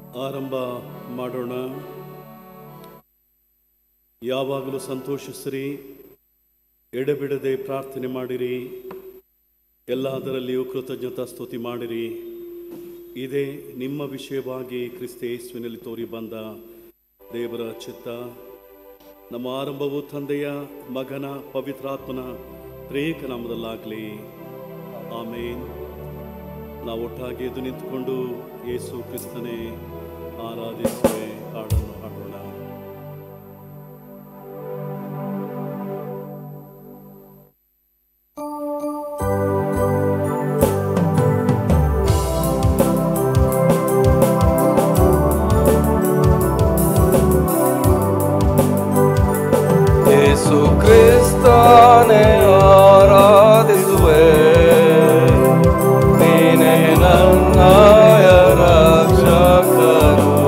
ಆರಂಭ ಮಾಡೋಣ ಯಾವಾಗಲೂ ಸಂತೋಷಿಸಿರಿ ಎಡೆಬಿಡದೆ ಪ್ರಾರ್ಥನೆ ಮಾಡಿರಿ ಎಲ್ಲದರಲ್ಲಿಯೂ ಕೃತಜ್ಞತಾ ಸ್ತುತಿ ಮಾಡಿರಿ ಇದೇ ನಿಮ್ಮ ವಿಷಯವಾಗಿ ಕ್ರಿಸ್ತ ಯೇಸುವಿನಲ್ಲಿ ತೋರಿ ಬಂದ ದೇವರ ಚಿತ್ತ ನಮ್ಮ ಆರಂಭವು ತಂದೆಯ ಮಗನ ಪವಿತ್ರಾತ್ಮನ ಪ್ರೇಕ ನಾಮದಲ್ಲಾಗಲಿ ಆಮೇನ್ ನಾವು ಒಟ್ಟಾಗಿ ಎದ್ದು ನಿಂತುಕೊಂಡು ಯೇಸು ಕ್ರಿಸ್ತನೇ ಆರಾಧಿಸುವೆ ಹಾಡನ್ನು ಹಾಡೋಣ ಯೇಸು ಕ್ರಿಸ್ತನೇ ಆರಾಧಿಸುವೆ ನೀನೇ ನನ್ನಯ ರಕ್ಷಕರು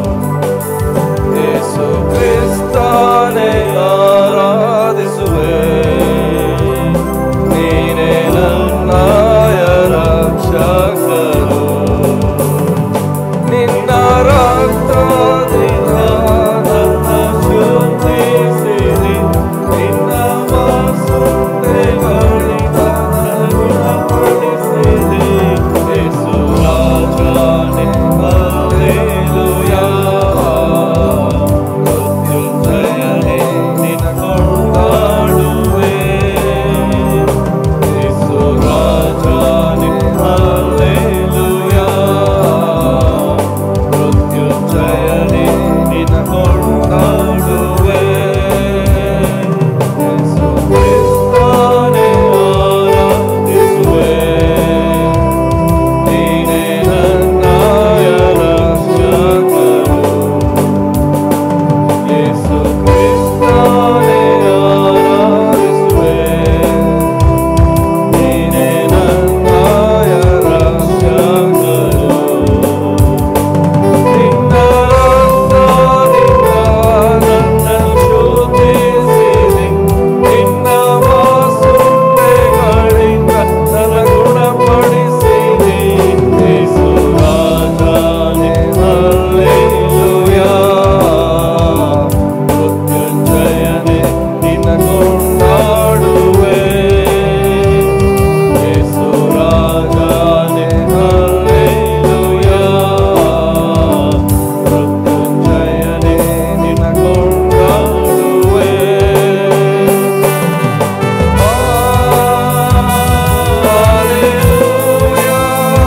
ಯೇಸು ಕ್ರಿಸ್ತನೇ ಆರಾಧಿಸುವೆ ನೀನೇ ನನ್ನಯ ರಕ್ಷಕರು ನಿನ್ನ ರಕ್ತದಿಂದ ನನ್ನ ಶುದ್ಧಿಸಿರಿ ನಿನ್ನ ವಾಸುದೇವರಿಂದ ಗುಣಪಡಿಸಿರಿ ಯೇಸು ರಾಜನೇ ಹಲ್ಲೆಲೂಯಾ ಮೃತ್ಯುಂಜಯನೇ ನಿನ್ನ ಕೊಂಡಾಡುವೆ ಯೇಸು ರಾಜನೇ ಹಲ್ಲೆಲೂಯಾ ಮೃತ್ಯುಂಜಯನೇ ನಿನ್ನ ಕೊಂಡಾಡುವೆ ಯೇಸು ಕ್ರಿಸ್ತನೇ ಆರಾಧಿಸುವೆ ನೀನೇ ನನ್ನಯ ರಕ್ಷಕರು ಯೇಸು ಕ್ರಿಸ್ತನೇ ಆರಾಧಿಸುವೆ ನೀನೇ ನನ್ನಯ ರಕ್ಷಕರು ನಿನ್ನ ರಕ್ತದಿಂದ ನನ್ನನ್ನು ಶೋಧಿಸಿದೆ ನಿನ್ನ ವಾಸುಡೆಗಳಿಂದ ನನ್ನ ಗುಣಪಡಿಸಿದೆ ಯೇಸು ರಾಜನೇ ಹಲ್ಲೆಲೂಯಾ ಮೃತ್ಯುಂಜಯನೇ ನಿನ್ನ ಕೊಂಡಾಡುವೆ ಯೇಸು ರಾಜನೇ ಹಲ್ಲೆಲೂಯಾ ಮೃತ್ಯುಂಜಯನೇ ನಿನ್ನ ಕೊಂಡಾಡುವೆ ಹಾಲೆಲೂಯಾ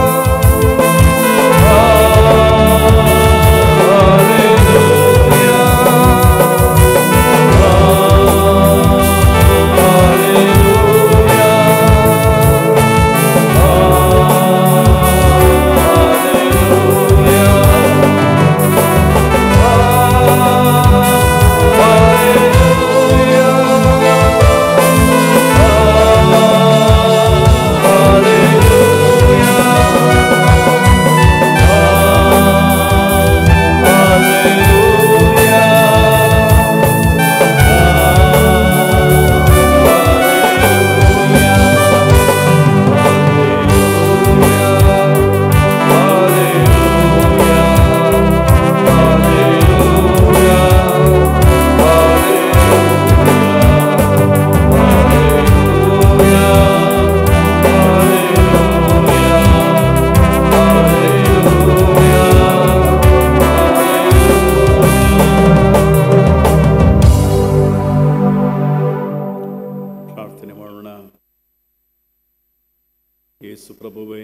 ಪ್ರಾರ್ಥನೆ ಮಾಡೋಣ ಯೇಸು ಪ್ರಭುವೇ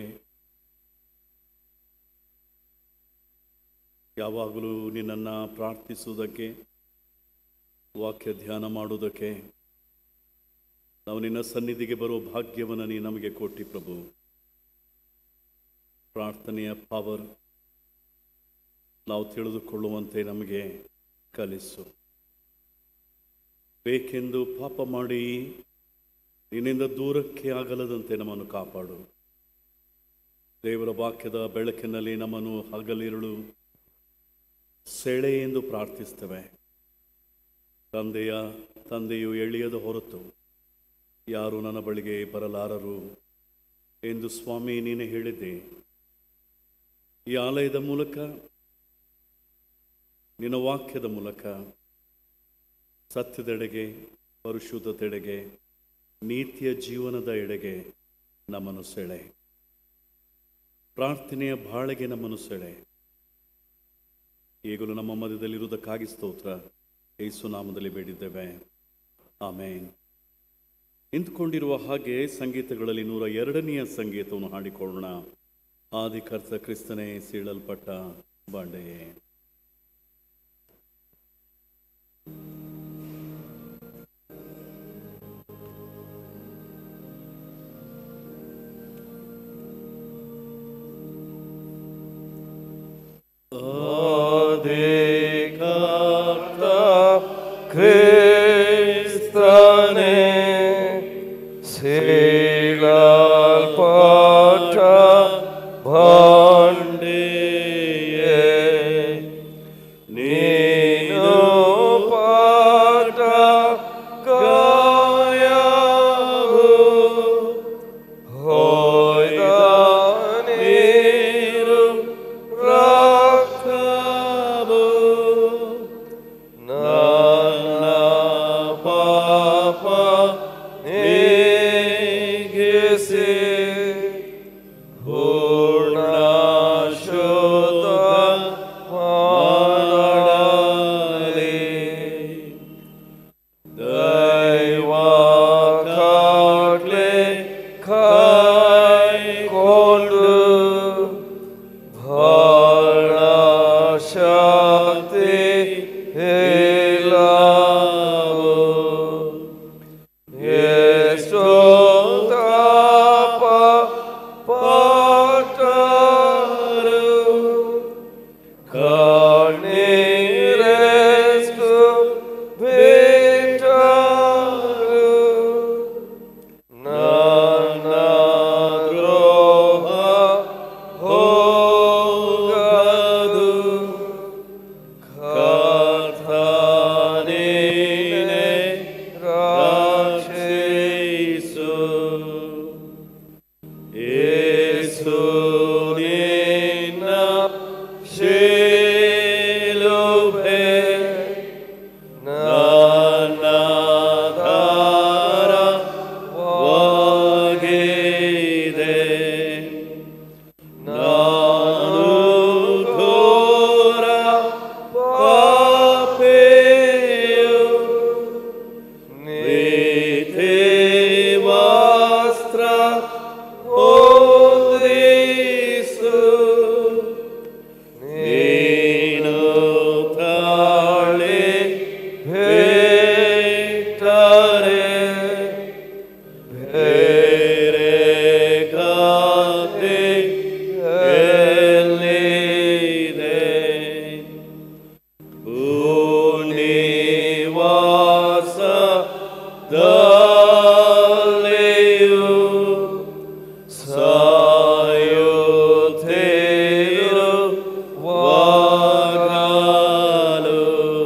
ಯಾವಾಗಲೂ ನಿನ್ನನ್ನು ಪ್ರಾರ್ಥಿಸುವುದಕ್ಕೆ ವಾಕ್ಯ ಧ್ಯಾನ ಮಾಡುವುದಕ್ಕೆ ನಾವು ನಿನ್ನ ಸನ್ನಿಧಿಗೆ ಬರುವ ಭಾಗ್ಯವನ್ನು ನೀ ನಮಗೆ ಕೊಟ್ಟಿ ಪ್ರಭು ಪ್ರಾರ್ಥನೆಯ ಪವರ್ ನಾವು ತಿಳಿದುಕೊಳ್ಳುವಂತೆ ನಮಗೆ ಕಲಿಸು ಬೇಕೆಂದು ಪಾಪ ಮಾಡಿ ನಿನ್ನಿಂದ ದೂರಕ್ಕೆ ಆಗಲದಂತೆ ನಮ್ಮನ್ನು ಕಾಪಾಡು ದೇವರ ವಾಕ್ಯದ ಬೆಳಕಿನಲ್ಲಿ ನಮ್ಮನ್ನು ಹಗಲಿರುಳು ಸೆಳೆ ಎಂದು ಪ್ರಾರ್ಥಿಸ್ತೇವೆ ತಂದೆಯ ತಂದೆಯು ಎಳೆಯದ ಹೊರತು ಯಾರು ನನ್ನ ಬಳಿಗೆ ಬರಲಾರರು ಎಂದು ಸ್ವಾಮಿ ನೀನೇ ಹೇಳಿದ್ದೆ ಈ ಆಲಯದ ಮೂಲಕ ನಿನ್ನ ವಾಕ್ಯದ ಮೂಲಕ ಸತ್ಯದೆಡೆಗೆ ಪರಿಶುದ್ಧತೆಡೆಗೆ ನೀತಿಯ ಜೀವನದ ಎಡೆಗೆ ನಮ್ಮನ್ನು ಸೆಳೆ ಪ್ರಾರ್ಥನೆಯ ಬಾಳೆಗೆ ನಮ್ಮನ್ನು ಸೆಳೆ ಈಗಲೂ ನಮ್ಮ ಮಧ್ಯದಲ್ಲಿರುವುದಕ್ಕಾಗಿ ಸ್ತೋತ್ರ ಯೇಸು ನಾಮದಲ್ಲಿ ಬೇಡಿದ್ದೇವೆ ಆಮೇನ್ ನಿಂತುಕೊಂಡಿರುವ ಹಾಗೆ ಸಂಗೀತಗಳಲ್ಲಿ ನೂರ ಎರಡನೆಯ ಸಂಗೀತವನ್ನು ಹಾಡಿಕೊಳ್ಳೋಣ ಆದಿಕರ್ತ ಕ್ರಿಸ್ತನೇ ಸೀಳಲ್ಪಟ್ಟ ಬಾಂಡೆಯೇ ಆದಿಕರ್ತ ಕ್ರಿಸ್ತನೇ ಸೀಳಲ್ಪಟ್ಟ ಭಾಂಡೆಯೇ ನೀನು ಪಾಠ ಗಾಯವು ಹೋಯ್ದ ನೀರು ರಕ್ತವು ನನ್ನ ಪಾಪ ನೀಗಿಸಿ ಪೂರ್ಣ ಶುದ್ಧ ಮಾಡಲಿ ದೈವ ಕಾಟ್ಲೆ ಕಾಯ್ಕೊಂಡು ಬಹಳ ಶಕ್ತಿ ಇಲ್ಲವು ಎಷ್ಟೋ ತಾಪ ಪಟ್ಟರು ಕಣ್ಣೀರೆಷ್ಟು ಬಿಟ್ಟರು ನನ್ನ ದ್ರೋಹ ಹೋಗದು ಕರ್ತನೇ ರಕ್ಷಿಸು ಯೇಸು ನಿನ್ನ ಶಿಲುಬೆ ನನ್ನ ದಾರವಾಗಿದೆ ನಾನು ಘೋರ ಪಾಪಿಯು ನೀತಿ ವಸ್ತ್ರ ಹೊದಿಸು ನೀನು ತಾಳಿ ಭೇಟರೆ ಬೇರೆ ಗಾದೆ ಎಲ್ಲಿದೆ ಭೂನಿವಾಸ ದಲ್ಲಿಯು ಸಾಯುತ್ತಿರುವಾಗಲೂ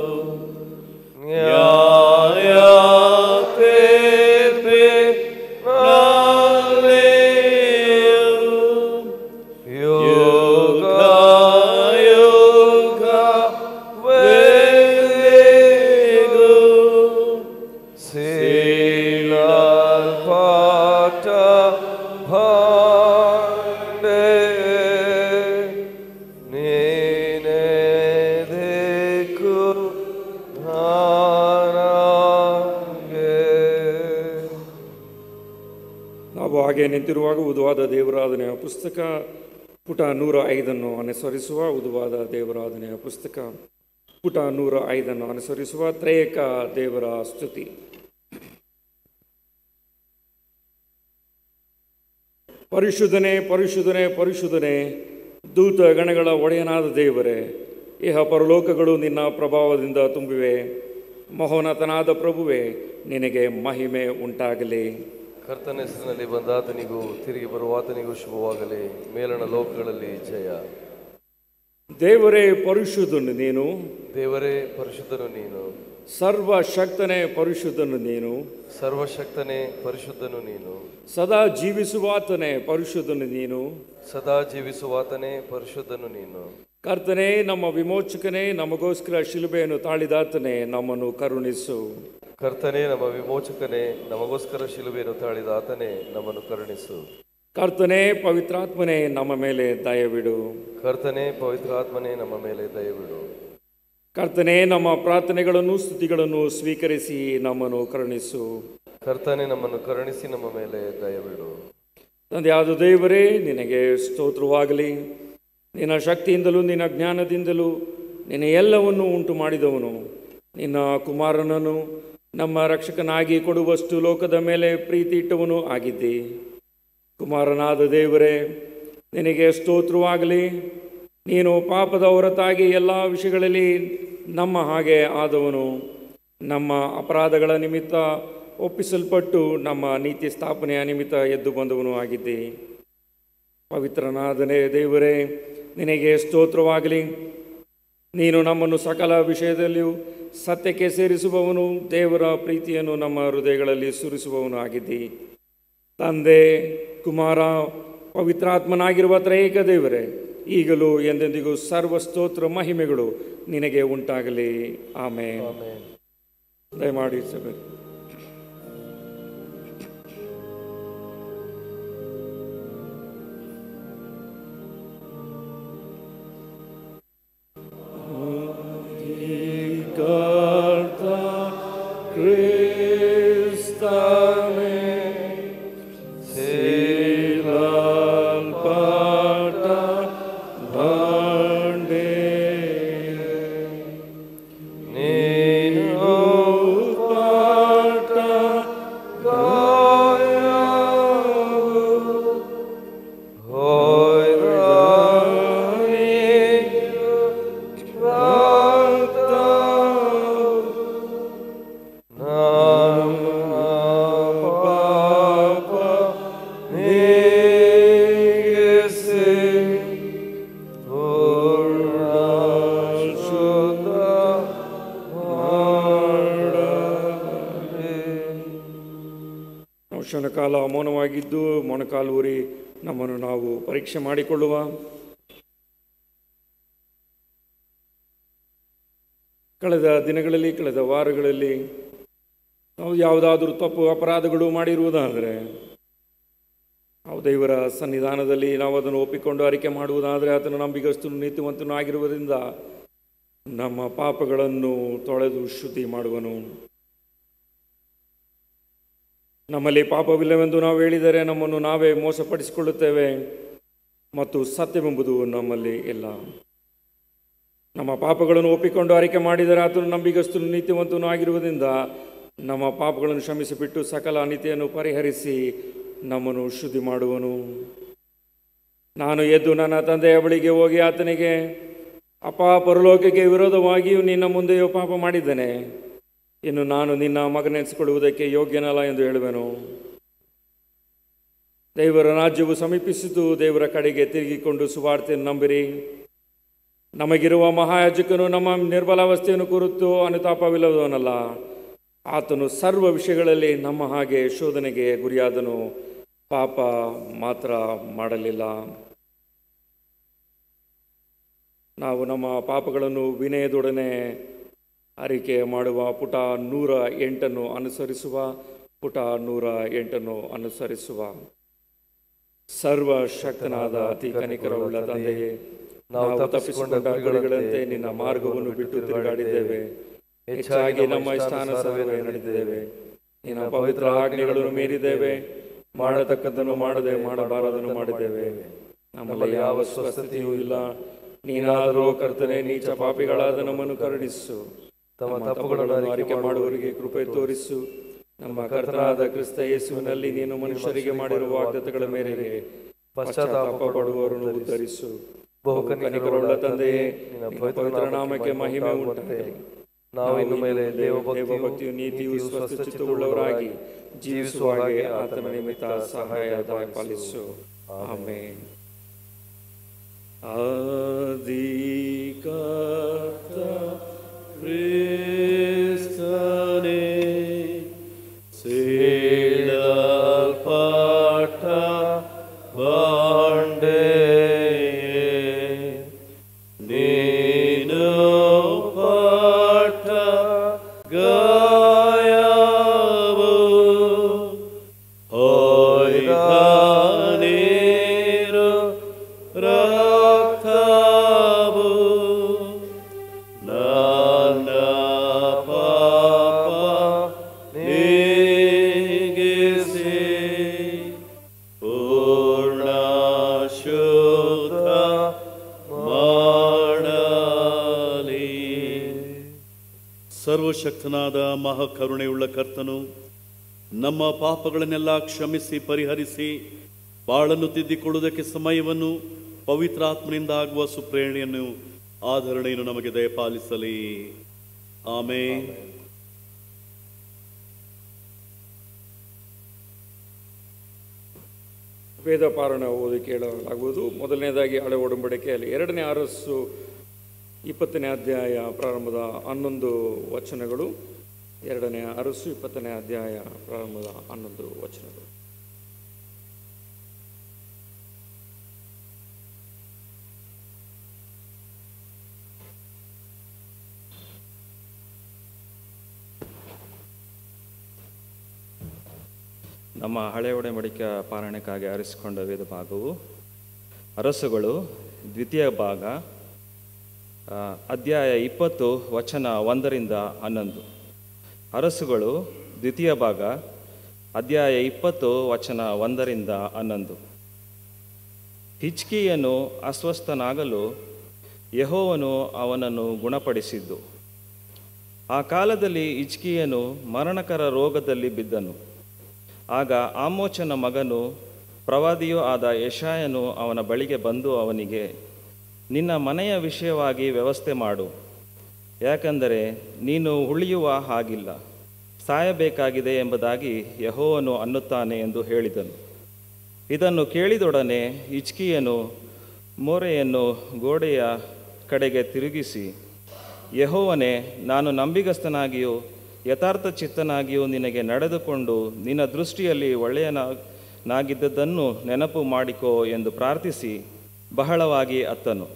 ನ್ಯಾಯ ಯೋಗ ಯೋಗ ವೇಗು ಸೀಳಲ್ಪಟ್ಟ ಭಾಂಡೆ ನೀನೇ ದಿಕ್ಕು ನನಗೆ. ನಾವು ಹಾಗೆ ನಿಂತಿರುವಾಗ ಉದುವಾದ ದೇವರಾಧನೆಯ ಪುಸ್ತಕ ಪುಟ ನೂರ ಐದನ್ನು ಅನುಸರಿಸುವ ಉದುವಾದ ದೇವರಾಧನೆಯ ಪುಸ್ತಕ ಪುಟ ನೂರ ಐದನ್ನು ಅನುಸರಿಸುವ ತ್ರಯೇಕ ದೇವರ ಸ್ತುತಿ ಪರಿಶುದ್ಧನೇ ಪರಿಶುದ್ಧನೇ ಪರಿಶುದ್ಧನೇ ದೂತ ಗಣಗಳ ಒಡೆಯನಾದ ದೇವರೇ ಇಹ ಪರಲೋಕಗಳು ನಿನ್ನ ಪ್ರಭಾವದಿಂದ ತುಂಬಿವೆ ಮಹೋನ್ನತನಾದ ಪ್ರಭುವೇ ನಿನಗೆ ಮಹಿಮೆ ಉಂಟಾಗಲಿ ಕರ್ತನ ಹೆಸರಿನಲ್ಲಿ ಬಂದಾತನಿಗೂ ತಿರುಗಿ ಬರುವಾತನಿಗೂ ಶುಭವಾಗಲಿ ಮೇಲಣ ಲೋಕಗಳಲ್ಲಿ ಜಯ ದೇವರೇ ಪರಿಶುದ್ಧನು ನೀನು ದೇವರೇ ಪರಿಶುದ್ಧನು ನೀನು ಸರ್ವಶಕ್ತನೇ ಪರಿಶುದ್ಧನು ನೀನು ಸರ್ವಶಕ್ತನೇ ಪರಿಶುದ್ಧನು ನೀನು ಸದಾ ಜೀವಿಸುವಾತನೇ ಪರಿಶುದ್ಧನು ನೀನು ಸದಾ ಜೀವಿಸುವಾತನೇ ಪರಿಶುದ್ಧನು ನೀನು ಕರ್ತನೇ ನಮ್ಮ ವಿಮೋಚಕನೇ ನಮಗೋಸ್ಕರ ಶಿಲುಬೆಯನ್ನು ತಾಳಿದಾತನೇ ನಮ್ಮನ್ನು ಕರುಣಿಸು ಕರ್ತನೇ ನಮ್ಮ ವಿಮೋಚಕನೇ ನಮಗೋಸ್ಕರ ಶಿಲುಬೆಯನ್ನು ತಾಳಿದ ಆತನೇ ನಮ್ಮನ್ನು ಕರುಣಿಸು ಕರ್ತನೇ ಪವಿತ್ರಾತ್ಮನೇ ನಮ್ಮ ಮೇಲೆ ದಯವಿಡು ಕರ್ತನೇ ಪವಿತ್ರಾತ್ಮನೇ ನಮ್ಮ ಮೇಲೆ ದಯವಿಡು ಕರ್ತನೇ ನಮ್ಮ ಪ್ರಾರ್ಥನೆಗಳನ್ನು ಸ್ತುತಿಗಳನ್ನು ಸ್ವೀಕರಿಸಿ ನಮ್ಮನ್ನು ಕರುಣಿಸು ಕರ್ತನೇ ನಮ್ಮನ್ನು ಕರುಣಿಸಿ ನಮ್ಮ ಮೇಲೆ ದಯವಿಡು ತಂದೆಯಾದ ದೇವರೇ ನಿನಗೆ ಸ್ತೋತ್ರವಾಗಲಿ ನಿನ್ನ ಶಕ್ತಿಯಿಂದಲೂ ನಿನ್ನ ಜ್ಞಾನದಿಂದಲೂ ನಿನ್ನ ಎಲ್ಲವನ್ನು ಉಂಟು ಮಾಡಿದವನು ನಿನ್ನ ಕುಮಾರನನ್ನು ನಮ್ಮ ರಕ್ಷಕನಾಗಿ ಕೊಡುವಷ್ಟು ಲೋಕದ ಮೇಲೆ ಪ್ರೀತಿ ಇಟ್ಟವನು ಆಗಿದ್ದಿ ಕುಮಾರನಾದ ದೇವರೇ ನಿನಗೆ ಸ್ತೋತ್ರವಾಗಲಿ ನೀನು ಪಾಪದ ಹೊರತಾಗಿ ಎಲ್ಲ ವಿಷಯಗಳಲ್ಲಿ ನಮ್ಮ ಹಾಗೆ ಆದವನು ನಮ್ಮ ಅಪರಾಧಗಳ ನಿಮಿತ್ತ ಒಪ್ಪಿಸಲ್ಪಟ್ಟು ನಮ್ಮ ನೀತಿ ಸ್ಥಾಪನೆಯ ನಿಮಿತ್ತ ಎದ್ದು ಬಂದವನು ಆಗಿದ್ದಿ ಪವಿತ್ರನಾದನೇ ದೇವರೇ ನಿನಗೆ ಸ್ತೋತ್ರವಾಗಲಿ ನೀನು ನಮ್ಮನ್ನು ಸಕಲ ವಿಷಯದಲ್ಲಿಯೂ ಸತ್ಯಕ್ಕೆ ಸೇರಿಸುವವನು ದೇವರ ಪ್ರೀತಿಯನ್ನು ನಮ್ಮ ಹೃದಯಗಳಲ್ಲಿ ಸುರಿಸುವವನು ಆಗಿದ್ದಿ ತಂದೆ ಕುಮಾರ ಪವಿತ್ರಾತ್ಮನಾಗಿರುವ ತ್ರೈಕ ದೇವರೇ ಈಗಲೂ ಎಂದೆಂದಿಗೂ ಸರ್ವ ಸ್ತೋತ್ರ ಮಹಿಮೆಗಳು ನಿನಗೆ ಉಂಟಾಗಲಿ ಆಮೇಲೆ ಆಮೇನ್ ದಯಮಾಡಿ ಸಭೆ ನೀನು ನಾವು ಕ್ಷಣಕಾಲ ಮೌನವಾಗಿದ್ದು ಮೊಣಕಾಲು ಊರಿ ನಮ್ಮನ್ನು ನಾವು ಪರೀಕ್ಷೆ ಮಾಡಿಕೊಳ್ಳುವ ಕಳೆದ ದಿನಗಳಲ್ಲಿ ಕಳೆದ ವಾರಗಳಲ್ಲಿ ನಾವು ಯಾವುದಾದ್ರೂ ತಪ್ಪು ಅಪರಾಧಗಳು ಮಾಡಿರುವುದಾದರೆ ನಾವು ದೇವರ ಸನ್ನಿಧಾನದಲ್ಲಿ ನಾವು ಅದನ್ನು ಒಪ್ಪಿಕೊಂಡು ಅರಿಕೆ ಮಾಡುವುದಾದರೆ ಆತನು ನಂಬಿಗಸ್ತನು ನೀತಿವಂತನು ಆಗಿರುವುದರಿಂದ ನಮ್ಮ ಪಾಪಗಳನ್ನು ತೊಳೆದು ಶುದ್ಧಿ ಮಾಡುವನು ನಮ್ಮಲ್ಲಿ ಪಾಪವಿಲ್ಲವೆಂದು ನಾವು ಹೇಳಿದರೆ ನಮ್ಮನ್ನು ನಾವೇ ಮೋಸಪಡಿಸಿಕೊಳ್ಳುತ್ತೇವೆ ಮತ್ತು ಸತ್ಯವೆಂಬುದು ನಮ್ಮಲ್ಲಿ ಇಲ್ಲ ನಮ್ಮ ಪಾಪಗಳನ್ನು ಒಪ್ಪಿಕೊಂಡು ಅರಿಕೆ ಮಾಡಿದರೆ ಆತನು ನಂಬಿಗಸ್ತನು ನೀತಿವಂತನು ಆಗಿರುವುದರಿಂದ ನಮ್ಮ ಪಾಪಗಳನ್ನು ಕ್ಷಮಿಸಿಬಿಟ್ಟು ಸಕಲ ಅನಿತೆಯನ್ನು ಪರಿಹರಿಸಿ ನಮ್ಮನ್ನು ಶುದ್ಧಿ ಮಾಡುವನು ನಾನು ಎದ್ದು ನನ್ನ ತಂದೆಯ ಬಳಿಗೆ ಹೋಗಿ ಆತನಿಗೆ ಅಪ್ಪ ಪರಲೋಕಕ್ಕೆ ವಿರೋಧವಾಗಿಯೂ ನಿನ್ನ ಮುಂದೆಯೂ ಪಾಪ ಮಾಡಿದ್ದೇನೆ ಇನ್ನು ನಾನು ನಿನ್ನ ಮಗನೆನಿಸಿಕೊಳ್ಳುವುದಕ್ಕೆ ಯೋಗ್ಯನಲ್ಲ ಎಂದು ಹೇಳುವೆನು ದೇವರ ರಾಜ್ಯವು ಸಮೀಪಿಸಿತು ದೇವರ ಕಡೆಗೆ ತಿರುಗಿಕೊಂಡು ಸುವಾರ್ತೆಯನ್ನು ನಂಬಿರಿ ನಮಗಿರುವ ಮಹಾಯಾಜಕನು ನಮ್ಮ ನಿರ್ಬಲಾವಸ್ಥೆಯನ್ನು ಕುರಿತು ಅನುತಾಪವಿಲ್ಲದವನಲ್ಲ ಆತನು ಸರ್ವ ವಿಷಯಗಳಲ್ಲಿ ನಮ್ಮ ಹಾಗೆ ಶೋಧನೆಗೆ ಗುರಿಯಾದನು ಪಾಪ ಮಾತ್ರ ಮಾಡಲಿಲ್ಲ ನಾವು ನಮ್ಮ ಪಾಪಗಳನ್ನು ವಿನಯದೊಡನೆ ಅರಿಕೆ ಮಾಡುವ ಪುಟ ನೂರ ಎಂಟನ್ನು ಅನುಸರಿಸುವ ಪುಟ ನೂರ ಎಂಟನ್ನು ಅನುಸರಿಸುವ ಸರ್ವಶಕ್ತನಾದ ಅತಿ ಕನಿಕರವುಳ್ಳ ತಂದೆಯೇ ನಾವು ತಪ್ಪಿಸಿಕೊಂಡ ಗುರಿಗಳಂತೆ ನಿನ್ನ ಮಾರ್ಗವನ್ನು ಬಿಟ್ಟು ತಿರುಗಾಡಿದ್ದೇವೆ ಹೆಚ್ಚಾಗಿ ನಮ್ಮ ಇಷ್ಟಾನುಸಾರವೇ ನಡೆದಿದ್ದೇವೆ ನಿನ್ನ ಪವಿತ್ರ ಆಜ್ಞೆಗಳನ್ನು ಮೀರಿದ್ದೇವೆ ಮಾಡತಕ್ಕದ್ದನ್ನು ಮಾಡದೆ ಮಾಡಬಾರದನ್ನು ಮಾಡಿದ್ದೇವೆ ನಮ್ಮಲ್ಲಿ ಯಾವ ಸ್ವಸ್ಥತೆಯೂ ಇಲ್ಲ ನೀನಾದರೂ ಕರ್ತನೆ ನೀಚ ಪಾಪಿಗಳಾದ ನಮ್ಮನ್ನು ಕರುಣಿಸು ತಮ್ಮ ನಮ್ಮ ತಪ್ಪುಗಳನ್ನು ತಪ್ಪುಗಳನ್ನು ಅರಿಕೆ ಮಾಡುವವರಿಗೆ ಕೃಪೆ ತೋರಿಸು ನಮ್ಮ ಕರ್ತನಾದ ಕ್ರಿಸ್ತ ಯೇಸುವಿನಲ್ಲಿ ನೀನು ಮನುಷ್ಯರಿಗೆ ಮಾಡಿರುವ ವಾಗ್ದತ್ತಗಳ ಮೇರೆಗೆ ಪಶ್ಚಾತ್ತಾಪ ಪಡುವವರನ್ನು ಉದ್ಧರಿಸು ಬಹು ಕನಿಕರವುಳ್ಳ ತಂದೆಯೇ ನಿನ್ನ ಪವಿತ್ರ ನಾಮಕ್ಕೆ ಮಹಿಮೆ ಉಂಟಾಗಲಿ ನಾವು ಇನ್ನು ಮೇಲೆ ದೇವಭಕ್ತಿಯು ದೇವಭಕ್ತಿಯು ನೀತಿಯು ಸ್ವಸ್ಥ ಚಿತ್ತವುಳ್ಳವರಾಗಿ ಜೀವಿಸುವ ಹಾಗೆ ಆತನ ನಿಮಿತ್ತ ಸಹಾಯ ಪಾಲಿಸು ಆಮೇನ್ ಆದಿಕರ್ತ ಕ್ರಿಸ್ತನೇ ಸೀಳಲ್ಪಟ್ಟ ಬಂಡೆ ನೀ ಹೊಯ್ದಾನೇರು ರಕ್ತವು ನನ್ನ ಪಾಪ ನೀಗಿಸಿ ಪೂರ್ಣ ಶುದ್ಧ ಮಾಡಲಿ ಸರ್ವಶಕ್ತನಾದ ಮಹಾಕರುಣೆಯುಳ್ಳ ಕರ್ತನು ನಮ್ಮ ಪಾಪಗಳನ್ನೆಲ್ಲ ಕ್ಷಮಿಸಿ ಪರಿಹರಿಸಿ ಬಾಳನ್ನು ತಿದ್ದಿಕೊಳ್ಳುವುದಕ್ಕೆ ಸಮಯವನ್ನು ಪವಿತ್ರಾತ್ಮನಿಂದ ಆಗುವ ಸುಪ್ರೇರಣೆಯನ್ನು ಆಧರಣೆಯನ್ನು ನಮಗೆ ದಯಪಾಲಿಸಲಿ ಆಮೇಲೆ ವೇದ ಪಾರಣ ಓದಿ ಕೇಳಲಾಗುವುದು ಮೊದಲನೇದಾಗಿ ಹಳೆ ಒಡಂಬಡಿಕೆಯಲ್ಲಿ ಎರಡನೇ ಅರಸು ಇಪ್ಪತ್ತನೇ ಅಧ್ಯಾಯ ಪ್ರಾರಂಭದ ಹನ್ನೊಂದು ವಚನಗಳು ಎರಡನೇ ಅರಸು ಇಪ್ಪತ್ತನೇ ಅಧ್ಯಾಯ ಪ್ರಾರಂಭದ ಹನ್ನೊಂದು ವಚನಗಳು ನಮ್ಮ ಹಳೆ ಒಡಂಬಡಿಕೆ ಪಾಲನೆಗಾಗಿ ಆರಿಸಿಕೊಂಡ ವೇದ ಭಾಗವು ಅರಸುಗಳು ದ್ವಿತೀಯ ಭಾಗ ಆ, ಅಧ್ಯಾಯ ಇಪ್ಪತ್ತು ವಚನ ಒಂದರಿಂದ ಹನ್ನೊಂದು ಅರಸುಗಳು ದ್ವಿತೀಯ ಭಾಗ ಅಧ್ಯಾಯ ಇಪ್ಪತ್ತು ವಚನ ಒಂದರಿಂದ ಹನ್ನೊಂದು ಹಿಚ್ಕಿಯನು ಅಸ್ವಸ್ಥನಾಗಲು ಯಹೋವನು ಅವನನ್ನು ಗುಣಪಡಿಸಿದ್ದು ಆ ಕಾಲದಲ್ಲಿ ಹಿಚ್ಕಿಯನು ಮರಣಕರ ರೋಗದಲ್ಲಿ ಬಿದ್ದನು ಆಗ ಆಮೋಚನ ಮಗನು ಪ್ರವಾದಿಯೂ ಆದ ಯಶಾಯನು ಅವನ ಬಳಿಗೆ ಬಂದು ಅವನಿಗೆ ನಿನ್ನ ಮನೆಯ ವಿಷಯವಾಗಿ ವ್ಯವಸ್ಥೆ ಮಾಡು ಯಾಕಂದರೆ ನೀನು ಉಳಿಯುವ ಹಾಗಿಲ್ಲ ಸಾಯಬೇಕಾಗಿದೆ ಎಂಬುದಾಗಿ ಯಹೋವನು ಅನ್ನುತ್ತಾನೆ ಎಂದು ಹೇಳಿದನು ಇದನ್ನು ಕೇಳಿದೊಡನೆ ಇಚ್ಕಿಯನು ಮೋರೆಯನ್ನು ಗೋಡೆಯ ಕಡೆಗೆ ತಿರುಗಿಸಿ ಯಹೋವನೇ ನಾನು ನಂಬಿಗಸ್ತನಾಗಿಯೂ ಯಥಾರ್ಥ ಚಿತ್ತನಾಗಿಯೂ ನಿನಗೆ ನಡೆದುಕೊಂಡು ನಿನ್ನ ದೃಷ್ಟಿಯಲ್ಲಿ ಒಳ್ಳೆಯನಾಗಿದ್ದದ್ದನ್ನು ನೆನಪು ಮಾಡಿಕೋ ಎಂದು ಪ್ರಾರ್ಥಿಸಿ ಬಹಳವಾಗಿ ಅತ್ತನು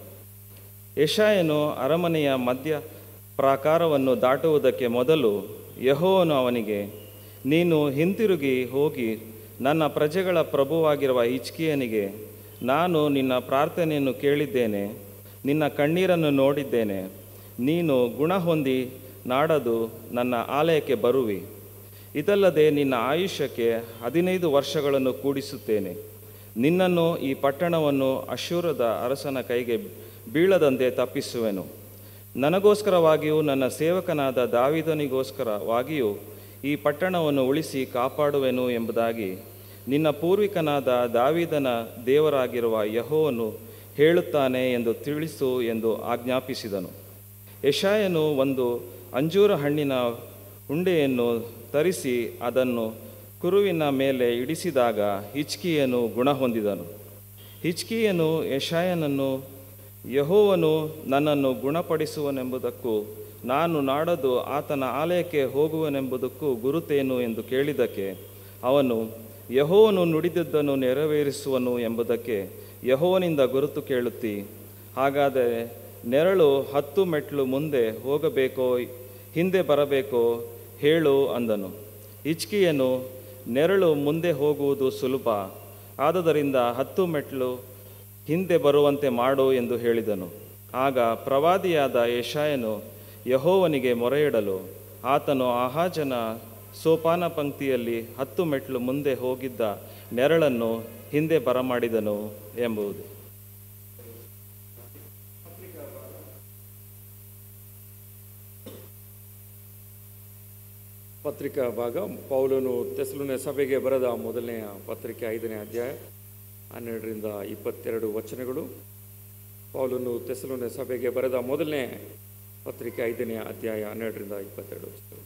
ಯಶಾಯನು ಅರಮನೆಯ ಮಧ್ಯ ಪ್ರಾಕಾರವನ್ನು ದಾಟುವುದಕ್ಕೆ ಮೊದಲು ಯಹೋವನು ಅವನಿಗೆ ನೀನು ಹಿಂತಿರುಗಿ ಹೋಗಿ ನನ್ನ ಪ್ರಜೆಗಳ ಪ್ರಭುವಾಗಿರುವ ಹಿಚ್ಕಿಯನಿಗೆ ನಾನು ನಿನ್ನ ಪ್ರಾರ್ಥನೆಯನ್ನು ಕೇಳಿದ್ದೇನೆ ನಿನ್ನ ಕಣ್ಣೀರನ್ನು ನೋಡಿದ್ದೇನೆ ನೀನು ಗುಣ ಹೊಂದಿ ನಾಡದು ನನ್ನ ಆಲಯಕ್ಕೆ ಬರುವಿ ಇದಲ್ಲದೆ ನಿನ್ನ ಆಯುಷ್ಯಕ್ಕೆ ಹದಿನೈದು ವರ್ಷಗಳನ್ನು ಕೂಡಿಸುತ್ತೇನೆ ನಿನ್ನನ್ನು ಈ ಪಟ್ಟಣವನ್ನು ಅಶೂರದ ಅರಸನ ಕೈಗೆ ಬೀಳದಂತೆ ತಪ್ಪಿಸುವೆನು ನನಗೋಸ್ಕರವಾಗಿಯೂ ನನ್ನ ಸೇವಕನಾದ ದಾವಿದನಿಗೋಸ್ಕರವಾಗಿಯೂ ಈ ಪಟ್ಟಣವನ್ನು ಉಳಿಸಿ ಕಾಪಾಡುವೆನು ಎಂಬುದಾಗಿ ನಿನ್ನ ಪೂರ್ವಿಕನಾದ ದಾವಿದನ ದೇವರಾಗಿರುವ ಯಹೋವನು ಹೇಳುತ್ತಾನೆ ಎಂದು ತಿಳಿಸು ಎಂದು ಆಜ್ಞಾಪಿಸಿದನು ಯಶಾಯನು ಒಂದು ಅಂಜೂರ ಹಣ್ಣಿನ ಉಂಡೆಯನ್ನು ತರಿಸಿ ಅದನ್ನು ಕುರುವಿನ ಮೇಲೆ ಇಡಿಸಿದಾಗ ಹಿಚ್ಕಿಯನು ಗುಣ ಹೊಂದಿದನು ಹಿಚ್ಕಿಯನು ಯಶಾಯನನ್ನು ಯಹೋವನು ನನ್ನನ್ನು ಗುಣಪಡಿಸುವನೆಂಬುದಕ್ಕೂ ನಾನು ನಾಡದು ಆತನ ಆಲಯಕ್ಕೆ ಹೋಗುವನೆಂಬುದಕ್ಕೂ ಗುರುತೇನು ಎಂದು ಕೇಳಿದ್ದಕ್ಕೆ ಅವನು ಯಹೋವನು ನುಡಿದದ್ದನ್ನು ನೆರವೇರಿಸುವನು ಎಂಬುದಕ್ಕೆ ಯಹೋವನಿಂದ ಗುರುತು ಕೇಳುತ್ತಿ ಹಾಗಾದರೆ ನೆರಳು ಹತ್ತು ಮೆಟ್ಲು ಮುಂದೆ ಹೋಗಬೇಕೋ ಹಿಂದೆ ಬರಬೇಕೋ ಹೇಳು ಅಂದನು ಹಿಚ್ಕಿಯನು ನೆರಳು ಮುಂದೆ ಹೋಗುವುದು ಸುಲಭ ಆದುದರಿಂದ ಹತ್ತು ಮೆಟ್ಲು ಹಿಂದೆ ಬರುವಂತೆ ಮಾಡು ಎಂದು ಹೇಳಿದನು ಆಗ ಪ್ರವಾದಿಯಾದ ಯಶಾಯನು ಯಹೋವನಿಗೆ ಮೊರೆಯಿಡಲು ಆತನು ಆಹಾಜನ ಸೋಪಾನ ಪಂಕ್ತಿಯಲ್ಲಿ ಹತ್ತು ಮೆಟ್ಲು ಮುಂದೆ ಹೋಗಿದ್ದ ನೆರಳನ್ನು ಹಿಂದೆ ಬರಮಾಡಿದನು ಎಂಬುದು ಪತ್ರಿಕಾ ಭಾಗ ಪೌಲನು ತೆಸಲುನೆ ಸಭೆಗೆ ಬರೆದ ಮೊದಲನೆಯ ಪತ್ರಿಕೆ ಐದನೇ ಅಧ್ಯಾಯ ಹನ್ನೆರಡರಿಂದ ಇಪ್ಪತ್ತೆರಡು ವಚನಗಳು ಪೌಲನು ತೆಸಲುನೆ ಸಭೆಗೆ ಬರೆದ ಮೊದಲನೇ ಪತ್ರಿಕೆ ಐದನೇ ಅಧ್ಯಾಯ ಹನ್ನೆರಡರಿಂದ ಇಪ್ಪತ್ತೆರಡು ವಚನಗಳು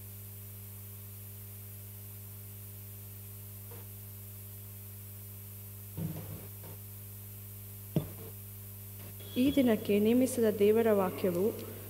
ಈ ದಿನಕ್ಕೆ ನೇಮಿಸಿದ ದೇವರ ವಾಕ್ಯವು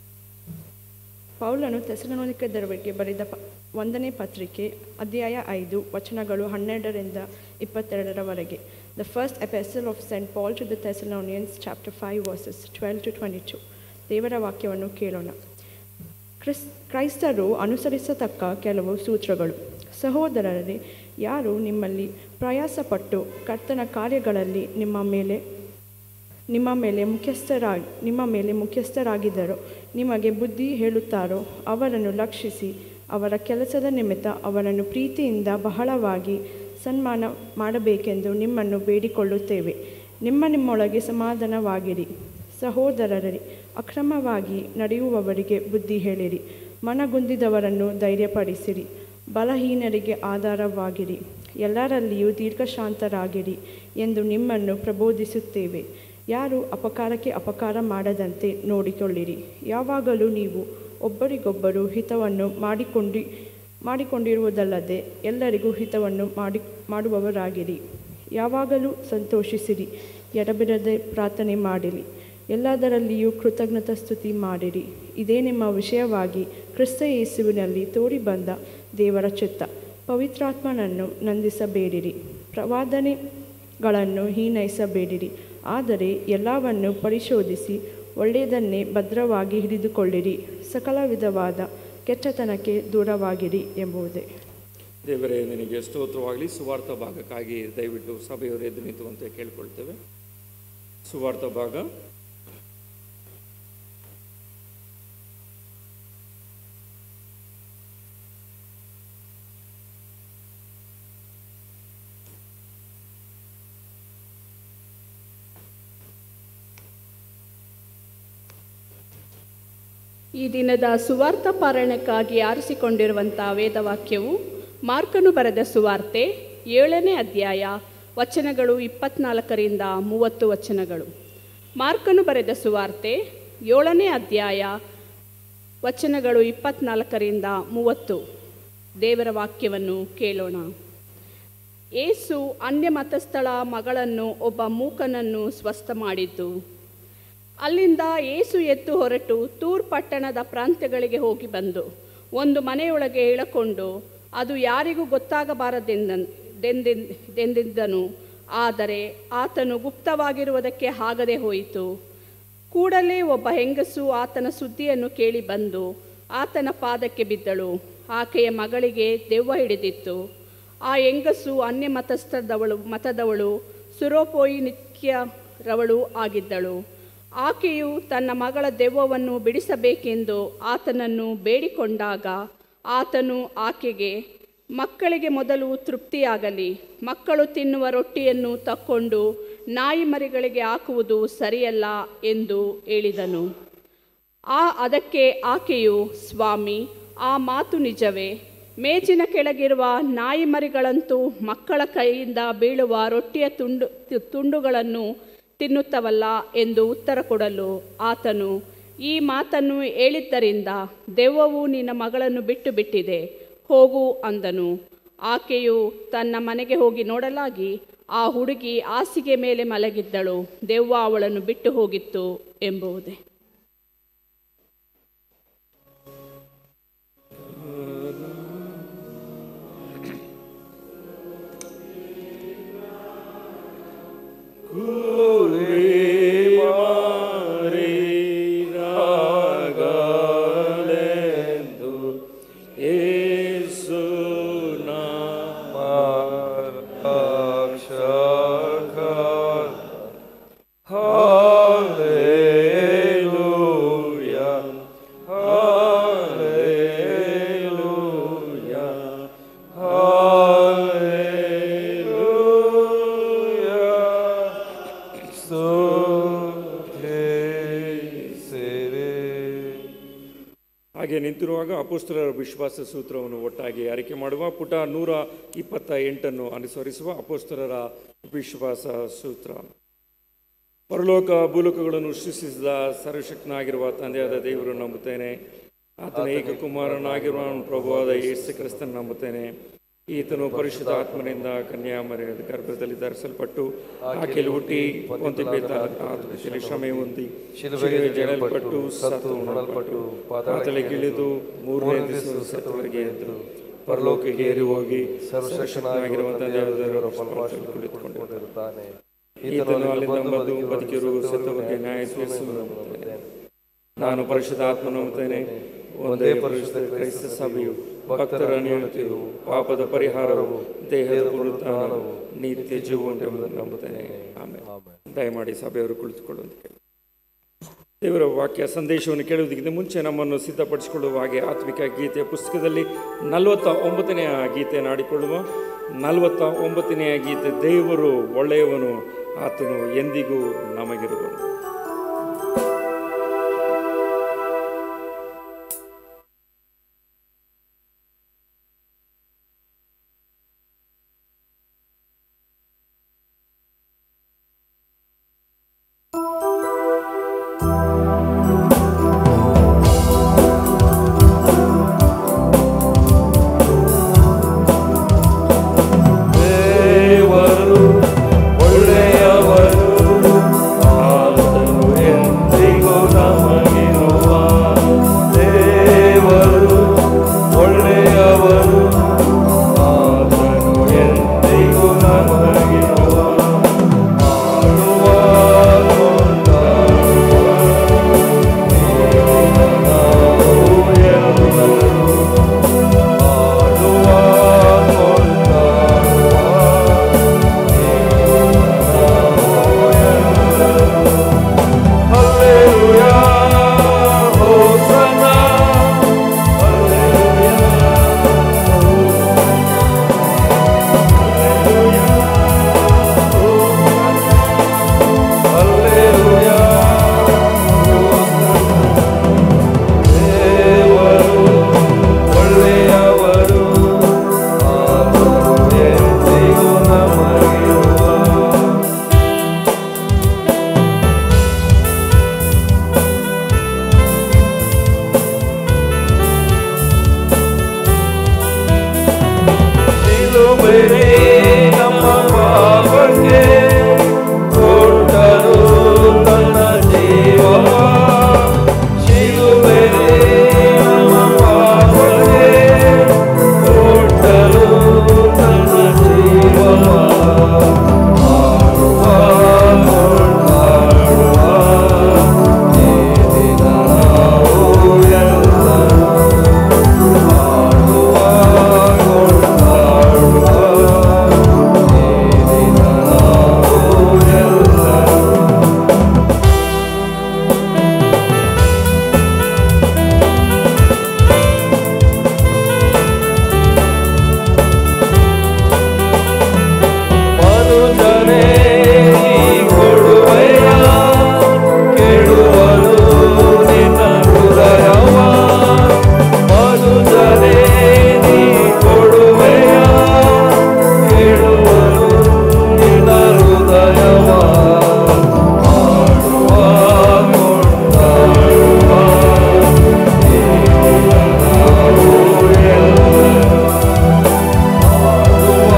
ಪೌಲನು ತೆಸಲೋನಿಕದವರಿಗೆ ಬರೆದ ಪ ಒಂದನೇ ಪತ್ರಿಕೆ ಅಧ್ಯಾಯ ಐದು ವಚನಗಳು ಹನ್ನೆರಡರಿಂದ ಇಪ್ಪತ್ತೆರಡರವರೆಗೆ the first epistle of saint Paul to the Thessalonians chapter five verses twelve to twenty two ದೇವರ ವಾಕ್ಯವನ್ನು ಕೇಳೋಣ ಕ್ರಿಸ್ ಕ್ರೈಸ್ತರು ಅನುಸರಿಸತಕ್ಕ ಕೆಲವು ಸೂತ್ರಗಳು ಸಹೋದರರೇ ಯಾರು ನಿಮ್ಮಲ್ಲಿ ಪ್ರಯಾಸಪಟ್ಟು ಕರ್ತನ ಕಾರ್ಯಗಳಲ್ಲಿ ನಿಮ್ಮ ಮೇಲೆ ನಿಮ್ಮ ಮೇಲೆ ಮುಖ್ಯಸ್ಥರಾಗಿ ನಿಮ್ಮ ಮೇಲೆ ಮುಖ್ಯಸ್ಥರಾಗಿದ್ದರು ನಿಮಗೆ ಬುದ್ಧಿ ಹೇಳುತ್ತಾರೋ ಅವರನ್ನು ಲಕ್ಷಿಸಿ ಅವರ ಕೆಲಸದ ನಿಮಿತ್ತ ಅವರನ್ನು ಪ್ರೀತಿಯಿಂದ ಬಹಳವಾಗಿ ಸನ್ಮಾನ ಮಾಡಬೇಕೆಂದು ನಿಮ್ಮನ್ನು ಬೇಡಿಕೊಳ್ಳುತ್ತೇವೆ ನಿಮ್ಮ ನಿಮ್ಮೊಳಗೆ ಸಮಾಧಾನವಾಗಿರಿ ಸಹೋದರರೇ ಅಕ್ರಮವಾಗಿ ನಡೆಯುವವರಿಗೆ ಬುದ್ಧಿ ಹೇಳಿರಿ ಮನಗುಂದಿದವರನ್ನು ಧೈರ್ಯಪಡಿಸಿರಿ ಬಲಹೀನರಿಗೆ ಆಧಾರವಾಗಿರಿ ಎಲ್ಲರಲ್ಲಿಯೂ ದೀರ್ಘಶಾಂತರಾಗಿರಿ ಎಂದು ನಿಮ್ಮನ್ನು ಪ್ರಬೋಧಿಸುತ್ತೇವೆ ಯಾರು ಅಪಕಾರಕ್ಕೆ ಅಪಕಾರ ಮಾಡದಂತೆ ನೋಡಿಕೊಳ್ಳಿರಿ ಯಾವಾಗಲೂ ನೀವು ಒಬ್ಬರಿಗೊಬ್ಬರು ಹಿತವನ್ನು ಮಾಡಿಕೊಂಡಿ ಮಾಡಿಕೊಂಡಿರುವುದಲ್ಲದೆ ಎಲ್ಲರಿಗೂ ಹಿತವನ್ನು ಮಾಡಿ ಮಾಡುವವರಾಗಿರಿ ಯಾವಾಗಲೂ ಸಂತೋಷಿಸಿರಿ ಎಡಬಿಡದೆ ಪ್ರಾರ್ಥನೆ ಮಾಡಿರಿ ಎಲ್ಲದರಲ್ಲಿಯೂ ಕೃತಜ್ಞತಾ ಸ್ತುತಿ ಮಾಡಿರಿ ಇದೇ ನಿಮ್ಮ ವಿಷಯವಾಗಿ ಕ್ರಿಸ್ತ ಯೇಸುವಿನಲ್ಲಿ ತೋರಿ ಬಂದ ದೇವರ ಚಿತ್ತ ಪವಿತ್ರಾತ್ಮನನ್ನು ನಂದಿಸಬೇಡಿರಿ ಪ್ರವಾದನೆಗಳನ್ನು ಹೀನೈಸಬೇಡಿರಿ ಆದರೆ ಎಲ್ಲವನ್ನು ಪರಿಶೋಧಿಸಿ ಒಳ್ಳೆಯದನ್ನೇ ಭದ್ರವಾಗಿ ಹಿಡಿದುಕೊಳ್ಳಿರಿ ಸಕಲ ವಿಧವಾದ ಕೆಟ್ಟತನಕ್ಕೆ ದೂರವಾಗಿರಿ ಎಂಬುದೇ ದೇವರೇ ನಿನಗೆ ಸ್ತೋತ್ರವಾಗಲಿ ಸುವಾರ್ಥ ಭಾಗಕ್ಕಾಗಿ ದಯವಿಟ್ಟು ಸಭೆಯವರು ಎದ್ದು ನಿಂತುವಂತೆ ಕೇಳ್ಕೊಳ್ತೇವೆ ಸುವಾರ್ಥ ಭಾಗ ಈ ದಿನದ ಸುವಾರ್ಥ ಪಾರಾಯಣಕ್ಕಾಗಿ ಆರಿಸಿಕೊಂಡಿರುವಂಥ ವೇದವಾಕ್ಯವು ಮಾರ್ಕನು ಬರೆದ ಸುವಾರ್ತೆ ಏಳನೇ ಅಧ್ಯಾಯ ವಚನಗಳು ಇಪ್ಪತ್ನಾಲ್ಕರಿಂದ ಮೂವತ್ತು ವಚನಗಳು ಮಾರ್ಕನು ಬರೆದ ಸುವಾರ್ತೆ ಏಳನೇ ಅಧ್ಯಾಯ ವಚನಗಳು ಇಪ್ಪತ್ನಾಲ್ಕರಿಂದ ಮೂವತ್ತು ದೇವರ ವಾಕ್ಯವನ್ನು ಕೇಳೋಣ ಏಸು ಅನ್ಯ ಮತಸ್ಥಳ ಮಗಳನ್ನು ಒಬ್ಬ ಮೂಕನನ್ನು ಸ್ವಸ್ಥ ಮಾಡಿದ್ದು ಅಲ್ಲಿಂದ ಏಸು ಎದ್ದು ಹೊರಟು ತೂರ್ ಪಟ್ಟಣದ ಪ್ರಾಂತ್ಯಗಳಿಗೆ ಹೋಗಿ ಬಂದು ಒಂದು ಮನೆಯೊಳಗೆ ಇಳಕೊಂಡು ಅದು ಯಾರಿಗೂ ಗೊತ್ತಾಗಬಾರದೆಂದ ದೆಂದಿದ್ದನು ಆದರೆ ಆತನು ಗುಪ್ತವಾಗಿರುವುದಕ್ಕೆ ಆಗದೆ ಹೋಯಿತು ಕೂಡಲೇ ಒಬ್ಬ ಹೆಂಗಸು ಆತನ ಸುದ್ದಿಯನ್ನು ಕೇಳಿ ಬಂದು ಆತನ ಪಾದಕ್ಕೆ ಬಿದ್ದಳು ಆಕೆಯ ಮಗಳಿಗೆ ದೆವ್ವ ಹಿಡಿದಿತ್ತು ಆ ಹೆಂಗಸು ಅನ್ಯ ಮತಸ್ಥದವಳು ಮತದವಳು ಸುರೋಪೋಯಿ ನಿತ್ಯರವಳು ಆಗಿದ್ದಳು ಆಕೆಯು ತನ್ನ ಮಗಳ ದೆವ್ವವನ್ನು ಬಿಡಿಸಬೇಕೆಂದು ಆತನನ್ನು ಬೇಡಿಕೊಂಡಾಗ ಆತನು ಆಕೆಗೆ ಮಕ್ಕಳಿಗೆ ಮೊದಲು ತೃಪ್ತಿಯಾಗಲಿ ಮಕ್ಕಳು ತಿನ್ನುವ ರೊಟ್ಟಿಯನ್ನು ತಕ್ಕೊಂಡು ನಾಯಿ ಮರಿಗಳಿಗೆ ಹಾಕುವುದು ಸರಿಯಲ್ಲ ಎಂದು ಹೇಳಿದನು ಆ ಅದಕ್ಕೆ ಆಕೆಯು ಸ್ವಾಮಿ ಆ ಮಾತು ನಿಜವೇ ಮೇಜಿನ ಕೆಳಗಿರುವ ನಾಯಿ ಮರಿಗಳಂತೂ ಮಕ್ಕಳ ಕೈಯಿಂದ ಬೀಳುವ ರೊಟ್ಟಿಯ ತುಂಡು ತು- ತುಂಡುಗಳನ್ನು ತಿನ್ನುತ್ತವಲ್ಲ ಎಂದು ಉತ್ತರ ಕೊಡಲು ಆತನು ಈ ಮಾತನ್ನು ಹೇಳಿದ್ದರಿಂದ ದೆವ್ವವು ನಿನ್ನ ಮಗಳನ್ನು ಬಿಟ್ಟು ಬಿಟ್ಟಿದೆ ಹೋಗು ಅಂದನು ಆಕೆಯು ತನ್ನ ಮನೆಗೆ ಹೋಗಿ ನೋಡಲಾಗಿ ಆ ಹುಡುಗಿ ಹಾಸಿಗೆ ಮೇಲೆ ಮಲಗಿದ್ದಳು ದೆವ್ವ ಅವಳನ್ನು ಬಿಟ್ಟು ಹೋಗಿತ್ತು ಎಂಬುದೇ ಹಾಗೆ ನಿಂತಿರುವಾಗ ಅಪೋಸ್ತಲರ ವಿಶ್ವಾಸ ಸೂತ್ರವನ್ನು ಒಟ್ಟಾಗಿ ಆಯ್ಕೆ ಮಾಡುವ ಪುಟ ನೂರ ಇಪ್ಪತ್ತ ಎಂಟನ್ನು ಅನುಸರಿಸುವ ಅಪೋಸ್ತಲರ ವಿಶ್ವಾಸ ಸೂತ್ರ ಪರಲೋಕ ಭೂಲೋಕಗಳನ್ನು ಸೃಷ್ಟಿಸಿದ ಸರ್ವಶಕ್ತನಾಗಿರುವ ತಂದೆಯಾದ ದೇವರು ನಂಬುತ್ತೇನೆ ಆತನ ಏಕಕುಮಾರನಾಗಿರುವ ಪ್ರಭುವಾದ ಯೇಸು ಕ್ರಿಸ್ತನ ನಂಬುತ್ತೇನೆ ಈತನು ಪರಿಶುದ್ಧ ಆತ್ಮನಿಂದ ಕನ್ಯಾಮರಿಯದ ಗರ್ಭದಲ್ಲಿ ಧರಿಸಲ್ಪಟ್ಟು ಆಕೆಯಲ್ಲಿ ಹುಟ್ಟಿ ಪೊಂತಿಪೇತಲ್ಲಿ ಶ್ರಮೆ ಹೊಂದಿ ಶಿಲುಬೆಗೆ ಜಡಲ್ಪಟ್ಟು ಸತ್ತು ಮರಲ್ಪಟ್ಟು ಪಾತಳಿಗಿಳಿದು ಮೂರನೇ ದಿವಸ ಸತ್ತವರಿಗೆ ಎದ್ದು ಪರಲೋಕಕ್ಕೆ ಏರಿ ಹೋಗಿ ಸರ್ವಶಕ್ತನಾಗಿರುವ ತಂದೆಯಾದ ದೇವರ ಫಲವಾಸದಲ್ಲಿ ಕುಳಿತುಕೊಂಡಿರುತ್ತಾನೆ ಈತನು ಅಲ್ಲಿಂದ ಬಂದು ಬದುಕಿರುವ ಸತ್ತವರಿಗೆ ನ್ಯಾಯ ತೀರಿಸುವನು ನಾನು ಪರಿಶುದ್ಧ ಆತ್ಮನ ನಂಬುತ್ತೇನೆ ಒಂದೇ ಪರಿಶುದ್ಧ ಕ್ರೈಸ್ತ ಸಭೆಯು ಭಕ್ತರ ನ್ಯೂನತೆಯು ಪಾಪದ ಪರಿಹಾರವು ದೇಹದ ಪುನರುತ್ಥಾನವು ನಿತ್ಯ ಜೀವ ಉಂಟೆಂಬುದನ್ನು ನಂಬುತ್ತೇನೆ ಆಮೇಲೆ ದಯಮಾಡಿ ಸಭೆಯವರು ಕುಳಿತುಕೊಳ್ಳುವಂತ ಕೇಳಿ ದೇವರ ವಾಕ್ಯ ಸಂದೇಶವನ್ನು ಕೇಳುವುದಕ್ಕಿಂತ ಮುಂಚೆ ನಮ್ಮನ್ನು ಸಿದ್ಧಪಡಿಸಿಕೊಳ್ಳುವ ಹಾಗೆ ಆತ್ಮಿಕ ಗೀತೆಯ ಪುಸ್ತಕದಲ್ಲಿ ನಲವತ್ತ ಒಂಬತ್ತನೆಯ ಗೀತೆಯನ್ನು ಆಡಿಕೊಳ್ಳುವ ನಲವತ್ತ ಒಂಬತ್ತನೆಯ ಗೀತೆ ದೇವರು ಒಳ್ಳೆಯವನು ಆತನು ಎಂದಿಗೂ ನಮಗಿರುವನು ದೇವರು ಒಳ್ಳೆಯವರು ಆತನು ಎಂದಿಗೂ ನಮಗಿರುವ ದೇವರು ಒಳ್ಳೆಯವರು ಆತನು ಎಂದಿಗೂ ನಮಗಿರುವ ಆಳುವ ಕೊಂಡಾಡುವ ನಾವು ಎಲ್ಲರೂ ಆಳುವ ಕೊಂಡಾಡುವ ಹಲ್ಲೆಲೂಯಾ ಹೋಸನ್ನ ಹಲ್ಲೆಲೂಯಾ ಹಲ್ಲೆಲೂಯಾ ದೇವರು ಒಳ್ಳೆಯವರು ಆತನು ಎಂದಿಗೂ ನಮಗಿರುವ ಶಿಲುಬೆರೆ ನಮ್ಮ ಪಾಪಕ್ಕೆ ಕೊಟ್ಟನು ತನ್ನ ಜೀವವ ಶಿಲುಬೆರೆ ನಮ್ಮ ಪಾಪಕ್ಕೆ ಕೊಟ್ಟನು ತನ್ನ ಜೀವವ ಆಡುವ ಕೊಂಡಾಡುವ ಈ ದಿನ ನಾವು ಎಲ್ಲರೂ ಆಡುವ ಕೊಂಡಾಡುವ ಈ ದಿನ ನಾವು ಎಲ್ಲರೂ ಮನುಜನೇ ನೀ ಕೊಡುವೆಯ ಕೆಡುವನು ನಿನ್ನ ಹೃದಯವ ಮನುಜನೇ ನೀ ಕೊಡುವೆಯ ಕೆಡುವನು ನಿನ್ನ ಹೃದಯವ ಆಡುವ ಕೊಂಡಾಡುವ ಈ ದಿನ ನಾವು ಎಲ್ಲರೂ ಆಡುವ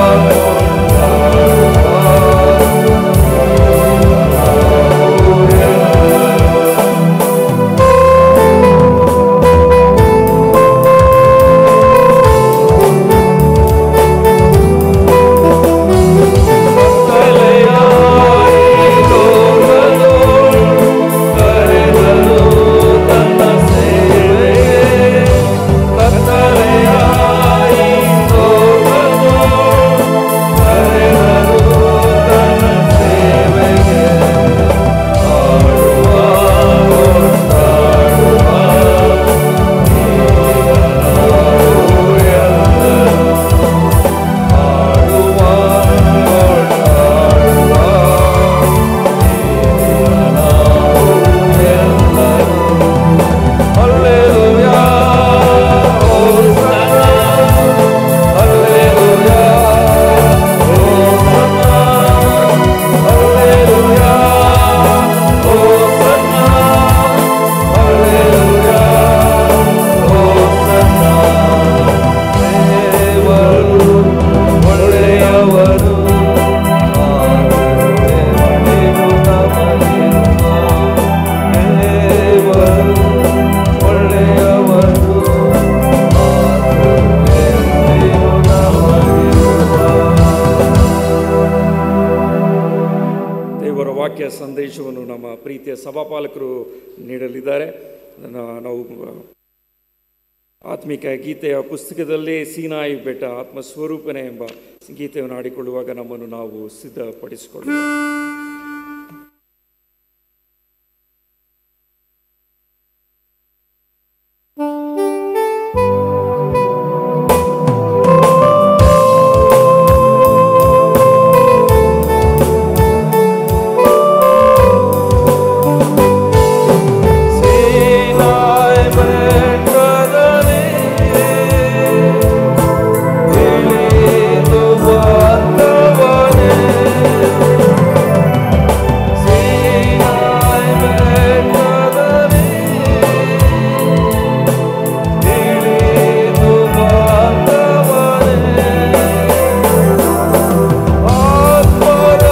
Hallelujah, Hosanna, Hallelujah, Hosanna, Hallelujah, Hosanna, Hallelujah, Hosanna. ದೇವರು ಒಳ್ಳೆಯವರು ಆತನು ಎಂದಿಗೂ ನಮಗಿರುವ ದೇವರು ಒಳ್ಳೆಯವರು ಆತನು ಎಂದಿಗೂ ನಮಗಿರುವ ದೇವರ ವಾಕ್ಯ ಸಂದೇಶವನ್ನು ನಮ್ಮ ಪ್ರೀತಿಯ ಸಭಾಪಾಲಕರು ನೀಡಲಿದ್ದಾರೆ ಅದನ್ನು ನಾವು ಆತ್ಮಿಕ ಗೀತೆಯ ಪುಸ್ತಕದಲ್ಲೇ ಸೀನಾಯಿ ಬೆಟ್ಟ ಆತ್ಮಸ್ವರೂಪನೆ ಎಂಬ ಗೀತೆಯನ್ನು ಆಡಿಕೊಳ್ಳುವಾಗ ನಮ್ಮನ್ನು ನಾವು ಸಿದ್ಧಪಡಿಸಿಕೊಳ್ಳುವ ಸೀನಾಯ್ ಬೆಟ್ಟದಲ್ಲಿ ಇಳಿದು ಬಂದವನೇ ಸೀನಾಯ್ ಬೆಟ್ಟದಲ್ಲಿ ಇಳಿದು ಬಂದವನೇ ಆತ್ಮದ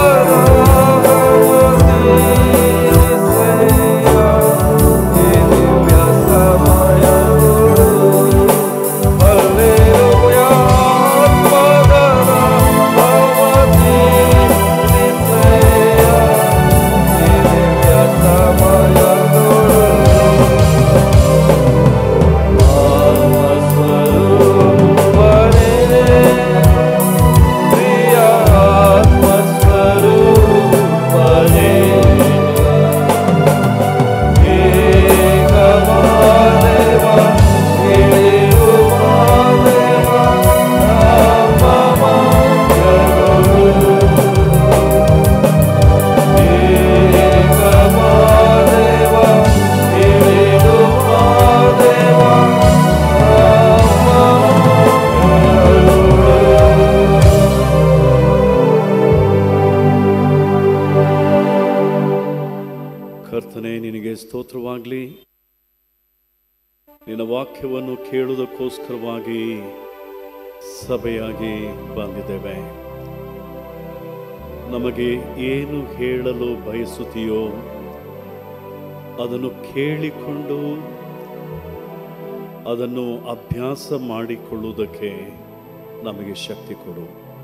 ಕರ್ತನೆ ನಿನಗೆ ಸ್ತೋತ್ರವಾಗಲಿ ನಿನ್ನ ವಾಕ್ಯವನ್ನು ಕೇಳುವುದಕ್ಕೋಸ್ಕರವಾಗಿ ಸಭೆಯಾಗಿ ಬಂದಿದ್ದೇವೆ ನಮಗೆ ಏನು ಹೇಳಲು ಬಯಸುತ್ತೀಯೋ ಅದನ್ನು ಕೇಳಿಕೊಂಡು ಅದನ್ನು ಅಭ್ಯಾಸ ಮಾಡಿಕೊಳ್ಳುವುದಕ್ಕೆ ನಮಗೆ ಶಕ್ತಿ ಕೊಡು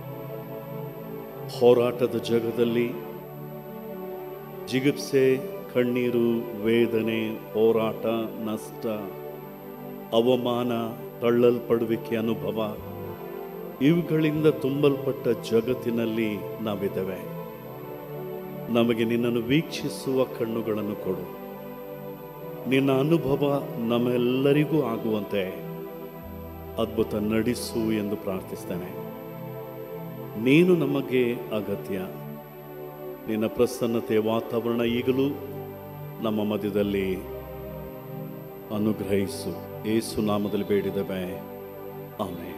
ಹೋರಾಟದ ಜಗದಲ್ಲಿ ಜಿಗುಪ್ಸೆ ಕಣ್ಣೀರು ವೇದನೆ ಹೋರಾಟ ನಷ್ಟ ಅವಮಾನ ತಳ್ಳಲ್ಪಡುವಿಕೆ ಅನುಭವ ಇವುಗಳಿಂದ ತುಂಬಲ್ಪಟ್ಟ ಜಗತ್ತಿನಲ್ಲಿ ನಾವಿದ್ದೇವೆ ನಮಗೆ ನಿನ್ನನ್ನು ವೀಕ್ಷಿಸುವ ಕಣ್ಣುಗಳನ್ನು ಕೊಡು ನಿನ್ನ ಅನುಭವ ನಮ್ಮೆಲ್ಲರಿಗೂ ಆಗುವಂತೆ ಅದ್ಭುತ ನಡೆಸು ಎಂದು ಪ್ರಾರ್ಥಿಸ್ತೇನೆ ನೀನು ನಮಗೆ ಅಗತ್ಯ ನಿನ್ನ ಪ್ರಸನ್ನತೆಯ ವಾತಾವರಣ ಈಗಲೂ ನಮ್ಮ ಮಧ್ಯದಲ್ಲಿ ಅನುಗ್ರಹಿಸು ಏಸು ನಾಮದಲ್ಲಿ ಬೇಡಿದವೆ ಆಮೇಲೆ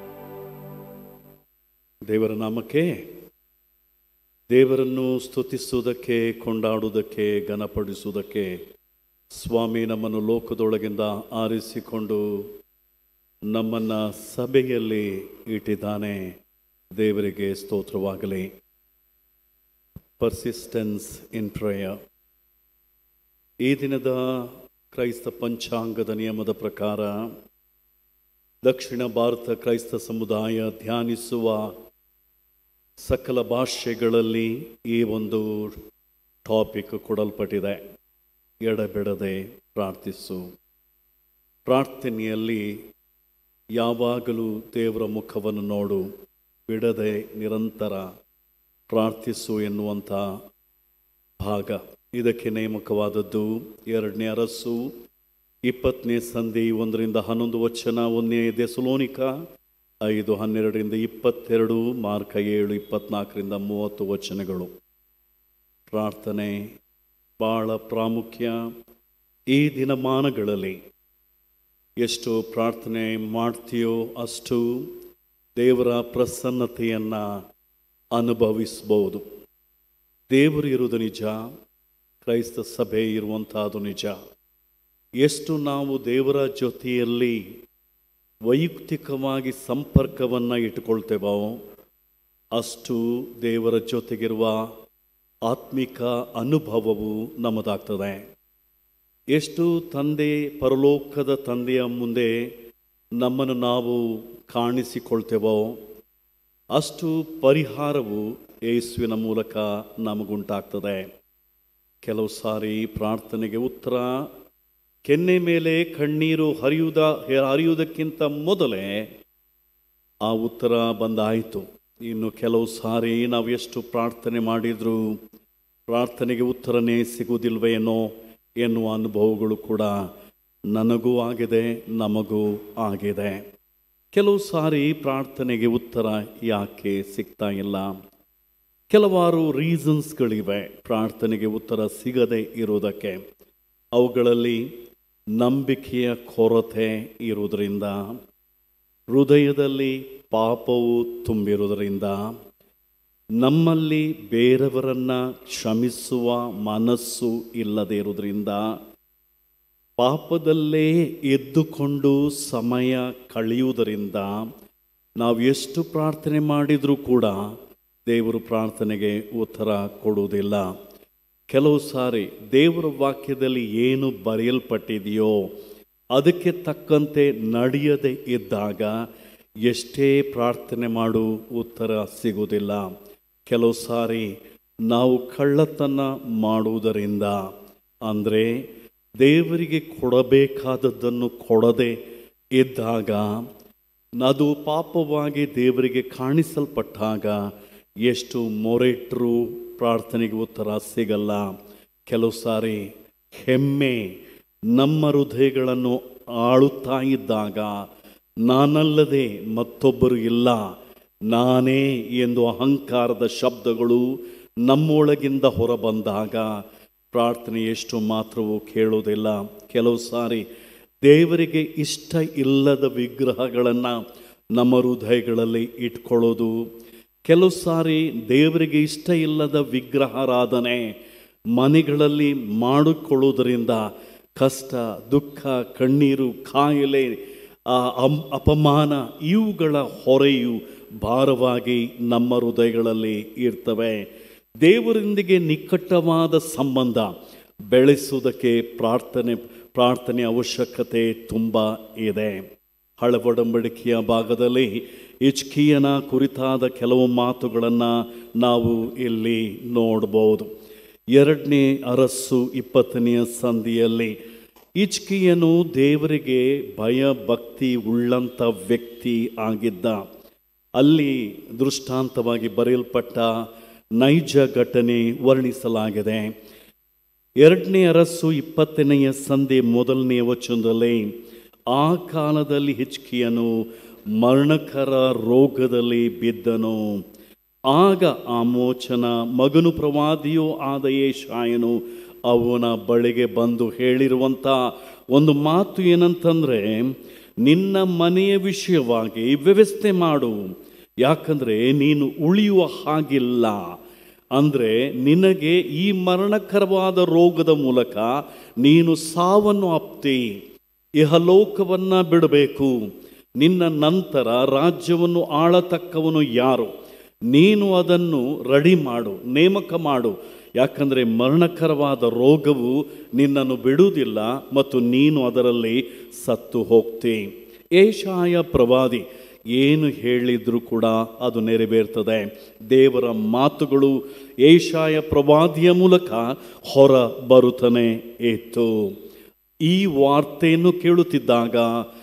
ದೇವರ ನಾಮಕ್ಕೆ ದೇವರನ್ನು ಸ್ತುತಿಸುವುದಕ್ಕೆ ಕೊಂಡಾಡುವುದಕ್ಕೆ ಘನಪಡಿಸುವುದಕ್ಕೆ ಸ್ವಾಮಿ ನಮ್ಮನ್ನು ಲೋಕದೊಳಗಿಂದ ಆರಿಸಿಕೊಂಡು ನಮ್ಮನ್ನು ಸಭೆಯಲ್ಲಿ ಇಟ್ಟಿದ್ದಾನೆ ದೇವರಿಗೆ ಸ್ತೋತ್ರವಾಗಲಿ ಪರ್ಸಿಸ್ಟೆನ್ಸ್ ಇನ್ ಪ್ರೇಯರ್ ಈ ದಿನದ ಕ್ರೈಸ್ತ ಪಂಚಾಂಗದ ನಿಯಮದ ಪ್ರಕಾರ ದಕ್ಷಿಣ ಭಾರತ ಕ್ರೈಸ್ತ ಸಮುದಾಯ ಧ್ಯಾನಿಸುವ ಸಕಲ ಭಾಷೆಗಳಲ್ಲಿ ಈ ಒಂದು ಟಾಪಿಕ್ ಕೊಡಲ್ಪಟ್ಟಿದೆ ಎಡಬಿಡದೆ ಪ್ರಾರ್ಥಿಸು ಪ್ರಾರ್ಥನೆಯಲ್ಲಿ ಯಾವಾಗಲೂ ದೇವರ ಮುಖವನ್ನು ನೋಡು ಬಿಡದೆ ನಿರಂತರ ಪ್ರಾರ್ಥಿಸು ಎನ್ನುವಂಥ ಭಾಗ ಇದಕ್ಕೆ ನೇಮಕವಾದದ್ದು ಎರಡನೇ ಅರಸು ಇಪ್ಪತ್ತನೇ ಸಂಧಿ ಒಂದರಿಂದ ಹನ್ನೊಂದು ವಚನ ಒಂದನೇ ದೆಸಲೋನಿಕ ಐದು ಹನ್ನೆರಡರಿಂದ ಇಪ್ಪತ್ತೆರಡು ಮಾರ್ಕ ಏಳು ಇಪ್ಪತ್ನಾಲ್ಕರಿಂದ ಮೂವತ್ತು ವಚನಗಳು ಪ್ರಾರ್ಥನೆ ಭಾಳ ಪ್ರಾಮುಖ್ಯ ಈ ದಿನಮಾನಗಳಲ್ಲಿ ಎಷ್ಟು ಪ್ರಾರ್ಥನೆ ಮಾಡ್ತೀಯೋ ಅಷ್ಟು ದೇವರ ಪ್ರಸನ್ನತೆಯನ್ನು ಅನುಭವಿಸ್ಬೋದು ದೇವರು ಇರುವುದು ನಿಜ ಕ್ರೈಸ್ತ ಸಭೆ ಇರುವಂಥದ್ದು ನಿಜ ಎಷ್ಟು ನಾವು ದೇವರ ಜೊತೆಯಲ್ಲಿ ವೈಯಕ್ತಿಕವಾಗಿ ಸಂಪರ್ಕವನ್ನು ಇಟ್ಟುಕೊಳ್ತೇವೋ ಅಷ್ಟು ದೇವರ ಜೊತೆಗಿರುವ ಆತ್ಮಿಕ ಅನುಭವವು ನಮ್ಮದಾಗ್ತದೆ ಎಷ್ಟು ತಂದೆ ಪರಲೋಕದ ತಂದೆಯ ಮುಂದೆ ನಮ್ಮನ್ನು ನಾವು ಕಾಣಿಸಿಕೊಳ್ತೇವೋ ಅಷ್ಟು ಪರಿಹಾರವು ಯೇಸುವಿನ ಮೂಲಕ ನಮಗುಂಟಾಗ್ತದೆ ಕೆಲವು ಸಾರಿ ಪ್ರಾರ್ಥನೆಗೆ ಉತ್ತರ ಕೆನ್ನೆ ಮೇಲೆ ಕಣ್ಣೀರು ಹರಿಯುವುದ ಹರಿಯುವುದಕ್ಕಿಂತ ಮೊದಲೇ ಆ ಉತ್ತರ ಬಂದಾಯಿತು ಇನ್ನು ಕೆಲವು ಸಾರಿ ನಾವು ಎಷ್ಟು ಪ್ರಾರ್ಥನೆ ಮಾಡಿದರೂ ಪ್ರಾರ್ಥನೆಗೆ ಉತ್ತರನೇ ಸಿಗುವುದಿಲ್ವೇನೋ ಎನ್ನುವ ಅನುಭವಗಳು ಕೂಡ ನನಗೂ ಆಗಿದೆ ನಮಗೂ ಆಗಿದೆ ಕೆಲವು ಸಾರಿ ಪ್ರಾರ್ಥನೆಗೆ ಉತ್ತರ ಯಾಕೆ ಸಿಗ್ತಾ ಇಲ್ಲ ಕೆಲವಾರು ರೀಸನ್ಸ್ಗಳಿವೆ ಪ್ರಾರ್ಥನೆಗೆ ಉತ್ತರ ಸಿಗದೆ ಇರುವುದಕ್ಕೆ ಅವುಗಳಲ್ಲಿ ನಂಬಿಕೆಯ ಕೊರತೆ ಇರುವುದರಿಂದ ಹೃದಯದಲ್ಲಿ ಪಾಪವು ತುಂಬಿರುವುದರಿಂದ ನಮ್ಮಲ್ಲಿ ಬೇರೆಯವರನ್ನ ಕ್ಷಮಿಸುವ ಮನಸ್ಸು ಇಲ್ಲದೆ ಇರುವುದರಿಂದ ಪಾಪದಲ್ಲೇ ಎದ್ದುಕೊಂಡು ಸಮಯ ಕಳೆಯುವುದರಿಂದ ನಾವು ಎಷ್ಟು ಪ್ರಾರ್ಥನೆ ಮಾಡಿದರೂ ಕೂಡ ದೇವರು ಪ್ರಾರ್ಥನೆಗೆ ಉತ್ತರ ಕೊಡುವುದಿಲ್ಲ ಕೆಲವು ಸಾರಿ ದೇವರ ವಾಕ್ಯದಲ್ಲಿ ಏನು ಬರೆಯಲ್ಪಟ್ಟಿದೆಯೋ ಅದಕ್ಕೆ ತಕ್ಕಂತೆ ನಡೆಯದೆ ಇದ್ದಾಗ ಎಷ್ಟೇ ಪ್ರಾರ್ಥನೆ ಮಾಡು ಉತ್ತರ ಸಿಗುವುದಿಲ್ಲ ಕೆಲವು ಸಾರಿ ನಾವು ಕಳ್ಳತನ ಮಾಡುವುದರಿಂದ ಅಂದರೆ ದೇವರಿಗೆ ಕೊಡಬೇಕಾದದ್ದನ್ನು ಕೊಡದೆ ಇದ್ದಾಗ ಅದು ಪಾಪವಾಗಿ ದೇವರಿಗೆ ಕಾಣಿಸಲ್ಪಟ್ಟಾಗ ಎಷ್ಟು ಮೊರೆಟ್ರು ಪ್ರಾರ್ಥನೆಗೆ ಉತ್ತರ ಸಿಗಲ್ಲ ಕೆಲವು ಸಾರಿ ಹೆಮ್ಮೆ ನಮ್ಮ ಹೃದಯಗಳನ್ನು ಆಳುತ್ತಾ ಇದ್ದಾಗ ನಾನಲ್ಲದೆ ಮತ್ತೊಬ್ಬರು ಇಲ್ಲ ನಾನೇ ಎಂದು ಅಹಂಕಾರದ ಶಬ್ದಗಳು ನಮ್ಮೊಳಗಿಂದ ಹೊರಬಂದಾಗ ಪ್ರಾರ್ಥನೆ ಎಷ್ಟು ಮಾತ್ರವೂ ಕೇಳೋದಿಲ್ಲ ಕೆಲವು ಸಾರಿ ದೇವರಿಗೆ ಇಷ್ಟ ಇಲ್ಲದ ವಿಗ್ರಹಗಳನ್ನು ನಮ್ಮ ಹೃದಯಗಳಲ್ಲಿ ಇಟ್ಕೊಳ್ಳೋದು ಕೆಲವು ಸಾರಿ ದೇವರಿಗೆ ಇಷ್ಟ ಇಲ್ಲದ ವಿಗ್ರಹಾರಾಧನೆ ಮನೆಗಳಲ್ಲಿ ಮಾಡಿಕೊಳ್ಳುವುದರಿಂದ ಕಷ್ಟ ದುಃಖ ಕಣ್ಣೀರು ಕಾಯಿಲೆ ಆ ಅಮ್- ಅಪಮಾನ ಇವುಗಳ ಹೊರೆಯು ಭಾರವಾಗಿ ನಮ್ಮ ಹೃದಯಗಳಲ್ಲಿ ಇರ್ತವೆ ದೇವರೊಂದಿಗೆ ನಿಕಟವಾದ ಸಂಬಂಧ ಬೆಳೆಸುವುದಕ್ಕೆ ಪ್ರಾರ್ಥನೆ ಪ್ರಾರ್ಥನೆ ಅವಶ್ಯಕತೆ ತುಂಬ ಇದೆ ಹಳಬಡಂಬಡಿಕೆಯ ಭಾಗದಲ್ಲಿ ಇಚ್ಕಿಯನ ಕುರಿತಾದ ಕೆಲವು ಮಾತುಗಳನ್ನು ನಾವು ಇಲ್ಲಿ ನೋಡ್ಬೋದು ಎರಡನೇ ಅರಸ್ಸು ಇಪ್ಪತ್ತನೆಯ ಸಂಧಿಯಲ್ಲಿ ಇಚ್ಕಿಯನು ದೇವರಿಗೆ ಭಯ ಭಕ್ತಿ ಉಳ್ಳಂಥ ವ್ಯಕ್ತಿ ಆಗಿದ್ದ ಅಲ್ಲಿ ದೃಷ್ಟಾಂತವಾಗಿ ಬರೆಯಲ್ಪಟ್ಟ ನೈಜ ಘಟನೆ ವರ್ಣಿಸಲಾಗಿದೆ ಎರಡನೇ ಅರಸು ಇಪ್ಪತ್ತನೆಯ ಸಂಧಿ ಮೊದಲನೆಯ ವಚನದಲ್ಲಿ ಆ ಕಾಲದಲ್ಲಿ ಹಿಚ್ಕಿಯನು ಮರಣಕರ ರೋಗದಲ್ಲಿ ಬಿದ್ದನು ಆಗ ಆಮೋಚನ ಮಗನು ಪ್ರವಾದಿಯೂ ಆದ ಏಷಾಯನು ಅವನ ಬಳಿಗೆ ಬಂದು ಹೇಳಿರುವಂಥ ಒಂದು ಮಾತು ಏನಂತಂದರೆ ನಿನ್ನ ಮನೆಯ ವಿಷಯವಾಗಿ ವ್ಯವಸ್ಥೆ ಮಾಡು ಯಾಕಂದರೆ ನೀನು ಉಳಿಯುವ ಹಾಗಿಲ್ಲ ಅಂದರೆ ನಿನಗೆ ಈ ಮರಣಕರವಾದ ರೋಗದ ಮೂಲಕ ನೀನು ಸಾವನ್ನು ಅಪ್ತಿ ಇಹಲೋಕವನ್ನು ಬಿಡಬೇಕು ನಿನ್ನ ನಂತರ ರಾಜ್ಯವನ್ನು ಆಳತಕ್ಕವನು ಯಾರು ನೀನು ಅದನ್ನು ರೆಡಿ ಮಾಡು ನೇಮಕ ಮಾಡು ಯಾಕಂದರೆ ಮರಣಕರವಾದ ರೋಗವು ನಿನ್ನನ್ನು ಬಿಡುವುದಿಲ್ಲ ಮತ್ತು ನೀನು ಅದರಲ್ಲಿ ಸತ್ತು ಹೋಗ್ತಿ ಏಷಾಯ ಪ್ರವಾದಿ ಏನು ಹೇಳಿದರೂ ಕೂಡ ಅದು ನೆರವೇರ್ತದೆ ದೇವರ ಮಾತುಗಳು ಏಷಾಯ ಪ್ರವಾದಿಯ ಮೂಲಕ ಹೊರ ಬರುತ್ತಾನೆ ಇತ್ತು ಈ ವಾರ್ತೆಯನ್ನು ಕೇಳುತ್ತಿದ್ದಾಗ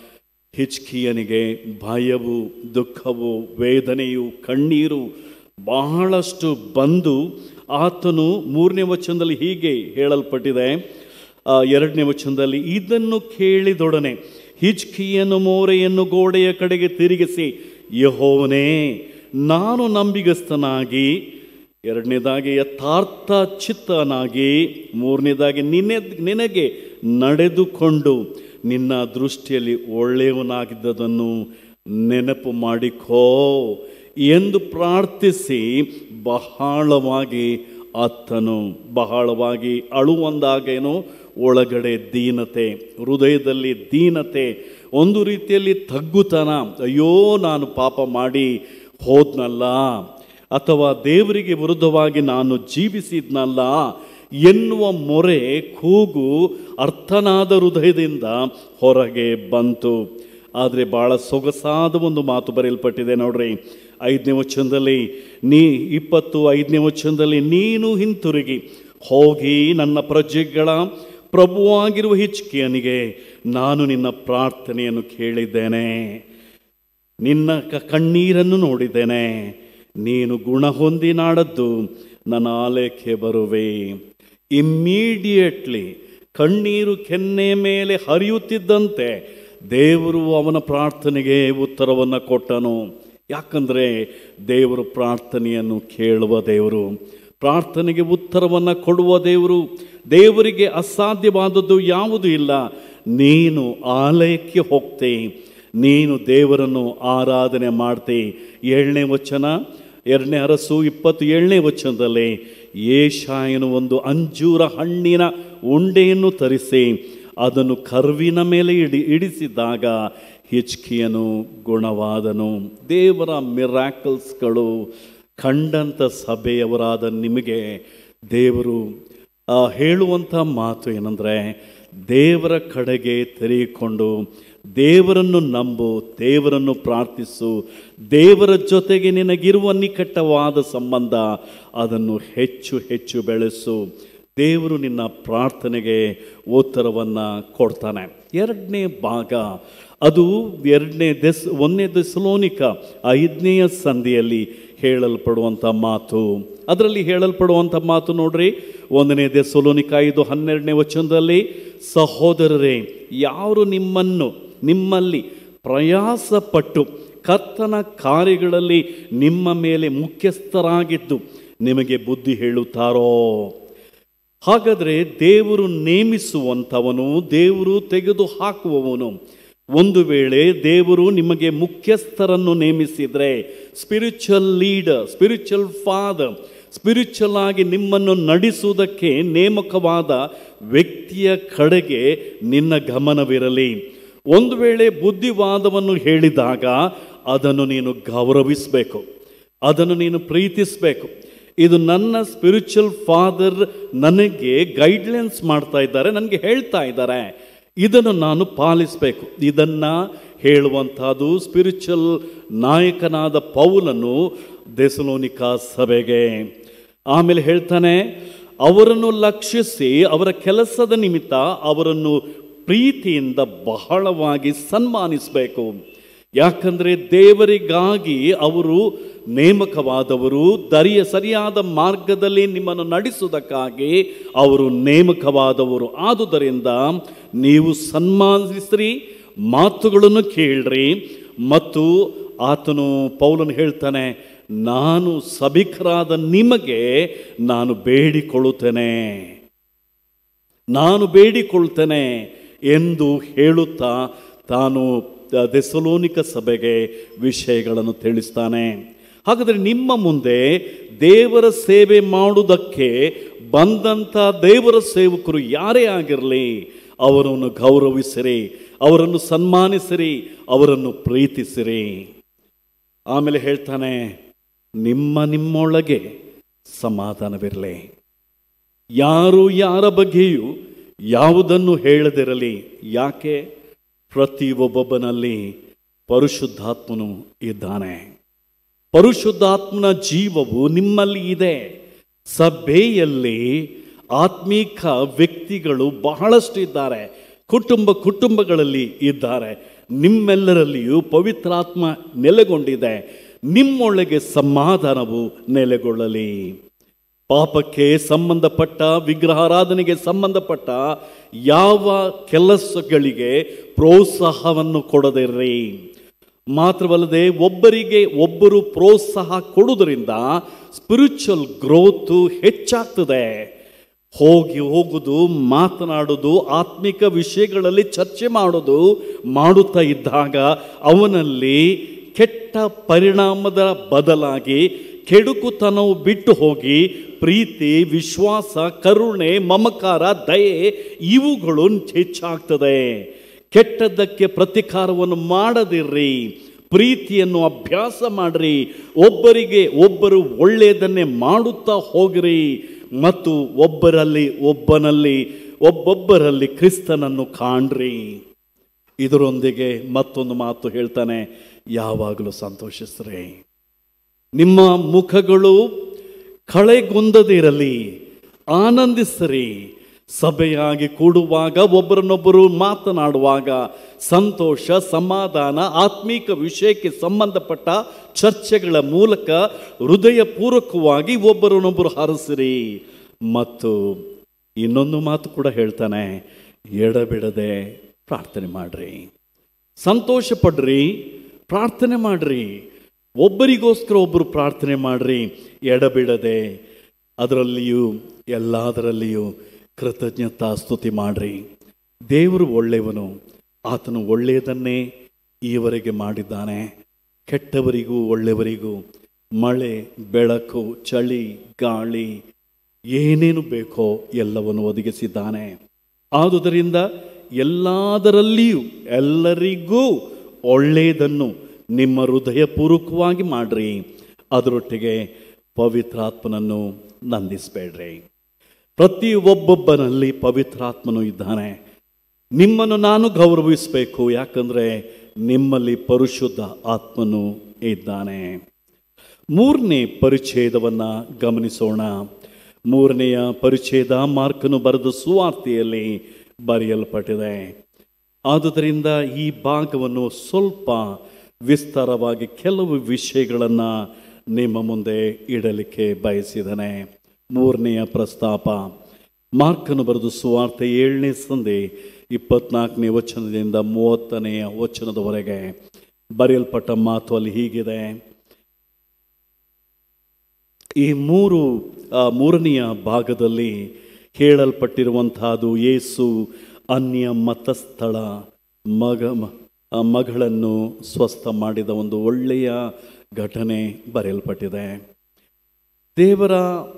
ಹಿಚ್ಕಿಯನಿಗೆ ಭಯವು ದುಃಖವು ವೇದನೆಯು ಕಣ್ಣೀರು ಬಹಳಷ್ಟು ಬಂದು ಆತನು ಮೂರನೇ ವಚನದಲ್ಲಿ ಹೀಗೆ ಹೇಳಲ್ಪಟ್ಟಿದೆ ಆ, ಎರಡನೇ ವಚನದಲ್ಲಿ ಇದನ್ನು ಕೇಳಿದೊಡನೆ ಹಿಚ್ಕಿಯನು ಮೋರೆಯನ್ನು ಗೋಡೆಯ ಕಡೆಗೆ ತಿರುಗಿಸಿ ಯಹೋವನೇ ನಾನು ನಂಬಿಗಸ್ತನಾಗಿ ಎರಡನೇದಾಗಿ ಯಥಾರ್ಥ ಚಿತ್ತನಾಗಿ ಮೂರನೇದಾಗಿ ನಿನ್ನೆ ನಿನಗೆ ನಡೆದುಕೊಂಡು ನಿನ್ನ ದೃಷ್ಟಿಯಲ್ಲಿ ಒಳ್ಳೆಯವನಾಗಿದ್ದದನ್ನು ನೆನಪು ಮಾಡಿಕೋ ಎಂದು ಪ್ರಾರ್ಥಿಸಿ ಬಹಳವಾಗಿ ಅತ್ತನು ಬಹಳವಾಗಿ ಅಳುವಂದಾಗೇನೋ ಒಳಗಡೆ ದೀನತೆ ಹೃದಯದಲ್ಲಿ ದೀನತೆ ಒಂದು ರೀತಿಯಲ್ಲಿ ತಗ್ಗುತನ ಅಯ್ಯೋ ನಾನು ಪಾಪ ಮಾಡಿ ಹೋದ್ನಲ್ಲ ಅಥವಾ ದೇವರಿಗೆ ವಿರುದ್ಧವಾಗಿ ನಾನು ಜೀವಿಸಿದ್ನಲ್ಲ ಎನ್ನುವ ಮೊರೆ ಕೂಗು ಅರ್ಥನಾದ ಹೃದಯದಿಂದ ಹೊರಗೆ ಬಂತು ಆದರೆ ಭಾಳ ಸೊಗಸಾದ ಒಂದು ಮಾತು ಬರೆಯಲ್ಪಟ್ಟಿದೆ ನೋಡ್ರಿ ಐದನೇ ವಚನದಲ್ಲಿ ನೀ ಇಪ್ಪತ್ತು ಐದನೇ ವಚನದಲ್ಲಿ ನೀನು ಹಿಂತಿರುಗಿ ಹೋಗಿ ನನ್ನ ಪ್ರಜೆಗಳ ಪ್ರಭುವಾಗಿರುವ ಹಿಚ್ಕಿಯನಿಗೆ ನಾನು ನಿನ್ನ ಪ್ರಾರ್ಥನೆಯನ್ನು ಕೇಳಿದ್ದೇನೆ ನಿನ್ನ ಕ- ಕಣ್ಣೀರನ್ನು ನೋಡಿದ್ದೇನೆ ನೀನು ಗುಣ ಹೊಂದಿ ನಾಡದ್ದು ನನ್ನ ಆಲಯಕ್ಕೆ ಬರುವೆ ಇಮ್ಮಿಡಿಯೇಟ್ಲಿ ಕಣ್ಣೀರು ಕೆನ್ನೆ ಮೇಲೆ ಹರಿಯುತ್ತಿದ್ದಂತೆ ದೇವರು ಅವನ ಪ್ರಾರ್ಥನೆಗೆ ಉತ್ತರವನ್ನು ಕೊಟ್ಟನು ಯಾಕಂದರೆ ದೇವರು ಪ್ರಾರ್ಥನೆಯನ್ನು ಕೇಳುವ ದೇವರು ಪ್ರಾರ್ಥನೆಗೆ ಉತ್ತರವನ್ನು ಕೊಡುವ ದೇವರು ದೇವರಿಗೆ ಅಸಾಧ್ಯವಾದದ್ದು ಯಾವುದೂ ಇಲ್ಲ ನೀನು ಆಲಯಕ್ಕೆ ಹೋಗ್ತೆ ನೀನು ದೇವರನ್ನು ಆರಾಧನೆ ಮಾಡ್ತೆ ಏಳನೇ ವಚನ ಎರಡನೇ ಅರಸು ಇಪ್ಪತ್ತು ಏಳನೇ ವಚನದಲ್ಲಿ ಏಷಾಯನು ಒಂದು ಅಂಜೂರ ಹಣ್ಣಿನ ಉಂಡೆಯನ್ನು ತರಿಸಿ ಅದನ್ನು ಕರ್ವಿನ ಮೇಲೆ ಇಡಿ ಇಡಿಸಿದಾಗ ಹಿಚ್ಕಿಯನು ಗುಣವಾದನು ದೇವರ ಮಿರಾಕಲ್ಸ್ಗಳು ಕಂಡಂಥ ಸಭೆಯವರಾದ ನಿಮಗೆ ದೇವರು ಆ, ಹೇಳುವಂಥ ಮಾತು ಏನಂದರೆ ದೇವರ ಕಡೆಗೆ ತೆರೆದುಕೊಂಡು ದೇವರನ್ನು ನಂಬು ದೇವರನ್ನು ಪ್ರಾರ್ಥಿಸು ದೇವರ ಜೊತೆಗೆ ನಿನಗಿರುವ ನಿಕಟವಾದ ಸಂಬಂಧ ಅದನ್ನು ಹೆಚ್ಚು ಹೆಚ್ಚು ಬೆಳೆಸು ದೇವರು ನಿನ್ನ ಪ್ರಾರ್ಥನೆಗೆ ಉತ್ತರವನ್ನು ಕೊಡ್ತಾನೆ ಎರಡನೇ ಭಾಗ ಅದು ಎರಡನೇ ದೆಸ್ ಒಂದನೇ ದೆಸಲೋನಿಕ ಐದನೆಯ ಸಂಧಿಯಲ್ಲಿ ಹೇಳಲ್ಪಡುವಂಥ ಮಾತು ಅದರಲ್ಲಿ ಹೇಳಲ್ಪಡುವಂಥ ಮಾತು ನೋಡ್ರಿ ಒಂದನೇ ದೆಸಲೋನಿಕ ಐದು ಹನ್ನೆರಡನೇ ವಚನದಲ್ಲಿ ಸಹೋದರರೇ ಯಾರು ನಿಮ್ಮನ್ನು ನಿಮ್ಮಲ್ಲಿ ಪ್ರಯಾಸಪಟ್ಟು ಕರ್ತನ ಕಾರ್ಯಗಳಲ್ಲಿ ನಿಮ್ಮ ಮೇಲೆ ಮುಖ್ಯಸ್ಥರಾಗಿದ್ದು ನಿಮಗೆ ಬುದ್ಧಿ ಹೇಳುತ್ತಾರೋ ಹಾಗಾದರೆ ದೇವರು ನೇಮಿಸುವಂಥವನು ದೇವರು ತೆಗೆದು ಹಾಕುವವನು ಒಂದು ವೇಳೆ ದೇವರು ನಿಮಗೆ ಮುಖ್ಯಸ್ಥರನ್ನು ನೇಮಿಸಿದರೆ spiritual leader spiritual father spiritual ಆಗಿ ನಿಮ್ಮನ್ನು ನಡೆಸುವುದಕ್ಕೆ ನೇಮಕವಾದ ವ್ಯಕ್ತಿಯ ಕಡೆಗೆ ನಿನ್ನ ಗಮನವಿರಲಿ ಒಂದು ವೇಳೆ ಬುದ್ಧಿವಾದವನ್ನು ಹೇಳಿದಾಗ ಅದನ್ನು ನೀನು ಗೌರವಿಸಬೇಕು ಅದನ್ನು ನೀನು ಪ್ರೀತಿಸಬೇಕು ಇದು ನನ್ನ ಸ್ಪಿರಿಚುವಲ್ ಫಾದರ್ ನನಗೆ ಗೈಡ್ಲೈನ್ಸ್ ಮಾಡ್ತಾ ಇದ್ದಾರೆ ನನಗೆ ಹೇಳ್ತಾ ಇದ್ದಾರೆ ಇದನ್ನು ನಾನು ಪಾಲಿಸಬೇಕು ಇದನ್ನು ಹೇಳುವಂಥದ್ದು ಸ್ಪಿರಿಚುವಲ್ ನಾಯಕನಾದ ಪೌಲನು ದೆಸಲೋನಿಕಾ ಸಭೆಗೆ ಆಮೇಲೆ ಹೇಳ್ತಾನೆ ಅವರನ್ನು ಲಕ್ಷಿಸಿ ಅವರ ಕೆಲಸದ ನಿಮಿತ್ತ ಅವರನ್ನು ಪ್ರೀತಿಯಿಂದ ಬಹಳವಾಗಿ ಸನ್ಮಾನಿಸಬೇಕು ಯಾಕಂದರೆ ದೇವರಿಗಾಗಿ ಅವರು ನೇಮಕವಾದವರು ದರಿಯ ಸರಿಯಾದ ಮಾರ್ಗದಲ್ಲಿ ನಿಮ್ಮನ್ನು ನಡೆಸುವುದಕ್ಕಾಗಿ ಅವರು ನೇಮಕವಾದವರು ಆದುದರಿಂದ ನೀವು ಸನ್ಮಾನಿಸ್ರಿ ಮಾತುಗಳನ್ನು ಕೇಳ್ರಿ ಮತ್ತು ಆತನು ಪೌಲನು ಹೇಳ್ತಾನೆ ನಾನು ಸಭಿಕರಾದ ನಿಮಗೆ ನಾನು ಬೇಡಿಕೊಳ್ಳುತ್ತೇನೆ ನಾನು ಬೇಡಿಕೊಳ್ತೇನೆ ಎಂದು ಹೇಳುತ್ತಾ ತಾನು ದೆಸಲೋನಿಕ ಸಭೆಗೆ ವಿಷಯಗಳನ್ನು ತಿಳಿಸ್ತಾನೆ ಹಾಗಾದರೆ ನಿಮ್ಮ ಮುಂದೆ ದೇವರ ಸೇವೆ ಮಾಡುವುದಕ್ಕೆ ಬಂದಂಥ ದೇವರ ಸೇವಕರು ಯಾರೇ ಆಗಿರಲಿ ಅವರನ್ನು ಗೌರವಿಸಿರಿ ಅವರನ್ನು ಸನ್ಮಾನಿಸಿರಿ ಅವರನ್ನು ಪ್ರೀತಿಸಿರಿ ಆಮೇಲೆ ಹೇಳ್ತಾನೆ ನಿಮ್ಮ ನಿಮ್ಮೊಳಗೆ ಸಮಾಧಾನವಿರಲಿ ಯಾರು ಯಾರ ಬಗ್ಗೆಯೂ ಯಾವುದನ್ನು ಹೇಳದಿರಲಿ ಯಾಕೆ ಪ್ರತಿ ಒಬ್ಬೊಬ್ಬನಲ್ಲಿ ಪರಿಶುದ್ಧಾತ್ಮನು ಇದ್ದಾನೆ ಪರಿಶುದ್ಧಾತ್ಮನ ಜೀವವು ನಿಮ್ಮಲ್ಲಿ ಇದೆ ಸಭೆಯಲ್ಲಿ ಆತ್ಮೀಕ ವ್ಯಕ್ತಿಗಳು ಬಹಳಷ್ಟು ಇದ್ದಾರೆ ಕುಟುಂಬ ಕುಟುಂಬಗಳಲ್ಲಿ ಇದ್ದಾರೆ ನಿಮ್ಮೆಲ್ಲರಲ್ಲಿಯೂ ಪವಿತ್ರಾತ್ಮ ನೆಲೆಗೊಂಡಿದೆ ನಿಮ್ಮೊಳಗೆ ಸಮಾಧಾನವು ನೆಲೆಗೊಳ್ಳಲಿ ಪಾಪಕ್ಕೆ ಸಂಬಂಧಪಟ್ಟ ವಿಗ್ರಹಾರಾಧನೆಗೆ ಸಂಬಂಧಪಟ್ಟ ಯಾವ ಕೆಲಸಗಳಿಗೆ ಪ್ರೋತ್ಸಾಹವನ್ನು ಕೊಡದಿರ್ರಿ ಮಾತ್ರವಲ್ಲದೆ ಒಬ್ಬರಿಗೆ ಒಬ್ಬರು ಪ್ರೋತ್ಸಾಹ ಕೊಡುವುದರಿಂದ ಸ್ಪಿರಿಚುವಲ್ ಗ್ರೋತು ಹೆಚ್ಚಾಗ್ತದೆ ಹೋಗಿ ಹೋಗುದು ಮಾತನಾಡೋದು ಆತ್ಮಿಕ ವಿಷಯಗಳಲ್ಲಿ ಚರ್ಚೆ ಮಾಡೋದು ಮಾಡುತ್ತಾ ಇದ್ದಾಗ ಅವನಲ್ಲಿ ಕೆಟ್ಟ ಪರಿಣಾಮದ ಬದಲಾಗಿ ಕೆಡುಕುತನವು ಬಿಟ್ಟು ಹೋಗಿ ಪ್ರೀತಿ ವಿಶ್ವಾಸ ಕರುಣೆ ಮಮಕಾರ ದಯೆ ಇವುಗಳು ಹೆಚ್ಚಾಗ್ತದೆ ಕೆಟ್ಟದ್ದಕ್ಕೆ ಪ್ರತಿಕಾರವನ್ನು ಮಾಡದಿರ್ರಿ ಪ್ರೀತಿಯನ್ನು ಅಭ್ಯಾಸ ಮಾಡ್ರಿ ಒಬ್ಬರಿಗೆ ಒಬ್ಬರು ಒಳ್ಳೆಯದನ್ನೇ ಮಾಡುತ್ತಾ ಹೋಗಿರಿ ಮತ್ತು ಒಬ್ಬರಲ್ಲಿ ಒಬ್ಬನಲ್ಲಿ ಒಬ್ಬೊಬ್ಬರಲ್ಲಿ ಕ್ರಿಸ್ತನನ್ನು ಕಾಣ್ರಿ ಇದರೊಂದಿಗೆ ಮತ್ತೊಂದು ಮಾತು ಹೇಳ್ತಾನೆ ಯಾವಾಗಲೂ ಸಂತೋಷಿಸ್ರಿ ನಿಮ್ಮ ಮುಖಗಳು ಕಳೆಗುಂದದಿರಲಿ ಆನಂದಿಸಿರಿ ಸಭೆಯಾಗಿ ಕೂಡುವಾಗ ಒಬ್ಬರನ್ನೊಬ್ಬರು ಮಾತನಾಡುವಾಗ ಸಂತೋಷ ಸಮಾಧಾನ ಆತ್ಮೀಕ ವಿಷಯಕ್ಕೆ ಸಂಬಂಧಪಟ್ಟ ಚರ್ಚೆಗಳ ಮೂಲಕ ಹೃದಯಪೂರ್ವಕವಾಗಿ ಒಬ್ಬರನ್ನೊಬ್ಬರು ಹರಸಿರಿ ಮತ್ತು ಇನ್ನೊಂದು ಮಾತು ಕೂಡ ಹೇಳ್ತಾನೆ ಎಡಬಿಡದೆ ಪ್ರಾರ್ಥನೆ ಮಾಡ್ರಿ ಸಂತೋಷ ಪಡ್ರಿ ಪ್ರಾರ್ಥನೆ ಮಾಡ್ರಿ ಒಬ್ಬರಿಗೋಸ್ಕರ ಒಬ್ಬರು ಪ್ರಾರ್ಥನೆ ಮಾಡ್ರಿ ಎಡಬಿಡದೆ ಅದರಲ್ಲಿಯೂ ಎಲ್ಲದರಲ್ಲಿಯೂ ಕೃತಜ್ಞತಾ ಸ್ತುತಿ ಮಾಡ್ರಿ ದೇವರು ಒಳ್ಳೆಯವನು ಆತನು ಒಳ್ಳೆಯದನ್ನೇ ಈವರೆಗೆ ಮಾಡಿದ್ದಾನೆ ಕೆಟ್ಟವರಿಗೂ ಒಳ್ಳೆಯವರಿಗೂ ಮಳೆ ಬೆಳಕು ಚಳಿ ಗಾಳಿ ಏನೇನು ಬೇಕೋ ಎಲ್ಲವನ್ನು ಒದಗಿಸಿದ್ದಾನೆ ಆದುದರಿಂದ ಎಲ್ಲದರಲ್ಲಿಯೂ ಎಲ್ಲರಿಗೂ ಒಳ್ಳೆಯದನ್ನು ನಿಮ್ಮ ಹೃದಯಪೂರ್ವಕವಾಗಿ ಮಾಡ್ರಿ ಅದರೊಟ್ಟಿಗೆ ಪವಿತ್ರಾತ್ಮನನ್ನು ನಂದಿಸಬೇಡ್ರಿ ಪ್ರತಿ ಒಬ್ಬೊಬ್ಬನಲ್ಲಿ ಪವಿತ್ರಾತ್ಮನು ಇದ್ದಾನೆ ನಿಮ್ಮನ್ನು ನಾನು ಗೌರವಿಸಬೇಕು ಯಾಕಂದರೆ ನಿಮ್ಮಲ್ಲಿ ಪರಿಶುದ್ಧ ಆತ್ಮನು ಇದ್ದಾನೆ ಮೂರನೇ ಪರಿಚ್ಛೇದವನ್ನು ಗಮನಿಸೋಣ ಮೂರನೆಯ ಪರಿಚ್ಛೇದ ಮಾರ್ಕನು ಬರೆದ ಸುವಾರ್ತೆಯಲ್ಲಿ ಬರೆಯಲ್ಪಟ್ಟಿದೆ ಆದುದರಿಂದ ಈ ಭಾಗವನ್ನು ಸ್ವಲ್ಪ ವಿಸ್ತಾರವಾಗಿ ಕೆಲವು ವಿಷಯಗಳನ್ನು ನಿಮ್ಮ ಮುಂದೆ ಇಡಲಿಕ್ಕೆ ಬಯಸಿದ್ದಾನೆ ಮೂರನೆಯ ಪ್ರಸ್ತಾಪ ಮಾರ್ಕನು ಬರೆದು ಸುವಾರ್ತೆ ಏಳನೇ ಸಂಧಿ ಇಪ್ಪತ್ನಾಲ್ಕನೇ ವಚನದಿಂದ ಮೂವತ್ತನೆಯ ವಚನದವರೆಗೆ ಬರೆಯಲ್ಪಟ್ಟ ಮಾತು ಅಲ್ಲಿ ಹೀಗಿದೆ ಈ ಮೂರು ಆ, ಮೂರನೆಯ ಭಾಗದಲ್ಲಿ ಹೇಳಲ್ಪಟ್ಟಿರುವಂತಹದ್ದು ಯೇಸು ಅನ್ಯ ಮತಸ್ಥಳ ಮಗ ಮ- ಆ ಮಗಳನ್ನು ಸ್ವಸ್ಥ ಮಾಡಿದ ಒಂದು ಒಳ್ಳೆಯ ಘಟನೆ ಬರೆಯಲ್ಪಟ್ಟಿದೆ ದೇವರ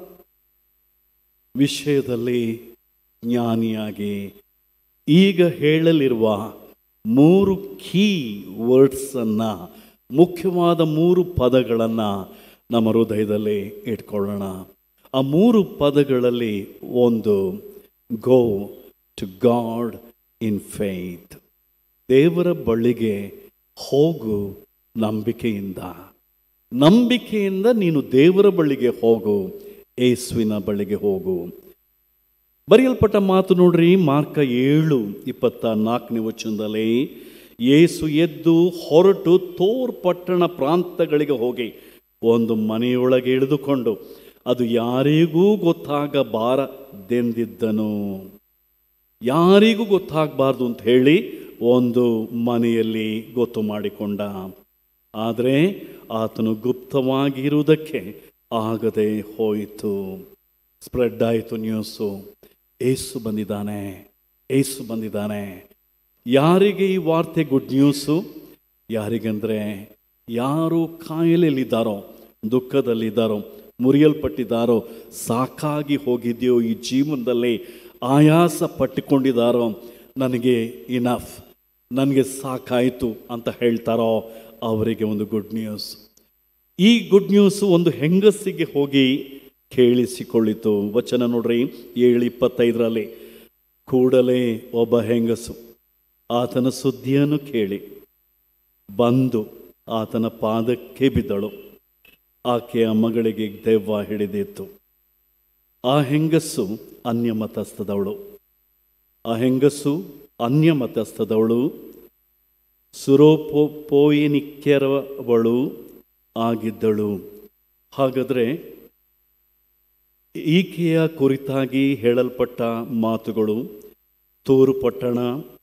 ವಿಷಯದಲ್ಲಿ ಜ್ಞಾನಿಯಾಗಿ ಈಗ ಹೇಳಲಿರುವ ಮೂರು ಕೀ ವರ್ಡ್ಸನ್ನು ಮುಖ್ಯವಾದ ಮೂರು ಪದಗಳನ್ನು ನಮ್ಮ ಹೃದಯದಲ್ಲಿ ಇಟ್ಕೊಳ್ಳೋಣ ಆ ಮೂರು ಪದಗಳಲ್ಲಿ ಒಂದು go to God in faith ದೇವರ ಬಳಿಗೆ ಹೋಗು ನಂಬಿಕೆಯಿಂದ ನಂಬಿಕೆಯಿಂದ ನೀನು ದೇವರ ಬಳಿಗೆ ಹೋಗು ಏಸುವಿನ ಬಳಿಗೆ ಹೋಗು ಬರೆಯಲ್ಪಟ್ಟ ಮಾತು ನೋಡ್ರಿ ಮಾರ್ಕ ಏಳು ಇಪ್ಪತ್ತ ನಾಲ್ಕನೇ ವಚನದಲ್ಲಿ ಯೇಸು ಎದ್ದು ಹೊರಟು ತೋರ್ ಪಟ್ಟಣ ಪ್ರಾಂತಗಳಿಗೆ ಹೋಗಿ ಒಂದು ಮನೆಯೊಳಗೆ ಇಳಿದುಕೊಂಡು ಅದು ಯಾರಿಗೂ ಗೊತ್ತಾಗಬಾರದೆಂದಿದ್ದನು ಯಾರಿಗೂ ಗೊತ್ತಾಗಬಾರ್ದು ಅಂತ ಹೇಳಿ ಒಂದು ಮನೆಯಲ್ಲಿ ಗೊತ್ತು ಮಾಡಿಕೊಂಡ ಆದರೆ ಆತನು ಗುಪ್ತವಾಗಿರುವುದಕ್ಕೆ ಆಗದೆ ಹೋಯಿತು ಸ್ಪ್ರೆಡ್ ಆಯಿತು ನ್ಯೂಸು ಏಸು ಬಂದಿದ್ದಾನೆ ಏಸು ಬಂದಿದ್ದಾನೆ ಯಾರಿಗೆ ಈ ವಾರ್ತೆ ಗುಡ್ ನ್ಯೂಸು ಯಾರಿಗಂದರೆ ಯಾರು ಕಾಯಿಲೆಯಲ್ಲಿದ್ದಾರೋ ದುಃಖದಲ್ಲಿದ್ದಾರೋ ಮುರಿಯಲ್ಪಟ್ಟಿದ್ದಾರೋ ಸಾಕಾಗಿ ಹೋಗಿದೆಯೋ ಈ ಜೀವನದಲ್ಲಿ ಆಯಾಸ ಪಟ್ಟುಕೊಂಡಿದ್ದಾರೋ ನನಗೆ ಇನಫ್ ನನಗೆ ಸಾಕಾಯಿತು ಅಂತ ಹೇಳ್ತಾರೋ ಅವರಿಗೆ ಒಂದು ಗುಡ್ ನ್ಯೂಸ್ ಈ ಗುಡ್ ನ್ಯೂಸ್ ಒಂದು ಹೆಂಗಸಿಗೆ ಹೋಗಿ ಕೇಳಿಸಿಕೊಳ್ಳಿತು ವಚನ ನೋಡ್ರಿ ಏಳು ಇಪ್ಪತ್ತೈದರಲ್ಲಿ ಕೂಡಲೇ ಒಬ್ಬ ಹೆಂಗಸು ಆತನ ಸುದ್ದಿಯನ್ನು ಕೇಳಿ ಬಂದು ಆತನ ಪಾದಕ್ಕೆ ಬಿದ್ದಳು ಆಕೆಯ ಮಗಳಿಗೆ ದೆವ್ವ ಹಿಡಿದಿತ್ತು ಆ ಹೆಂಗಸು ಅನ್ಯ ಮತಸ್ಥದವಳು ಆ ಹೆಂಗಸು ಅನ್ಯ ಮತಸ್ಥದವಳು ಸುರೋಪೋಯಿನಿಕ್ಯರವಳು ಆಗಿದ್ದಳು ಹಾಗಾದರೆ ಈಕೆಯ ಕುರಿತಾಗಿ ಹೇಳಲ್ಪಟ್ಟ ಮಾತುಗಳು ತೂರು ಪಟ್ಟಣ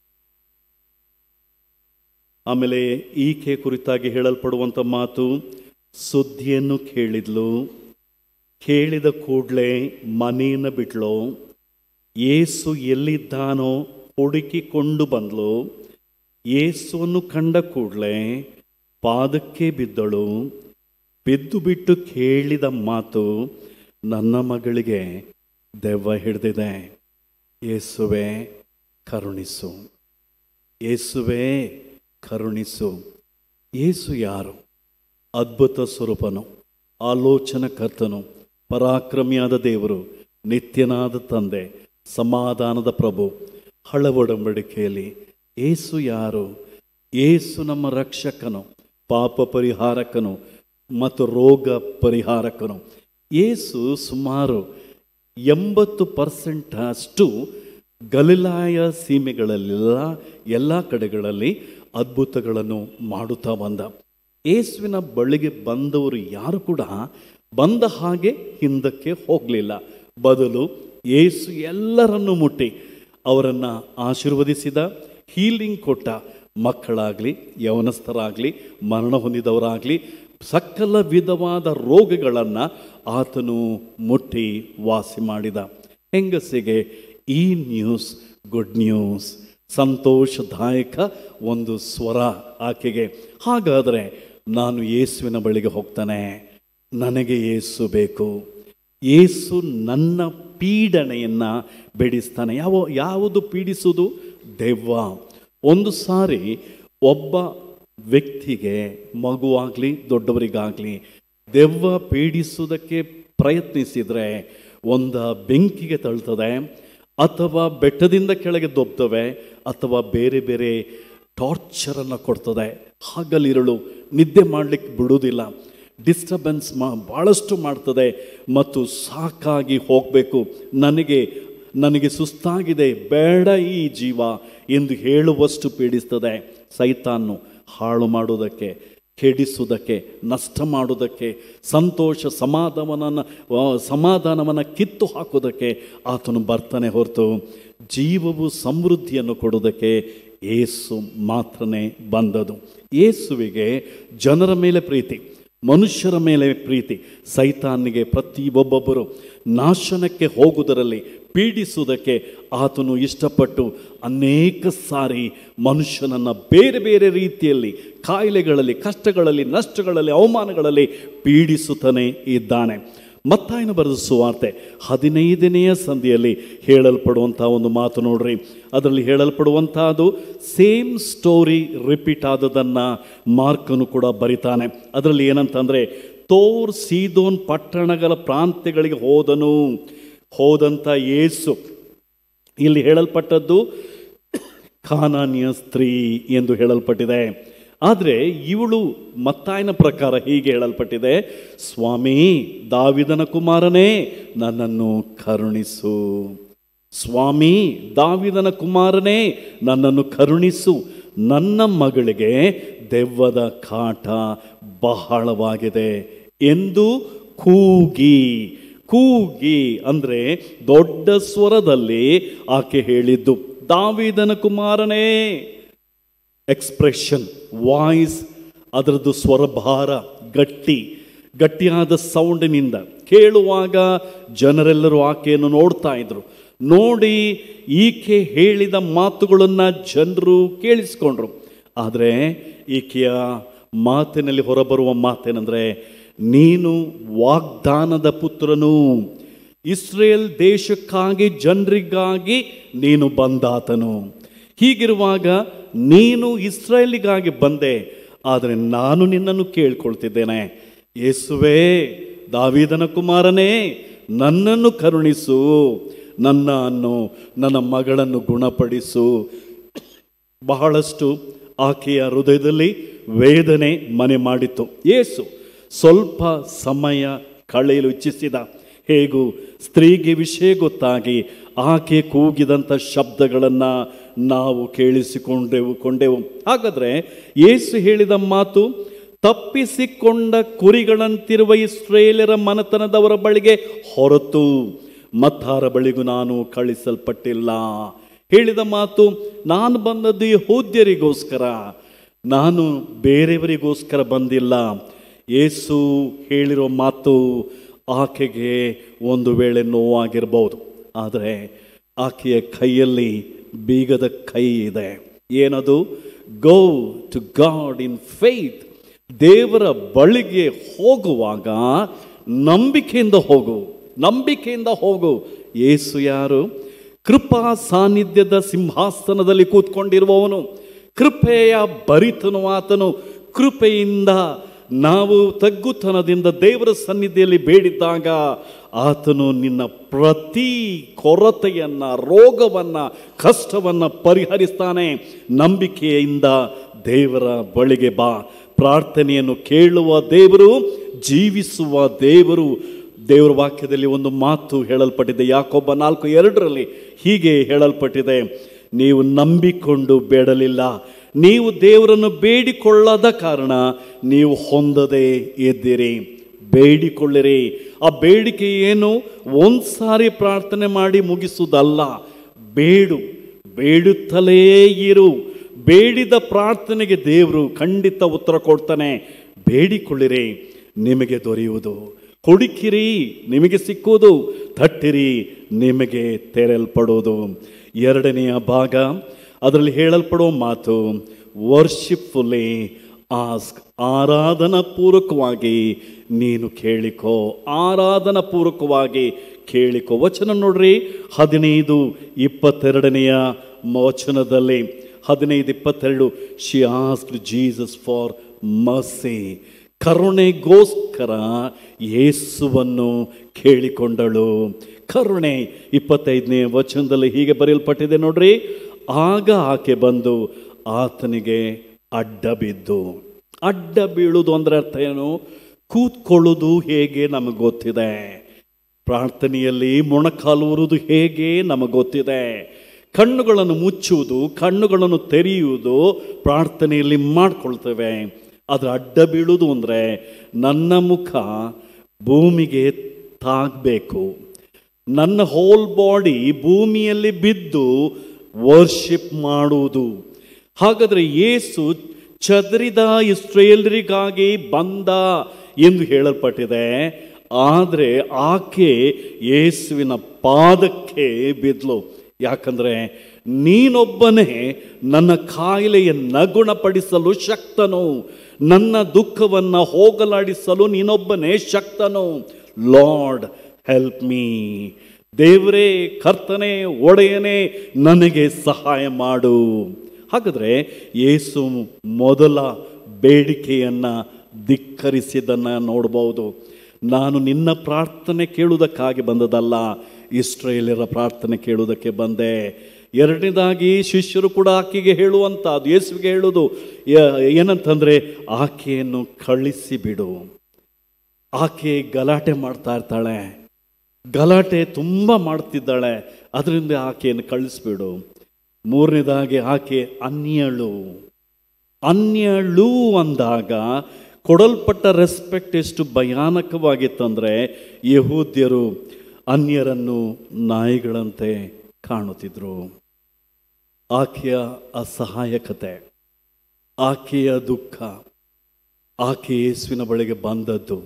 ಆಮೇಲೆ ಈಕೆ ಕುರಿತಾಗಿ ಹೇಳಲ್ಪಡುವಂಥ ಮಾತು ಸುದ್ದಿಯನ್ನು ಕೇಳಿದ್ಲು ಕೇಳಿದ ಕೂಡಲೇ ಮನೆಯನ್ನು ಬಿಟ್ಲು ಏಸು ಎಲ್ಲಿದ್ದಾನೋ ಹುಡುಕಿಕೊಂಡು ಬಂದ್ಲು ಏಸುವನ್ನು ಕಂಡ ಕೂಡಲೇ ಪಾದಕ್ಕೆ ಬಿದ್ದಳು ಬಿದ್ದು ಬಿಟ್ಟು ಕೇಳಿದ ಮಾತು ನನ್ನ ಮಗಳಿಗೆ ದೆವ್ವ ಹಿಡಿದಿದೆ ಯೇಸುವೆ ಕರುಣಿಸು ಯೇಸುವೆ ಕರುಣಿಸು ಯೇಸು ಯಾರು ಅದ್ಭುತ ಸ್ವರೂಪನು ಆಲೋಚನಕರ್ತನು ಪರಾಕ್ರಮಿಯಾದ ದೇವರು ನಿತ್ಯನಾದ ತಂದೆ ಸಮಾಧಾನದ ಪ್ರಭು ಹಳವೊಡಂಬಡಿಕೆಯಲ್ಲಿ ಏಸು ಯಾರು ಏಸು ನಮ್ಮ ರಕ್ಷಕನು ಪಾಪ ಪರಿಹಾರಕನು ಮತ್ತು ರೋಗ ಪರಿಹಾರಕನು ಏಸು ಸುಮಾರು ಎಂಬತ್ತು ಪರ್ಸೆಂಟ್ ಅಷ್ಟು ಗಲಿಲಾಯ ಸೀಮೆಗಳಲ್ಲೆಲ್ಲ ಎಲ್ಲ ಕಡೆಗಳಲ್ಲಿ ಅದ್ಭುತಗಳನ್ನು ಮಾಡುತ್ತಾ ಬಂದ ಯೇಸುವಿನ ಬಳಿಗೆ ಬಂದವರು ಯಾರು ಕೂಡ ಬಂದ ಹಾಗೆ ಹಿಂದಕ್ಕೆ ಹೋಗಲಿಲ್ಲ ಬದಲು ಯೇಸು ಎಲ್ಲರನ್ನು ಮುಟ್ಟಿ ಅವರನ್ನು ಆಶೀರ್ವದಿಸಿದ ಹೀಲಿಂಗ್ ಕೊಟ್ಟ ಮಕ್ಕಳಾಗಲಿ ಯವನಸ್ಥರಾಗಲಿ ಮರಣ ಹೊಂದಿದವರಾಗಲಿ ಸಕಲ ವಿಧವಾದ ರೋಗಗಳನ್ನು ಆತನು ಮುಟ್ಟಿ ವಾಸಿ ಮಾಡಿದ ಹೆಂಗಸಿಗೆ ಈ ನ್ಯೂಸ್ ಗುಡ್ ನ್ಯೂಸ್ ಸಂತೋಷದಾಯಕ ಒಂದು ಸ್ವರ ಆಕೆಗೆ ಹಾಗಾದರೆ ನಾನು ಯೇಸುವಿನ ಬಳಿಗೆ ಹೋಗ್ತಾನೆ ನನಗೆ ಯೇಸು ಬೇಕು ಯೇಸು ನನ್ನ ಪೀಡನೆಯನ್ನು ಬಿಡಿಸ್ತಾನೆ ಯಾವ ಯಾವುದು ಪೀಡಿಸುವುದು ದೆವ್ವ ಒಂದು ಸಾರಿ ಒಬ್ಬ ವ್ಯಕ್ತಿಗೆ ಮಗುವಾಗಲಿ ದೊಡ್ಡವರಿಗಾಗಲಿ ದೆವ್ವ ಪೀಡಿಸುವುದಕ್ಕೆ ಪ್ರಯತ್ನಿಸಿದರೆ ಒಂದು ಬೆಂಕಿಗೆ ತಳ್ತದೆ ಅಥವಾ ಬೆಟ್ಟದಿಂದ ಕೆಳಗೆ ದೊಬ್ತವೆ ಅಥವಾ ಬೇರೆ ಬೇರೆ ಟಾರ್ಚರನ್ನು ಕೊಡ್ತದೆ ಹಗಲಿರುಳು ನಿದ್ದೆ ಮಾಡಲಿಕ್ಕೆ ಬಿಡುವುದಿಲ್ಲ ಡಿಸ್ಟರ್ಬೆನ್ಸ್ ಮಾ ಭಾಳಷ್ಟು ಮಾಡ್ತದೆ ಮತ್ತು ಸಾಕಾಗಿ ಹೋಗಬೇಕು ನನಗೆ ನನಗೆ ಸುಸ್ತಾಗಿದೆ ಬೇಡ ಈ ಜೀವ ಎಂದು ಹೇಳುವಷ್ಟು ಪೀಡಿಸ್ತದೆ ಸೈತಾನ್ನು ಹಾಳು ಮಾಡುವುದಕ್ಕೆ ಕೆಡಿಸುವುದಕ್ಕೆ ನಷ್ಟ ಮಾಡುವುದಕ್ಕೆ ಸಂತೋಷ ಸಮಾಧಾನವನ್ನು ಸಮಾಧಾನವನ್ನು ಕಿತ್ತು ಹಾಕೋದಕ್ಕೆ ಆತನು ಬರ್ತಾನೆ ಹೊರತು ಜೀವವು ಸಮೃದ್ಧಿಯನ್ನು ಕೊಡುವುದಕ್ಕೆ ಏಸು ಮಾತ್ರನೇ ಬಂದದು ಏಸುವಿಗೆ ಜನರ ಮೇಲೆ ಪ್ರೀತಿ ಮನುಷ್ಯರ ಮೇಲೆ ಪ್ರೀತಿ ಸೈತಾನಿಗೆ ಪ್ರತಿಯೊಬ್ಬೊಬ್ಬರು ನಾಶನಕ್ಕೆ ಹೋಗುವುದರಲ್ಲಿ ಪೀಡಿಸುವುದಕ್ಕೆ ಆತನು ಇಷ್ಟಪಟ್ಟು ಅನೇಕ ಸಾರಿ ಮನುಷ್ಯನನ್ನು ಬೇರೆ ಬೇರೆ ರೀತಿಯಲ್ಲಿ ಕಾಯಿಲೆಗಳಲ್ಲಿ ಕಷ್ಟಗಳಲ್ಲಿ ನಷ್ಟಗಳಲ್ಲಿ ಅವಮಾನಗಳಲ್ಲಿ ಪೀಡಿಸುತ್ತಾನೆ ಇದ್ದಾನೆ ಮತ್ತಾಯನ ಬರೆದ ಸುವಾರ್ತೆ ಹದಿನೈದನೆಯ ಸಂಧಿಯಲ್ಲಿ ಹೇಳಲ್ಪಡುವಂಥ ಒಂದು ಮಾತು ನೋಡ್ರಿ ಅದರಲ್ಲಿ ಹೇಳಲ್ಪಡುವಂಥದ್ದು ಸೇಮ್ ಸ್ಟೋರಿ ರಿಪೀಟ್ ಆದದನ್ನು ಮಾರ್ಕನು ಕೂಡ ಬರಿತಾನೆ ಅದರಲ್ಲಿ ಏನಂತಂದರೆ ತೋರ್ ಸೀದೋನ್ ಪಟ್ಟಣಗಳ ಪ್ರಾಂತ್ಯಗಳಿಗೆ ಹೋದನು ಹೋದಂಥ ಯೇಸು ಇಲ್ಲಿ ಹೇಳಲ್ಪಟ್ಟದ್ದು ಖಾನಾನಿಯ ಸ್ತ್ರೀ ಎಂದು ಹೇಳಲ್ಪಟ್ಟಿದೆ ಆದರೆ ಇವಳು ಮತ್ತಾಯನ ಪ್ರಕಾರ ಹೀಗೆ ಹೇಳಲ್ಪಟ್ಟಿದೆ ಸ್ವಾಮಿ ದಾವಿದನ ಕುಮಾರನೇ ನನ್ನನ್ನು ಕರುಣಿಸು ಸ್ವಾಮಿ ದಾವಿದನ ಕುಮಾರನೇ ನನ್ನನ್ನು ಕರುಣಿಸು ನನ್ನ ಮಗಳಿಗೆ ದೆವ್ವದ ಕಾಟ ಬಹಳವಾಗಿದೆ ಎಂದು ಕೂಗಿ ಕೂಗಿ ಅಂದರೆ ದೊಡ್ಡ ಸ್ವರದಲ್ಲಿ ಆಕೆ ಹೇಳಿದ್ದು ದಾವಿದನ ಕುಮಾರನೇ ಎಕ್ಸ್ಪ್ರೆಷನ್ ವಾಯ್ಸ್ ಅದರದ್ದು ಸ್ವರಭಾರ ಗಟ್ಟಿ ಗಟ್ಟಿಯಾದ ಸೌಂಡಿನಿಂದ ಕೇಳುವಾಗ ಜನರೆಲ್ಲರೂ ಆಕೆಯನ್ನು ನೋಡ್ತಾ ಇದ್ರು ನೋಡಿ ಈಕೆ ಹೇಳಿದ ಮಾತುಗಳನ್ನು ಜನರು ಕೇಳಿಸ್ಕೊಂಡ್ರು ಆದರೆ ಈಕೆಯ ಮಾತಿನಲ್ಲಿ ಹೊರಬರುವ ಮಾತೇನೆಂದರೆ ನೀನು ವಾಗ್ದಾನದ ಪುತ್ರನು ಇಸ್ರೇಲ್ ದೇಶಕ್ಕಾಗಿ ಜನರಿಗಾಗಿ ನೀನು ಬಂದಾತನು ಹೀಗಿರುವಾಗ ನೀನು ಇಸ್ರೇಲಿಗಾಗಿ ಬಂದೆ ಆದರೆ ನಾನು ನಿನ್ನನ್ನು ಕೇಳ್ಕೊಳ್ತಿದ್ದೇನೆ ಯೇಸುವೇ ದಾವಿದನ ಕುಮಾರನೇ ನನ್ನನ್ನು ಕರುಣಿಸು ನನ್ನ ಅನ್ನು ನನ್ನ ಮಗಳನ್ನು ಗುಣಪಡಿಸು ಬಹಳಷ್ಟು ಆಕೆಯ ಹೃದಯದಲ್ಲಿ ವೇದನೆ ಮನೆ ಮಾಡಿತು ಯೇಸು ಸ್ವಲ್ಪ ಸಮಯ ಕಳೆಯಲು ಇಚ್ಛಿಸಿದ ಹೇಗೂ ಸ್ತ್ರೀಗೆ ವಿಷಯ ಗೊತ್ತಾಗಿ ಆಕೆ ಕೂಗಿದಂಥ ಶಬ್ದಗಳನ್ನು ನಾವು ಕೇಳಿಸಿಕೊಂಡೆವು ಕೊಂಡೆವು ಹಾಗಾದರೆ ಯೇಸು ಹೇಳಿದ ಮಾತು ತಪ್ಪಿಸಿಕೊಂಡ ಕುರಿಗಳಂತಿರುವ ಇಸ್ರೇಲರ ಮನತನದವರ ಬಳಿಗೆ ಹೊರತು ಮತ್ತಾರ ಬಳಿಗೂ ನಾನು ಕಳಿಸಲ್ಪಟ್ಟಿಲ್ಲ ಹೇಳಿದ ಮಾತು ನಾನು ಬಂದದ್ದು ಯಹೂದ್ಯರಿಗೋಸ್ಕರ ನಾನು ಬೇರೆಯವರಿಗೋಸ್ಕರ ಬಂದಿಲ್ಲ ಯೇಸು ಹೇಳಿರೋ ಮಾತು ಆಕೆಗೆ ಒಂದು ವೇಳೆ ನೋವಾಗಿರ್ಬೋದು ಆದರೆ ಆಕೆಯ ಕೈಯಲ್ಲಿ ಬೀಗದ ಕೈ ಇದೆ ಏನದು go to God in faith ದೇವರ ಬಳಿಗೆ ಹೋಗುವಾಗ ನಂಬಿಕೆಯಿಂದ ಹೋಗು ನಂಬಿಕೆಯಿಂದ ಹೋಗು ಯೇಸು ಯಾರು ಕೃಪಾ ಸಾನ್ನಿಧ್ಯದ ಸಿಂಹಾಸನದಲ್ಲಿ ಕೂತ್ಕೊಂಡಿರುವವನು ಕೃಪೆಯ ಭರಿತನು ಆತನು ಕೃಪೆಯಿಂದ ನಾವು ತಗ್ಗುತನದಿಂದ ದೇವರ ಸನ್ನಿಧಿಯಲ್ಲಿ ಬೇಡಿದ್ದಾಗ ಆತನು ನಿನ್ನ ಪ್ರತಿ ಕೊರತೆಯನ್ನು ರೋಗವನ್ನು ಕಷ್ಟವನ್ನು ಪರಿಹರಿಸ್ತಾನೆ ನಂಬಿಕೆಯಿಂದ ದೇವರ ಬಳಿಗೆ ಬಾ ಪ್ರಾರ್ಥನೆಯನ್ನು ಕೇಳುವ ದೇವರು ಜೀವಿಸುವ ದೇವರು ದೇವರ ವಾಕ್ಯದಲ್ಲಿ ಒಂದು ಮಾತು ಹೇಳಲ್ಪಟ್ಟಿದೆ ಯಾಕೊಬ್ಬ ನಾಲ್ಕು ಎರಡರಲ್ಲಿ ಹೀಗೆ ಹೇಳಲ್ಪಟ್ಟಿದೆ ನೀವು ನಂಬಿಕೊಂಡು ಬೇಡಲಿಲ್ಲ ನೀವು ದೇವರನ್ನು ಬೇಡಿಕೊಳ್ಳದ ಕಾರಣ ನೀವು ಹೊಂದದೇ ಇದ್ದೀರಿ ಬೇಡಿಕೊಳ್ಳಿರಿ ಆ ಬೇಡಿಕೆ ಏನು ಒಂದು ಸಾರಿ ಪ್ರಾರ್ಥನೆ ಮಾಡಿ ಮುಗಿಸುವುದಲ್ಲ ಬೇಡು ಬೇಡುತ್ತಲೇ ಇರು ಬೇಡಿದ ಪ್ರಾರ್ಥನೆಗೆ ದೇವರು ಖಂಡಿತ ಉತ್ತರ ಕೊಡ್ತಾನೆ ಬೇಡಿಕೊಳ್ಳಿರಿ ನಿಮಗೆ ದೊರೆಯುವುದು ಹುಡುಕಿರಿ ನಿಮಗೆ ಸಿಕ್ಕುವುದು ತಟ್ಟಿರಿ ನಿಮಗೆ ತೆರೆಯಲ್ಪಡುವುದು ಎರಡನೆಯ ಭಾಗ ಅದರಲ್ಲಿ ಹೇಳಲ್ಪಡುವ ಮಾತು ವರ್ಷಿಪ್ಫುಲಿ ಆಸ್ಕ್ ಆರಾಧನಾ ಪೂರ್ವಕವಾಗಿ ನೀನು ಕೇಳಿಕೋ ಆರಾಧನಾ ಪೂರ್ವಕವಾಗಿ ಕೇಳಿಕೋ ವಚನ ನೋಡ್ರಿ ಹದಿನೈದು ಇಪ್ಪತ್ತೆರಡನೆಯ ವಚನದಲ್ಲಿ ಹದಿನೈದು ಇಪ್ಪತ್ತೆರಡು ಶಿ ಆಸ್ಕ್ ಜೀಸಸ್ ಫಾರ್ ಮಸಿ ಕರುಣೆಗೋಸ್ಕರ ಯೇಸುವನ್ನು ಕೇಳಿಕೊಂಡಳು ಕರುಣೆ ಇಪ್ಪತ್ತೈದನೇ ವಚನದಲ್ಲಿ ಹೀಗೆ ಬರೆಯಲ್ಪಟ್ಟಿದೆ ನೋಡ್ರಿ ಆಗ ಆಕೆ ಬಂದು ಆತನಿಗೆ ಅಡ್ಡ ಬಿದ್ದು ಅಡ್ಡ ಬೀಳುವುದು ಅಂದ್ರೆ ಅರ್ಥ ಏನು ಕೂತ್ಕೊಳ್ಳೋದು ಹೇಗೆ ನಮಗೆ ಗೊತ್ತಿದೆ ಪ್ರಾರ್ಥನೆಯಲ್ಲಿ ಮೊಣಕಾಲುವುದು ಹೇಗೆ ನಮಗೆ ಗೊತ್ತಿದೆ ಕಣ್ಣುಗಳನ್ನು ಮುಚ್ಚುವುದು ಕಣ್ಣುಗಳನ್ನು ತೆರೆಯುವುದು ಪ್ರಾರ್ಥನೆಯಲ್ಲಿ ಮಾಡ್ಕೊಳ್ತೇವೆ ಅದರ ಅಡ್ಡ ಬೀಳುವುದು ಅಂದರೆ ನನ್ನ ಮುಖ ಭೂಮಿಗೆ ತಾಗಬೇಕು ನನ್ನ ಹೋಲ್ ಬಾಡಿ ಭೂಮಿಯಲ್ಲಿ ಬಿದ್ದು ವರ್ಷಿಪ್ ಮಾಡುವುದು ಹಾಗಾದರೆ ಯೇಸು ಚದರಿದ ಇಸ್ರೇಲರಿಗಾಗಿ ಬಂದ ಎಂದು ಹೇಳಲ್ಪಟ್ಟಿದೆ ಆದರೆ ಆಕೆ ಯೇಸುವಿನ ಪಾದಕ್ಕೆ ಬಿದ್ಲು ಯಾಕಂದರೆ ನೀನೊಬ್ಬನೇ ನನ್ನ ಕಾಯಿಲೆಯನ್ನು ಗುಣಪಡಿಸಲು ಶಕ್ತನು ನನ್ನ ದುಃಖವನ್ನು ಹೋಗಲಾಡಿಸಲು ನೀನೊಬ್ಬನೇ ಶಕ್ತನು ಲಾರ್ಡ್ ಹೆಲ್ಪ್ ಮೀ ದೇವರೇ ಕರ್ತನೆ ಒಡೆಯನೇ ನನಗೆ ಸಹಾಯ ಮಾಡು ಹಾಗಾದರೆ ಯೇಸು ಮೊದಲ ಬೇಡಿಕೆಯನ್ನು ಧಿಕ್ಕರಿಸಿದ್ದನ್ನು ನೋಡ್ಬೋದು ನಾನು ನಿನ್ನ ಪ್ರಾರ್ಥನೆ ಕೇಳುವುದಕ್ಕಾಗಿ ಬಂದದಲ್ಲ ಇಸ್ರೇಲರ ಪ್ರಾರ್ಥನೆ ಕೇಳುವುದಕ್ಕೆ ಬಂದೆ ಎರಡನೇದಾಗಿ ಶಿಷ್ಯರು ಕೂಡ ಆಕೆಗೆ ಹೇಳುವಂಥದ್ದು ಯೇಸುವಿಗೆ ಹೇಳುವುದು ಯ- ಏನಂತಂದರೆ ಆಕೆಯನ್ನು ಕಳಿಸಿ ಬಿಡು ಆಕೆ ಗಲಾಟೆ ಮಾಡ್ತಾ ಇರ್ತಾಳೆ ಗಲಾಟೆ ತುಂಬ ಮಾಡ್ತಿದ್ದಾಳೆ ಅದರಿಂದ ಆಕೆಯನ್ನು ಕಳಿಸ್ಬಿಡು ಮೂರನೇದಾಗಿ ಆಕೆ ಅನ್ಯಳು ಅನ್ಯಳು ಅಂದಾಗ ಕೊಡಲ್ಪಟ್ಟ ರೆಸ್ಪೆಕ್ಟ್ ಎಷ್ಟು ಭಯಾನಕವಾಗಿತ್ತಂದರೆ ಯಹೂದ್ಯರು ಅನ್ಯರನ್ನು ನಾಯಿಗಳಂತೆ ಕಾಣುತ್ತಿದ್ರು ಆಕೆಯ ಅಸಹಾಯಕತೆ ಆಕೆಯ ದುಃಖ ಆಕೆ ಯೇಸುವಿನ ಬಳಿಗೆ ಬಂದದ್ದು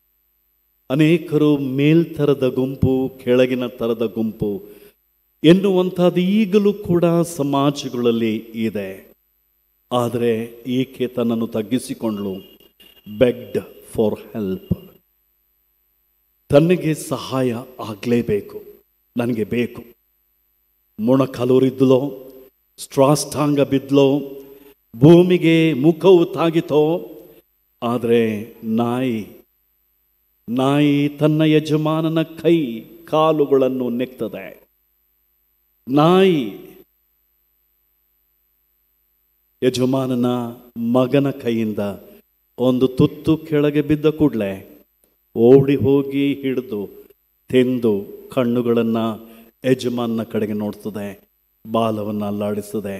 ಅನೇಕರು ಮೇಲ್ತರದ ಗುಂಪು ಕೆಳಗಿನ ಥರದ ಗುಂಪು ಎನ್ನುವಂಥದ್ದು ಈಗಲೂ ಕೂಡ ಸಮಾಜಗಳಲ್ಲಿ ಇದೆ ಆದರೆ ಈಕೆ ತನ್ನನ್ನು ತಗ್ಗಿಸಿಕೊಂಡಳು ಬೆಗ್ಡ್ ಫಾರ್ ಹೆಲ್ಪ್ ತನಗೆ ಸಹಾಯ ಆಗಲೇಬೇಕು ನನಗೆ ಬೇಕು ಮೊಣಕಲೂರಿದ್ಲೋ ಸ್ಟ್ರಾಷ್ಟಾಂಗ ಬಿದ್ಲೋ ಭೂಮಿಗೆ ಮುಖವು ತಾಗಿತೋ ಆದರೆ ನಾಯಿ ನಾಯಿ ತನ್ನ ಯಜಮಾನನ ಕೈ ಕಾಲುಗಳನ್ನು ನೆಕ್ತದೆ ನಾಯಿ ಯಜಮಾನನ ಮಗನ ಕೈಯಿಂದ ಒಂದು ತುತ್ತು ಕೆಳಗೆ ಬಿದ್ದ ಕೂಡಲೇ ಓಡಿ ಹೋಗಿ ಹಿಡಿದು ತಿಂದು ಕಣ್ಣುಗಳನ್ನು ಯಜಮಾನನ ಕಡೆಗೆ ನೋಡ್ತದೆ ಬಾಲವನ್ನು ಅಲ್ಲಾಡಿಸ್ತದೆ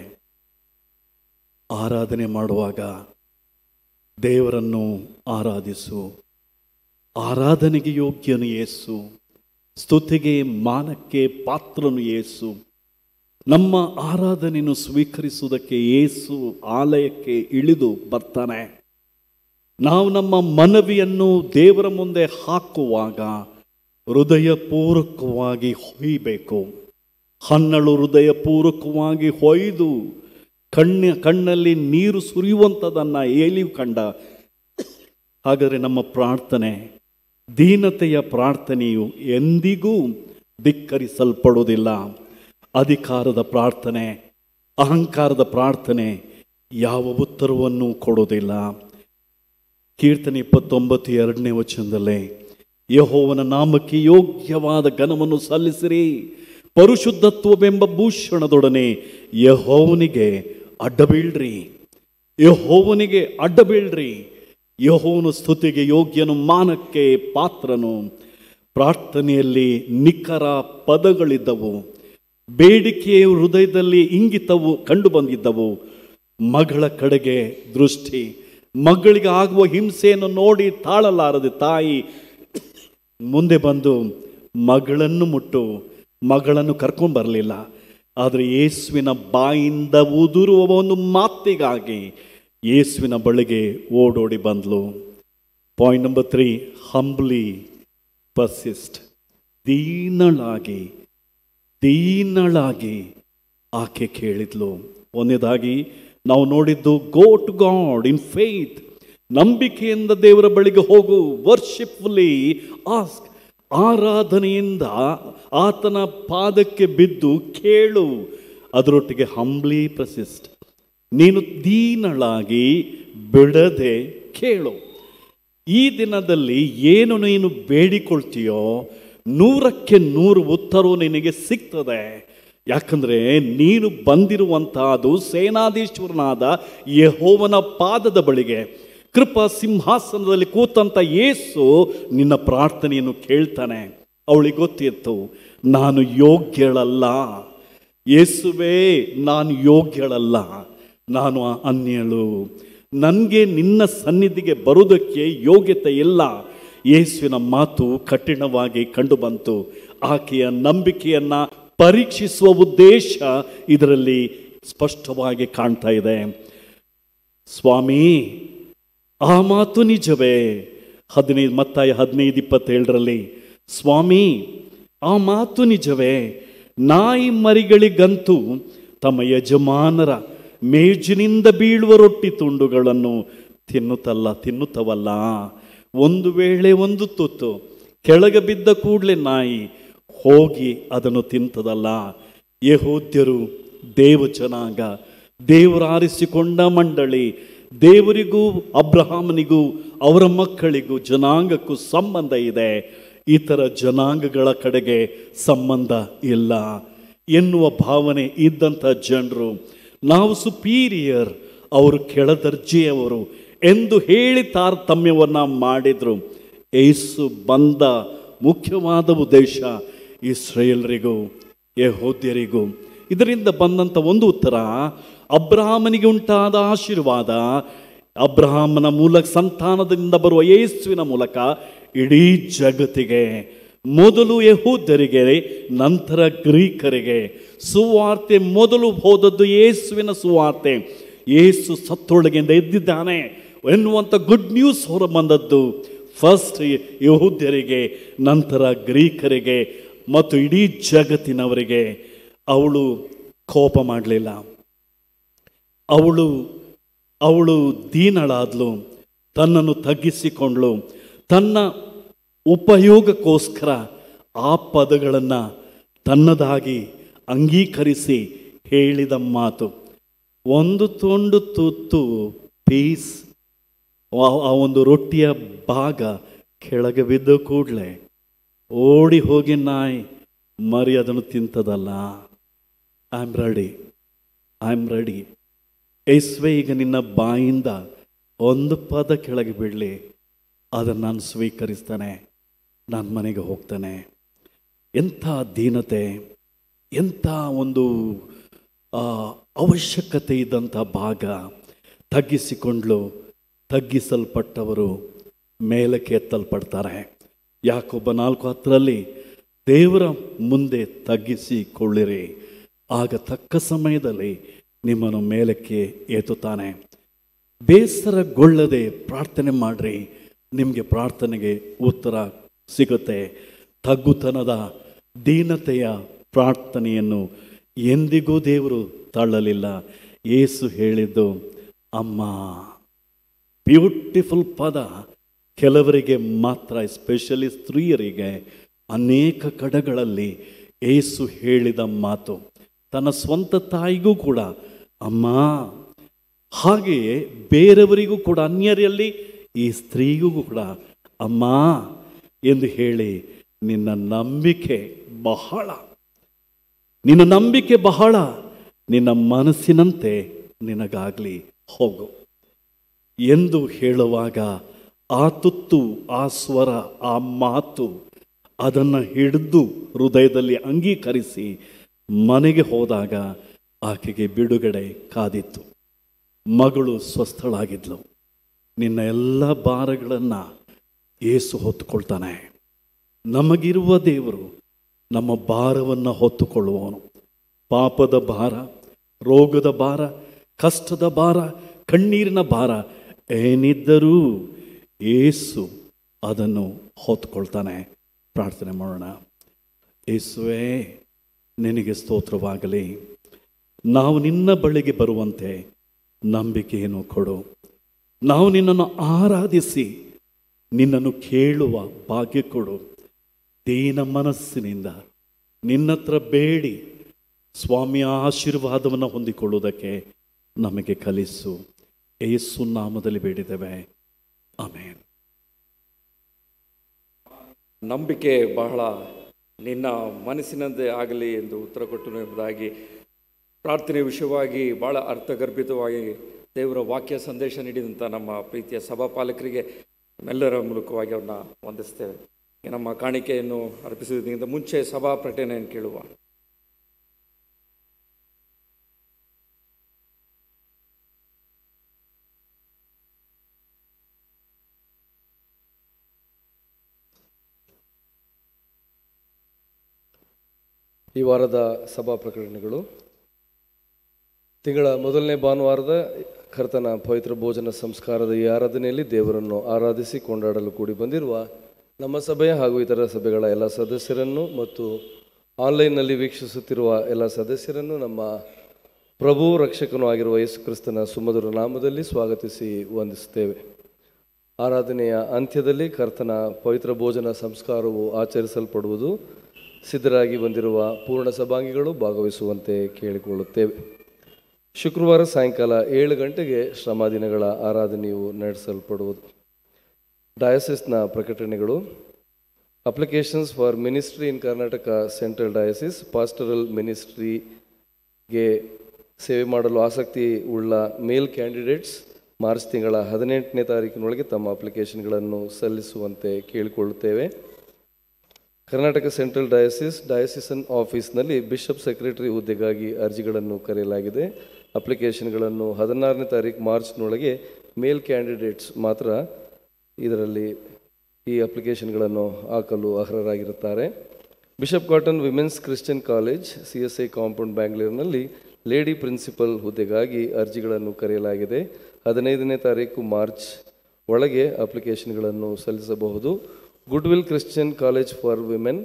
ಆರಾಧನೆ ಮಾಡುವಾಗ ದೇವರನ್ನು ಆರಾಧಿಸು ಆರಾಧನೆಗೆ ಯೋಗ್ಯನು ಯೇಸು ಸ್ತುತಿಗೆ ಮಾನಕ್ಕೆ ಪಾತ್ರನು ಯೇಸು ನಮ್ಮ ಆರಾಧನೆಯನ್ನು ಸ್ವೀಕರಿಸುವುದಕ್ಕೆ ಯೇಸು ಆಲಯಕ್ಕೆ ಇಳಿದು ಬರ್ತಾನೆ ನಾವು ನಮ್ಮ ಮನವಿಯನ್ನು ದೇವರ ಮುಂದೆ ಹಾಕುವಾಗ ಹೃದಯಪೂರ್ವಕವಾಗಿ ಹೊಯ್ಬೇಕು ಹನ್ನಳು ಹೃದಯಪೂರ್ವಕವಾಗಿ ಹೊಯ್ದು ಕಣ್ಣ ಕಣ್ಣಲ್ಲಿ ನೀರು ಸುರಿಯುವಂಥದ್ದನ್ನು ಏಲಿಯು ಕಂಡ ಹಾಗಾದರೆ ನಮ್ಮ ಪ್ರಾರ್ಥನೆ ದೀನತೆಯ ಪ್ರಾರ್ಥನೆಯು ಎಂದಿಗೂ ಧಿಕ್ಕರಿಸಲ್ಪಡುವುದಿಲ್ಲ ಅಧಿಕಾರದ ಪ್ರಾರ್ಥನೆ ಅಹಂಕಾರದ ಪ್ರಾರ್ಥನೆ ಯಾವ ಉತ್ತರವನ್ನು ಕೊಡೋದಿಲ್ಲ ಕೀರ್ತನೆ ಇಪ್ಪತ್ತೊಂಬತ್ತು ಎರಡನೇ ವಚನದಲ್ಲೇ ಯಹೋವನ ನಾಮಕ್ಕೆ ಯೋಗ್ಯವಾದ ಘನವನ್ನು ಸಲ್ಲಿಸಿರಿ ಪರಿಶುದ್ಧತ್ವವೆಂಬ ಭೂಷಣದೊಡನೆ ಯಹೋವನಿಗೆ ಅಡ್ಡಬೀಳ್ರಿ ಯಹೋವನಿಗೆ ಅಡ್ಡಬೀಳ್ರಿ ಯಹೋವನು ಸ್ತುತಿಗೆ ಯೋಗ್ಯನು ಮಾನಕ್ಕೆ ಪಾತ್ರನು ಪ್ರಾರ್ಥನೆಯಲ್ಲಿ ನಿಖರ ಪದಗಳಿದ್ದವು ಬೇಡಿಕೆಯ ಹೃದಯದಲ್ಲಿ ಇಂಗಿತವು ಕಂಡು ಬಂದಿದ್ದವು ಮಗಳ ಕಡೆಗೆ ದೃಷ್ಟಿ ಮಗಳಿಗೆ ಆಗುವ ಹಿಂಸೆಯನ್ನು ನೋಡಿ ತಾಳಲಾರದೆ ತಾಯಿ ಮುಂದೆ ಬಂದು ಮಗಳನ್ನು ಮುಟ್ಟು ಮಗಳನ್ನು ಕರ್ಕೊಂಡು ಬರಲಿಲ್ಲ ಆದರೆ ಯೇಸುವಿನ ಬಾಯಿಂದ ಉದುರುವ ಒಂದು ಮಾತಿಗಾಗಿ ಯೇಸುವಿನ ಬಳಿಗೆ ಓಡೋಡಿ ಬಂದ್ಲು point number three humbly persist ದೀನಳಾಗಿ ದೀನಳಾಗಿ ಆಕೆ ಕೇಳಿದ್ಲು ಒಂದನೇದಾಗಿ ನಾವು ನೋಡಿದ್ದು go to God in faith ನಂಬಿಕೆಯಿಂದ ದೇವರ ಬಳಿಗೆ ಹೋಗು ವರ್ಷಿಪ್ಫುಲಿ ಆಸ್ಕ್ ಆರಾಧನೆಯಿಂದ ಆತನ ಪಾದಕ್ಕೆ ಬಿದ್ದು ಕೇಳು ಅದರೊಟ್ಟಿಗೆ ಹಂಬ್ಲಿ ಪ್ರಸಿಸ್ಟ್ ನೀನು ದೀನಳಾಗಿ ಬಿಡದೆ ಕೇಳು ಈ ದಿನದಲ್ಲಿ ಏನು ನೀನು ಬೇಡಿಕೊಳ್ತೀಯೋ ನೂರಕ್ಕೆ ನೂರು ಉತ್ತರವು ನಿನಗೆ ಸಿಗ್ತದೆ ಯಾಕಂದರೆ ನೀನು ಬಂದಿರುವಂತಹದ್ದು ಸೇನಾಧೀಶ್ವರನಾದ ಯಹೋವನ ಪಾದದ ಬಳಿಗೆ ಕೃಪಾ ಸಿಂಹಾಸನದಲ್ಲಿ ಕೂತಂತ ಯೇಸು ನಿನ್ನ ಪ್ರಾರ್ಥನೆಯನ್ನು ಕೇಳ್ತಾನೆ ಅವಳಿಗೆ ಗೊತ್ತಿತ್ತು ನಾನು ಯೋಗ್ಯಳಲ್ಲ ಯೇಸುವೇ ನಾನು ಯೋಗ್ಯಳಲ್ಲ ನಾನು ಅನ್ಯಳು ನನಗೆ ನಿನ್ನ ಸನ್ನಿಧಿಗೆ ಬರುವುದಕ್ಕೆ ಯೋಗ್ಯತೆ ಇಲ್ಲ ಯೇಸುವಿನ ಮಾತು ಕಠಿಣವಾಗಿ ಕಂಡುಬಂತು ಆಕೆಯ ನಂಬಿಕೆಯನ್ನ ಪರೀಕ್ಷಿಸುವ ಉದ್ದೇಶ ಇದರಲ್ಲಿ ಸ್ಪಷ್ಟವಾಗಿ ಕಾಣ್ತಾ ಇದೆ ಸ್ವಾಮಿ ಆ ಮಾತು ನಿಜವೇ ಹದಿನೈದು ಮತ್ತಾಯ ಹದಿನೈದು ಇಪ್ಪತ್ತೇಳರಲ್ಲಿ ಸ್ವಾಮಿ ಆ ಮಾತು ನಿಜವೇ ನಾಯಿ ಮರಿಗಳಿಗಂತೂ ತಮ್ಮ ಯಜಮಾನರ ಮೇಜಿನಿಂದ ಬೀಳುವ ರೊಟ್ಟಿ ತುಂಡುಗಳನ್ನು ತಿನ್ನುತ್ತಲ್ಲ ತಿನ್ನುತ್ತವಲ್ಲ ಒಂದು ವೇಳೆ ಒಂದು ತುತ್ತು ಕೆಳಗೆ ಬಿದ್ದ ಕೂಡಲೇ ನಾಯಿ ಹೋಗಿ ಅದನ್ನು ತಿಂತದಲ್ಲ ಯಹೂದ್ಯರು ದೇವ ಜನಾಂಗ ದೇವರು ಆರಿಸಿಕೊಂಡ ಮಂಡಳಿ ದೇವರಿಗೂ ಅಬ್ರಹಾಮನಿಗೂ ಅವರ ಮಕ್ಕಳಿಗೂ ಜನಾಂಗಕ್ಕೂ ಸಂಬಂಧ ಇದೆ ಇತರ ಜನಾಂಗಗಳ ಕಡೆಗೆ ಸಂಬಂಧ ಇಲ್ಲ ಎನ್ನುವ ಭಾವನೆ ಇದ್ದಂಥ ಜನರು ನಾವು ಸುಪೀರಿಯರ್ ಅವರು ಕೆಳದರ್ಜೆಯವರು ಎಂದು ಹೇಳಿ ತಾರತಮ್ಯವನ್ನು ಮಾಡಿದರು ಏಸು ಬಂದ ಮುಖ್ಯವಾದ ಉದ್ದೇಶ ಇಸ್ರೇಲ್ರಿಗೂ ಯಹೋದ್ಯರಿಗೂ ಇದರಿಂದ ಬಂದಂಥ ಒಂದು ಉತ್ತರ ಅಬ್ರಹಾಮನಿಗೆ ಉಂಟಾದ ಆಶೀರ್ವಾದ ಅಬ್ರಹಾಮನ ಮೂಲಕ ಸಂತಾನದಿಂದ ಬರುವ ಯೇಸುವಿನ ಮೂಲಕ ಇಡೀ ಜಗತ್ತಿಗೆ ಮೊದಲು ಯಹೂದ್ಯರಿಗೆ ನಂತರ ಗ್ರೀಕರಿಗೆ ಸುವಾರ್ತೆ ಮೊದಲು ಹೋದದ್ದು ಯೇಸುವಿನ ಸುವಾರ್ತೆ ಯೇಸು ಸತ್ತೊಳಗಿಂದ ಎದ್ದಿದ್ದಾನೆ ಎನ್ನುವಂಥ ಗುಡ್ ನ್ಯೂಸ್ ಹೊರ ಬಂದದ್ದು ಫಸ್ಟ್ ಯಹೂದ್ಯರಿಗೆ ನಂತರ ಗ್ರೀಕರಿಗೆ ಮತ್ತು ಇಡೀ ಜಗತ್ತಿನವರಿಗೆ ಅವಳು ಕೋಪ ಮಾಡಲಿಲ್ಲ ಅವಳು ಅವಳು ದೀನಳಾದ್ಲು ತನ್ನನ್ನು ತಗ್ಗಿಸಿಕೊಂಡ್ಳು ತನ್ನ ಉಪಯೋಗಕ್ಕೋಸ್ಕರ ಆ ಪದಗಳನ್ನು ತನ್ನದಾಗಿ ಅಂಗೀಕರಿಸಿ ಹೇಳಿದ ಮಾತು ಒಂದು ತುಂಡು ತುತ್ತು ಪೀಸ್ ಆ ಒಂದು ರೊಟ್ಟಿಯ ಭಾಗ ಕೆಳಗೆ ಬಿದ್ದ ಕೂಡಲೇ ಓಡಿ ಹೋಗಿ ನಾಯಿ ಮರಿ ಅದನ್ನು ತಿಂತದಲ್ಲ I am ready I am ready ಯೇಸುವೆ ಈಗ ನಿನ್ನ ಬಾಯಿಂದ ಒಂದು ಪದ ಕೆಳಗೆ ಬಿಡಲಿ ಅದನ್ನು ನಾನು ಸ್ವೀಕರಿಸ್ತಾನೆ ನಾನು ಮನೆಗೆ ಹೋಗ್ತಾನೆ ಎಂಥ ದೀನತೆ ಎಂಥ ಒಂದು ಆ, ಅವಶ್ಯಕತೆ ಇದ್ದಂಥ ಭಾಗ ತಗ್ಗಿಸಿಕೊಂಡ್ಲು ತಗ್ಗಿಸಲ್ಪಟ್ಟವರು ಮೇಲಕ್ಕೆ ಎತ್ತಲ್ಪಡ್ತಾರೆ ಯಾಕೊಬ್ಬ ನಾಲ್ಕು ಹತ್ತರಲ್ಲಿ ದೇವರ ಮುಂದೆ ತಗ್ಗಿಸಿಕೊಳ್ಳಿರಿ ಆಗ ತಕ್ಕ ಸಮಯದಲ್ಲಿ ನಿಮ್ಮನ್ನು ಮೇಲಕ್ಕೆ ಎತ್ತುತ್ತಾನೆ ಬೇಸರಗೊಳ್ಳದೆ ಪ್ರಾರ್ಥನೆ ಮಾಡ್ರಿ ನಿಮಗೆ ಪ್ರಾರ್ಥನೆಗೆ ಉತ್ತರ ಸಿಗುತ್ತೆ ತಗ್ಗುತನದ ದೀನತೆಯ ಪ್ರಾರ್ಥನೆಯನ್ನು ಎಂದಿಗೂ ದೇವರು ತಳ್ಳಲಿಲ್ಲ ಏಸು ಹೇಳಿದ್ದು ಅಮ್ಮ ಬ್ಯೂಟಿಫುಲ್ ಪದ ಕೆಲವರಿಗೆ ಮಾತ್ರ ಎಸ್ಪೆಷಲಿ ಸ್ತ್ರೀಯರಿಗೆ ಅನೇಕ ಕಡೆಗಳಲ್ಲಿ ಏಸು ಹೇಳಿದ ಮಾತು ತನ್ನ ಸ್ವಂತ ತಾಯಿಗೂ ಕೂಡ ಅಮ್ಮ ಹಾಗೆಯೇ ಬೇರೆಯವರಿಗೂ ಕೂಡ ಅನ್ಯರಲ್ಲಿ ಈ ಸ್ತ್ರೀಗೂ ಕೂಡ ಅಮ್ಮ ಎಂದು ಹೇಳಿ ನಿನ್ನ ನಂಬಿಕೆ ಬಹಳ ನಿನ್ನ ನಂಬಿಕೆ ಬಹಳ ನಿನ್ನ ಮನಸ್ಸಿನಂತೆ ನಿನಗಾಗಲಿ ಹೋಗು ಎಂದು ಹೇಳುವಾಗ ಆ ತುತ್ತು ಆ ಸ್ವರ ಆ ಮಾತು ಅದನ್ನು ಹಿಡಿದು ಹೃದಯದಲ್ಲಿ ಅಂಗೀಕರಿಸಿ ಮನೆಗೆ ಹೋದಾಗ ಆಕೆಗೆ ಬಿಡುಗಡೆ ಕಾದಿತ್ತು ಮಗಳು ಸ್ವಸ್ಥಳಾಗಿದ್ಲು ನಿನ್ನ ಎಲ್ಲ ಭಾರಗಳನ್ನು ಏಸು ಹೊತ್ತುಕೊಳ್ತಾನೆ ನಮಗಿರುವ ದೇವರು ನಮ್ಮ ಭಾರವನ್ನು ಹೊತ್ತುಕೊಳ್ಳುವವನು ಪಾಪದ ಭಾರ ರೋಗದ ಭಾರ ಕಷ್ಟದ ಭಾರ ಕಣ್ಣೀರಿನ ಭಾರ ಏನಿದ್ದರೂ ಏಸು ಅದನ್ನು ಹೊತ್ಕೊಳ್ತಾನೆ ಪ್ರಾರ್ಥನೆ ಮಾಡೋಣ ಏಸುವೇ ನಿನಗೆ ಸ್ತೋತ್ರವಾಗಲಿ ನಾವು ನಿನ್ನ ಬಳಿಗೆ ಬರುವಂತೆ ನಂಬಿಕೆಯನ್ನು ಕೊಡು ನಾವು ನಿನ್ನನ್ನು ಆರಾಧಿಸಿ ನಿನ್ನನ್ನು ಕೇಳುವ ಭಾಗ್ಯ ಕೊಡು ದೀನ ಮನಸ್ಸಿನಿಂದ ನಿನ್ನತ್ರ ಬೇಡಿ ಸ್ವಾಮಿಯ ಆಶೀರ್ವಾದವನ್ನು ಹೊಂದಿಕೊಳ್ಳುವುದಕ್ಕೆ ನಮಗೆ ಕಲಿಸು ಏಸು ನಾಮದಲ್ಲಿ ಬೇಡಿದ್ದೇವೆ ಆಮೇಲೆ ನಂಬಿಕೆ ಬಹಳ ನಿನ್ನ ಮನಸ್ಸಿನಂತೆ ಆಗಲಿ ಎಂದು ಉತ್ತರ ಕೊಟ್ಟನು ಎಂಬುದಾಗಿ ಪ್ರಾರ್ಥನೆ ವಿಷಯವಾಗಿ ಭಾಳ ಅರ್ಥಗರ್ಭಿತವಾಗಿ ದೇವರ ವಾಕ್ಯ ಸಂದೇಶ ನೀಡಿದಂಥ ನಮ್ಮ ಪ್ರೀತಿಯ ಸಭಾಪಾಲಕರಿಗೆ ನಮ್ಮೆಲ್ಲರ ಮೂಲಕವಾಗಿ ಅವ್ರನ್ನ ವಂದಿಸ್ತೇವೆ ಈ ನಮ್ಮ ಕಾಣಿಕೆಯನ್ನು ಅರ್ಪಿಸುವುದಕ್ಕಿಂತ ಮುಂಚೆ ಸಭಾ ಪ್ರಕಟಣೆಯನ್ನು ಕೇಳುವ ಈ ವಾರದ ಸಭಾ ಪ್ರಕಟಣೆಗಳು ತಿಂಗಳ ಮೊದಲನೇ ಭಾನುವಾರದ ಕರ್ತನ ಪವಿತ್ರ ಭೋಜನ ಸಂಸ್ಕಾರದ ಈ ಆರಾಧನೆಯಲ್ಲಿ ದೇವರನ್ನು ಆರಾಧಿಸಿ ಕೊಂಡಾಡಲು ಕೂಡಿ ಬಂದಿರುವ ನಮ್ಮ ಸಭೆಯ ಹಾಗೂ ಇತರ ಸಭೆಗಳ ಎಲ್ಲ ಸದಸ್ಯರನ್ನು ಮತ್ತು ಆನ್ಲೈನ್ನಲ್ಲಿ ವೀಕ್ಷಿಸುತ್ತಿರುವ ಎಲ್ಲ ಸದಸ್ಯರನ್ನು ನಮ್ಮ ಪ್ರಭು ರಕ್ಷಕನೂ ಆಗಿರುವ ಯೇಸು ಕ್ರಿಸ್ತನ ಸುಮಧುರ ನಾಮದಲ್ಲಿ ಸ್ವಾಗತಿಸಿ ವಂದಿಸುತ್ತೇವೆ ಆರಾಧನೆಯ ಅಂತ್ಯದಲ್ಲಿ ಕರ್ತನ ಪವಿತ್ರ ಭೋಜನ ಸಂಸ್ಕಾರವು ಆಚರಿಸಲ್ಪಡುವುದು ಸಿದ್ಧರಾಗಿ ಬಂದಿರುವ ಪೂರ್ಣ ಸಭಾಂಗಿಗಳು ಭಾಗವಹಿಸುವಂತೆ ಕೇಳಿಕೊಳ್ಳುತ್ತೇವೆ ಶುಕ್ರವಾರ ಸಾಯಂಕಾಲ ಏಳು ಗಂಟೆಗೆ ಶ್ರಮದಿನಗಳ ಆರಾಧನೆಯು ನಡೆಸಲ್ಪಡುವುದು ಡಯಾಸಿಸ್ನ ಪ್ರಕಟಣೆಗಳು applications for ministry in Karnataka central diocese pastoral ಮಿನಿಸ್ಟ್ರಿಗೆ ಸೇವೆ ಮಾಡಲು ಆಸಕ್ತಿ ಉಳ್ಳ ಮೇಲ್ ಕ್ಯಾಂಡಿಡೇಟ್ಸ್ ಮಾರ್ಚ್ ತಿಂಗಳ ಹದಿನೆಂಟನೇ ತಾರೀಕಿನೊಳಗೆ ತಮ್ಮ ಅಪ್ಲಿಕೇಶನ್ಗಳನ್ನು ಸಲ್ಲಿಸುವಂತೆ ಕೇಳಿಕೊಳ್ಳುತ್ತೇವೆ ಕರ್ನಾಟಕ ಸೆಂಟ್ರಲ್ ಡಯಾಸಿಸ್ ಡಯಾಸಿಸನ್ ಆಫೀಸ್ನಲ್ಲಿ ಬಿಷಪ್ ಸೆಕ್ರೆಟರಿ ಹುದ್ದೆಗಾಗಿ ಅರ್ಜಿಗಳನ್ನು ಕರೆಯಲಾಗಿದೆ ಅಪ್ಲಿಕೇಶನ್ಗಳನ್ನು ಹದಿನಾರನೇ ತಾರೀಕು ಮಾರ್ಚ್ನೊಳಗೆ ಮೇಲ್ ಕ್ಯಾಂಡಿಡೇಟ್ಸ್ ಮಾತ್ರ ಇದರಲ್ಲಿ ಈ ಅಪ್ಲಿಕೇಶನ್ಗಳನ್ನು ಹಾಕಲು ಅರ್ಹರಾಗಿರುತ್ತಾರೆ Bishop Cotton Women's Christian College C S I compound ಬ್ಯಾಂಗ್ಳೂರಿನಲ್ಲಿ ಲೇಡಿ ಪ್ರಿನ್ಸಿಪಲ್ ಹುದ್ದೆಗಾಗಿ ಅರ್ಜಿಗಳನ್ನು ಕರೆಯಲಾಗಿದೆ ಹದಿನೈದನೇ ತಾರೀಕು ಮಾರ್ಚ್ ಒಳಗೆ ಅಪ್ಲಿಕೇಶನ್ಗಳನ್ನು ಸಲ್ಲಿಸಬಹುದು Goodwill Christian College for Women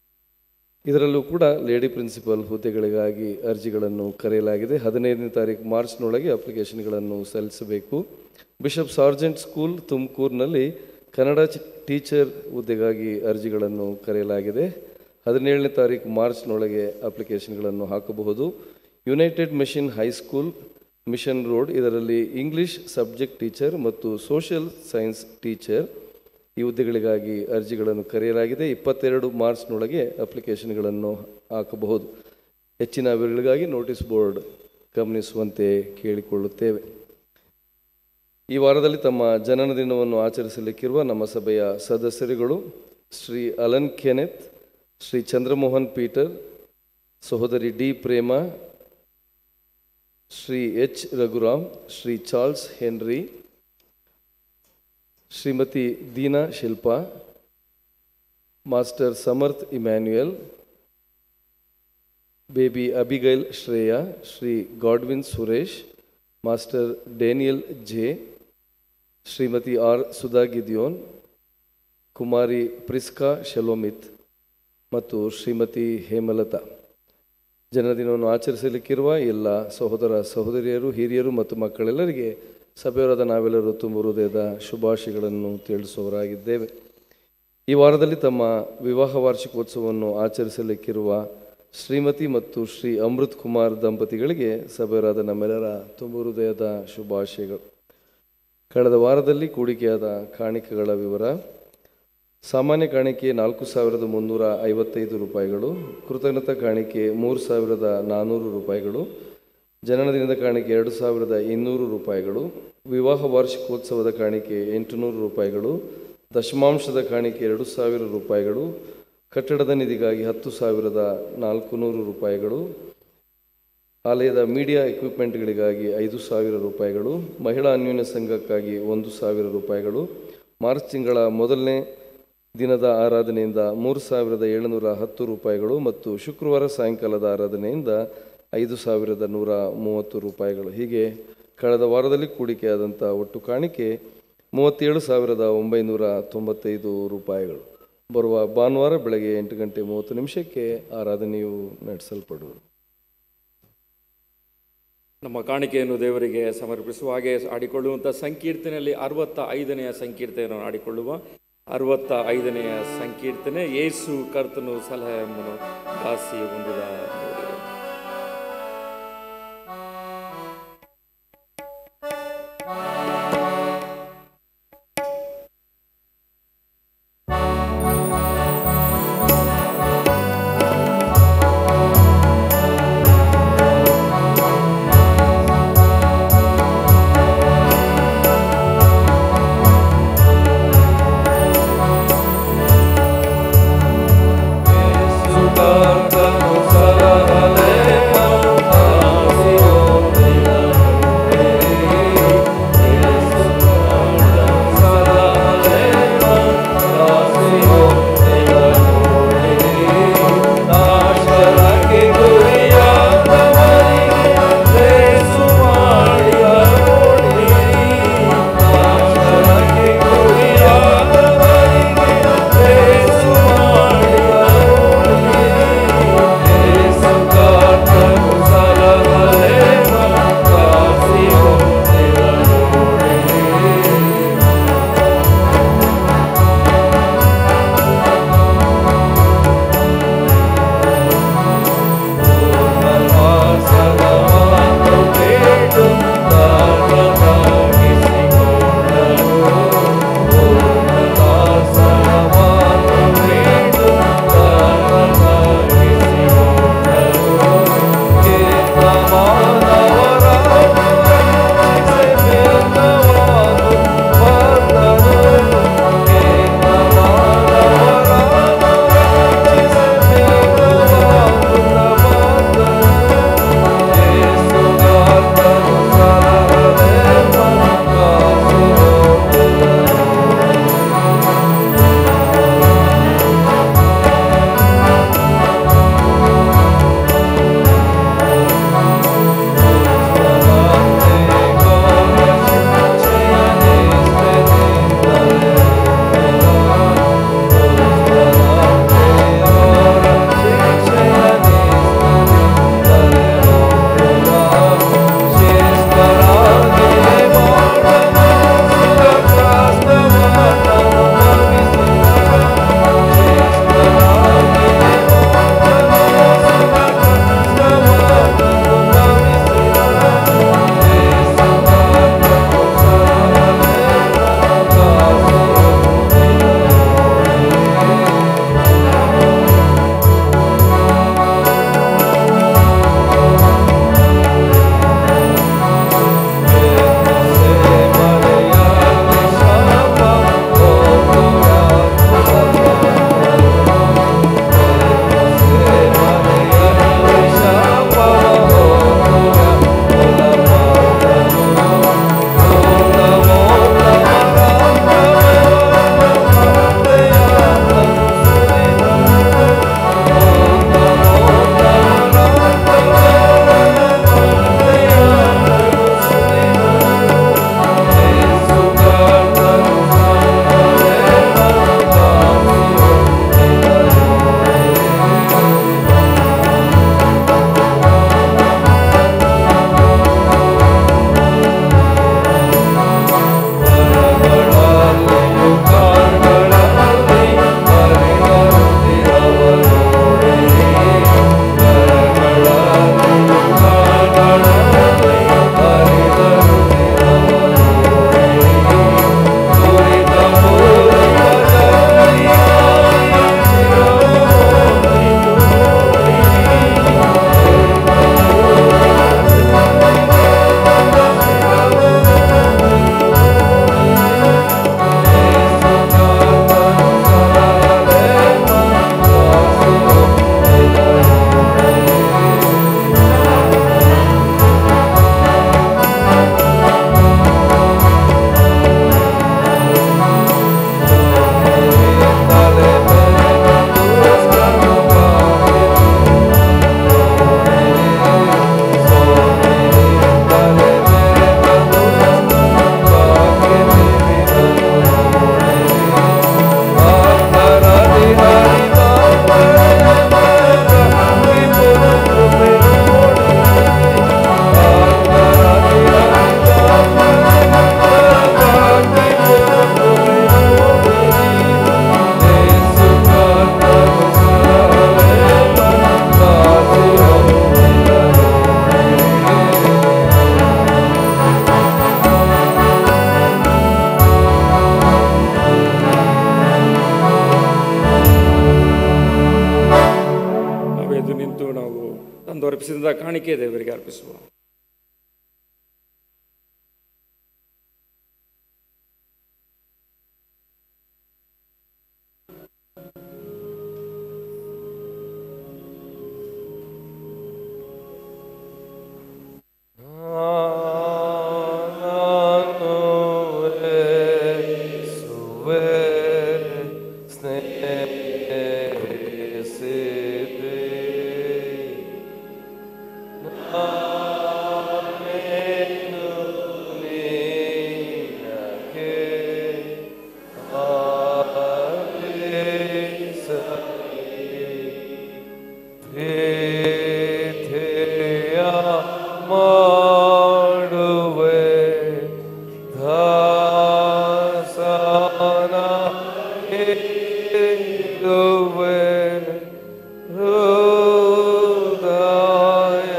ಇದರಲ್ಲೂ ಕೂಡ ಲೇಡಿ ಪ್ರಿನ್ಸಿಪಲ್ ಹುದ್ದೆಗಳಿಗಾಗಿ ಅರ್ಜಿಗಳನ್ನು ಕರೆಯಲಾಗಿದೆ ಹದಿನೈದನೇ ತಾರೀಕು ಮಾರ್ಚ್ನೊಳಗೆ ಅಪ್ಲಿಕೇಶನ್ಗಳನ್ನು ಸಲ್ಲಿಸಬೇಕು ಬಿಷಪ್ ಸಾರ್ಜೆಂಟ್ ಸ್ಕೂಲ್ ತುಮಕೂರಿನಲ್ಲಿ ಕನ್ನಡ ಚಿ- ಟೀಚರ್ ಹುದ್ದೆಗಾಗಿ ಅರ್ಜಿಗಳನ್ನು ಕರೆಯಲಾಗಿದೆ ಹದಿನೇಳನೇ ತಾರೀಕು ಮಾರ್ಚ್ನೊಳಗೆ ಅಪ್ಲಿಕೇಶನ್ಗಳನ್ನು ಹಾಕಬಹುದು United Mission high school Mission Road ಇದರಲ್ಲಿ ಇಂಗ್ಲಿಷ್ ಸಬ್ಜೆಕ್ಟ್ ಟೀಚರ್ ಮತ್ತು ಸೋಷಿಯಲ್ ಸೈನ್ಸ್ ಟೀಚರ್ ಈ ಹುದ್ದೆಗಳಿಗಾಗಿ ಅರ್ಜಿಗಳನ್ನು ಕರೆಯಲಾಗಿದೆ ಇಪ್ಪತ್ತೆರಡು ಮಾರ್ಚ್ನೊಳಗೆ ಅಪ್ಲಿಕೇಶನ್ಗಳನ್ನು ಹಾಕಬಹುದು ಹೆಚ್ಚಿನ ವಿವರಗಳಿಗಾಗಿ ನೋಟಿಸ್ ಬೋರ್ಡ್ ಗಮನಿಸುವಂತೆ ಕೇಳಿಕೊಳ್ಳುತ್ತೇವೆ ಈ ವಾರದಲ್ಲಿ ತಮ್ಮ ಜನನ ದಿನವನ್ನು ಆಚರಿಸಲಿಕ್ಕಿರುವ ನಮ್ಮ ಸಭೆಯ ಸದಸ್ಯರುಗಳು Shri Alan Kenneth Shri Chandramohan Peter ಸಹೋದರಿ D Prema Shri H Raghuram Shri Charles Henry Shrimati Deena Shilpa master Samarth Emmanuel baby Abigail Shreya Shri Godwin Suresh master Daniel J Shrimati R Sudha Gideon Kumari Prisca Shelomith ಮತ್ತು ಶ್ರೀಮತಿ ಹೇಮಲತಾ ಜನ್ಮದಿನವನ್ನು ಆಚರಿಸಲಿಕ್ಕಿರುವ ಎಲ್ಲ ಸಹೋದರ ಸಹೋದರಿಯರು ಹಿರಿಯರು ಮತ್ತು ಮಕ್ಕಳೆಲ್ಲರಿಗೆ ಸಭೆಯವರಾದ ನಾವೆಲ್ಲರೂ ತುಂಬ ಹೃದಯದ ಶುಭಾಶಯಗಳನ್ನು ತಿಳಿಸುವವರಾಗಿದ್ದೇವೆ ಈ ವಾರದಲ್ಲಿ ತಮ್ಮ ವಿವಾಹ ವಾರ್ಷಿಕೋತ್ಸವವನ್ನು ಆಚರಿಸಲಿಕ್ಕಿರುವ ಶ್ರೀಮತಿ ಮತ್ತು ಶ್ರೀ ಅಮೃತ್ ಕುಮಾರ್ ದಂಪತಿಗಳಿಗೆ ಸಭೆಯವರಾದ ನಮ್ಮೆಲ್ಲರ ತುಂಬ ಹೃದಯದ ಶುಭಾಶಯಗಳು ಕಳೆದ ವಾರದಲ್ಲಿ ಕೂಡಿಕೆಯಾದ ಕಾಣಿಕೆಗಳ ವಿವರ ಸಾಮಾನ್ಯ ಕಾಣಿಕೆ ನಾಲ್ಕು ಸಾವಿರದ ಮುನ್ನೂರ ಐವತ್ತೈದು ರೂಪಾಯಿಗಳು ಕೃತಜ್ಞತಾ ಕಾಣಿಕೆ ಮೂರು ಸಾವಿರದ ನಾನ್ನೂರು ರೂಪಾಯಿಗಳು ಜನನದಿನದ ಕಾಣಿಕೆ ಎರಡು ಸಾವಿರದ ಇನ್ನೂರು ರೂಪಾಯಿಗಳು ವಿವಾಹ ವಾರ್ಷಿಕೋತ್ಸವದ ಕಾಣಿಕೆ ಎಂಟುನೂರು ರೂಪಾಯಿಗಳು ದಶಮಾಂಶದ ಕಾಣಿಕೆ ಎರಡು ಸಾವಿರ ರೂಪಾಯಿಗಳು ಕಟ್ಟಡದ ನಿಧಿಗಾಗಿ ಹತ್ತು ಸಾವಿರದ ನಾಲ್ಕು ನೂರು ರೂಪಾಯಿಗಳು ಆಲಯದ ಮೀಡಿಯಾ ಎಕ್ವಿಪ್ಮೆಂಟ್ಗಳಿಗಾಗಿ ಐದು ಸಾವಿರ ರೂಪಾಯಿಗಳು ಮಹಿಳಾ ಅನ್ಯೋನ್ಯ ಸಂಘಕ್ಕಾಗಿ ಒಂದು ಸಾವಿರ ರೂಪಾಯಿಗಳು ಮಾರ್ಚ್ ತಿಂಗಳ ಮೊದಲನೇ ದಿನದ ಆರಾಧನೆಯಿಂದ ಮೂರು ಸಾವಿರದ ಏಳುನೂರ ಹತ್ತು ರೂಪಾಯಿಗಳು ಮತ್ತು ಶುಕ್ರವಾರ ಸಾಯಂಕಾಲದ ಆರಾಧನೆಯಿಂದ ಐದು ಸಾವಿರದ ನೂರ ಮೂವತ್ತು ರೂಪಾಯಿಗಳು ಹೀಗೆ ಕಳೆದ ವಾರದಲ್ಲಿ ಕೂಡಿಕೆಯಾದಂಥ ಒಟ್ಟು ಕಾಣಿಕೆ ಮೂವತ್ತೇಳು ಸಾವಿರದ ಒಂಬೈನೂರ ತೊಂಬತ್ತೈದು ರೂಪಾಯಿಗಳು ಬರುವ ಭಾನುವಾರ ಬೆಳಗ್ಗೆ ಎಂಟು ಗಂಟೆ ಮೂವತ್ತು ನಿಮಿಷಕ್ಕೆ ಆರಾಧನೆಯು ನಡೆಸಲ್ಪಡುವುದು ನಮ್ಮ ಕಾಣಿಕೆಯನ್ನು ದೇವರಿಗೆ ಸಮರ್ಪಿಸುವ ಹಾಗೆ ಆಡಿಕೊಳ್ಳುವಂಥ ಸಂಕೀರ್ತನೆಯಲ್ಲಿ ಅರವತ್ತ ಐದನೆಯ ಸಂಕೀರ್ತನೆಯನ್ನು ಆಡಿಕೊಳ್ಳುವ ಅರವತ್ತ ಐದನೆಯ ಸಂಕೀರ್ತನೆ ಯೇಸು ಕರ್ತನು ಸಲಹೆ ಎಂಬನು ದಾಸಿ ಹೊಂದಿದ ನೋಡಿ. ಸುಖಾರ್ಥನು ಸಲಹ ಇದು ನಾವು ತಂದು ಅರ್ಪಿಸಿದ ಕಾಣಿಕೆ ದೇವರಿಗೆ ಅರ್ಪಿಸುವ ಮಾಡುವೆ ದಾಸನ ಇರುವೆ ಹೃದಯ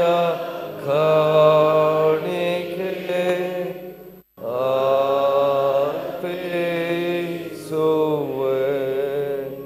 ಕಾಣಿಕೆ ಅರ್ಪಿಸುವೆ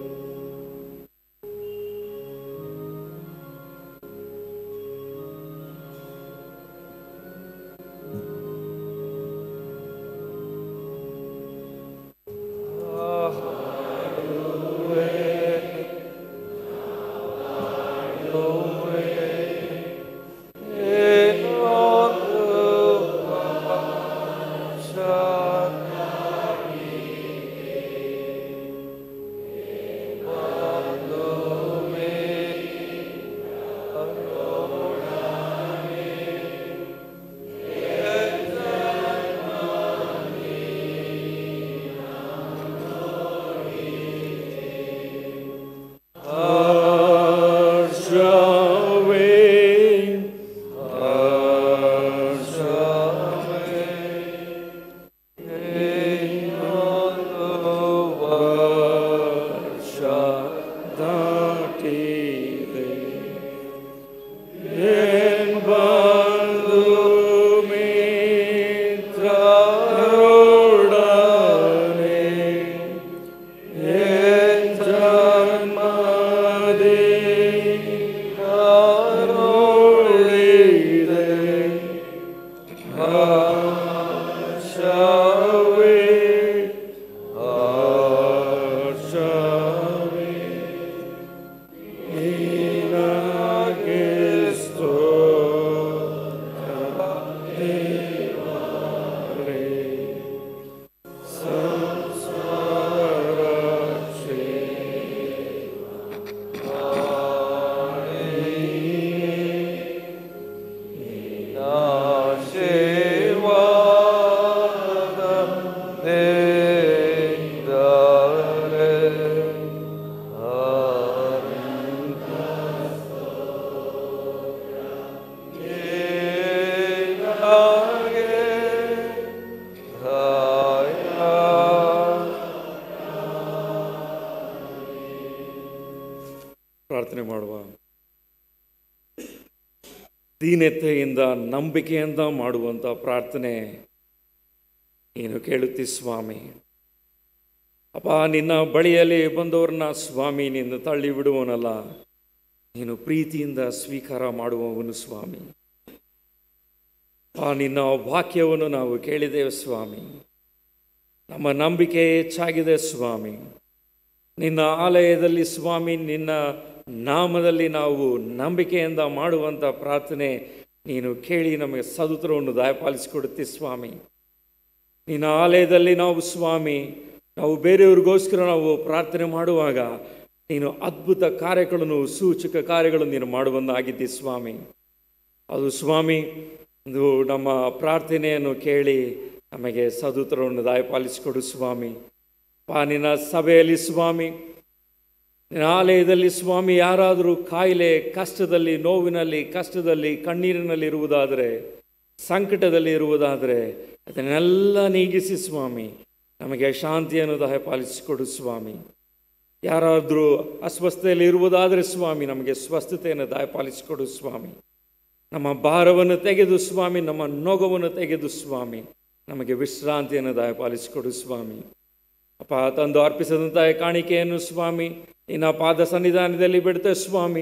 ಪ್ರಾರ್ಥನೆ ಮಾಡುವ ದೀನತೆಯಿಂದ ನಂಬಿಕೆಯಿಂದ ಮಾಡುವಂಥ ಪ್ರಾರ್ಥನೆ ನೀನು ಕೇಳುತ್ತಿ ಸ್ವಾಮಿ ಅಪ್ಪ ನಿನ್ನ ಬಳಿಯಲ್ಲಿ ಬಂದವ್ರನ್ನ ಸ್ವಾಮಿ ನಿನ್ನ ತಳ್ಳಿ ಬಿಡುವನಲ್ಲ ನೀನು ಪ್ರೀತಿಯಿಂದ ಸ್ವೀಕಾರ ಮಾಡುವವನು ಸ್ವಾಮಿ ಆ ನಿನ್ನ ವಾಕ್ಯವನ್ನು ನಾವು ಕೇಳಿದ್ದೇವೆ ಸ್ವಾಮಿ ನಮ್ಮ ನಂಬಿಕೆ ಹೆಚ್ಚಾಗಿದೆ ಸ್ವಾಮಿ ನಿನ್ನ ಆಲಯದಲ್ಲಿ ಸ್ವಾಮಿ ನಿನ್ನ ನಾಮದಲ್ಲಿ ನಾವು ನಂಬಿಕೆಯಿಂದ ಮಾಡುವಂಥ ಪ್ರಾರ್ಥನೆ ನೀನು ಕೇಳಿ ನಮಗೆ ಸದುತ್ರವನ್ನು ದಯಪಾಲಿಸಿಕೊಡುತ್ತಿ ಸ್ವಾಮಿ ನಿನ್ನ ಆಲಯದಲ್ಲಿ ನಾವು ಸ್ವಾಮಿ ನಾವು ಬೇರೆಯವ್ರಿಗೋಸ್ಕರ ನಾವು ಪ್ರಾರ್ಥನೆ ಮಾಡುವಾಗ ನೀನು ಅದ್ಭುತ ಕಾರ್ಯಗಳನ್ನು ಸೂಚಕ ಕಾರ್ಯಗಳನ್ನು ನೀನು ಮಾಡುವಂತಾಗಿದ್ದಿ ಸ್ವಾಮಿ ಅದು ಸ್ವಾಮಿ ಇದು ನಮ್ಮ ಪ್ರಾರ್ಥನೆಯನ್ನು ಕೇಳಿ ನಮಗೆ ಸದುತ್ರವನ್ನು ದಯಪಾಲಿಸಿಕೊಡು ಸ್ವಾಮಿ ಪಾ ನಿನ್ನ ಸಭೆಯಲ್ಲಿ ಸ್ವಾಮಿ ನಿನ್ನ ಆಲಯದಲ್ಲಿ ಸ್ವಾಮಿ ಯಾರಾದರೂ ಕಾಯಿಲೆ ಕಷ್ಟದಲ್ಲಿ ನೋವಿನಲ್ಲಿ ಕಷ್ಟದಲ್ಲಿ ಕಣ್ಣೀರಿನಲ್ಲಿ ಇರುವುದಾದರೆ ಸಂಕಟದಲ್ಲಿ ಇರುವುದಾದರೆ ಅದನ್ನೆಲ್ಲ ನೀಗಿಸಿ ಸ್ವಾಮಿ ನಮಗೆ ಶಾಂತಿಯನ್ನು ದಯಪಾಲಿಸಿಕೊಡು ಸ್ವಾಮಿ ಯಾರಾದರೂ ಅಸ್ವಸ್ಥತೆಯಲ್ಲಿ ಇರುವುದಾದರೆ ಸ್ವಾಮಿ ನಮಗೆ ಸ್ವಸ್ಥತೆಯನ್ನು ದಯಪಾಲಿಸಿಕೊಡು ಸ್ವಾಮಿ ನಮ್ಮ ಭಾರವನ್ನು ತೆಗೆದು ಸ್ವಾಮಿ ನಮ್ಮ ನೊಗವನ್ನು ತೆಗೆದು ಸ್ವಾಮಿ ನಮಗೆ ವಿಶ್ರಾಂತಿಯನ್ನು ದಯಪಾಲಿಸಿಕೊಡು ಸ್ವಾಮಿ ಅಪ್ಪ ತಂದು ಅರ್ಪಿಸಿದಂಥ ಈ ಕಾಣಿಕೆಯನ್ನು ಸ್ವಾಮಿ ನಿನ್ನ ಪಾದ ಸನ್ನಿಧಾನದಲ್ಲಿ ಬಿಡುತ್ತೆ ಸ್ವಾಮಿ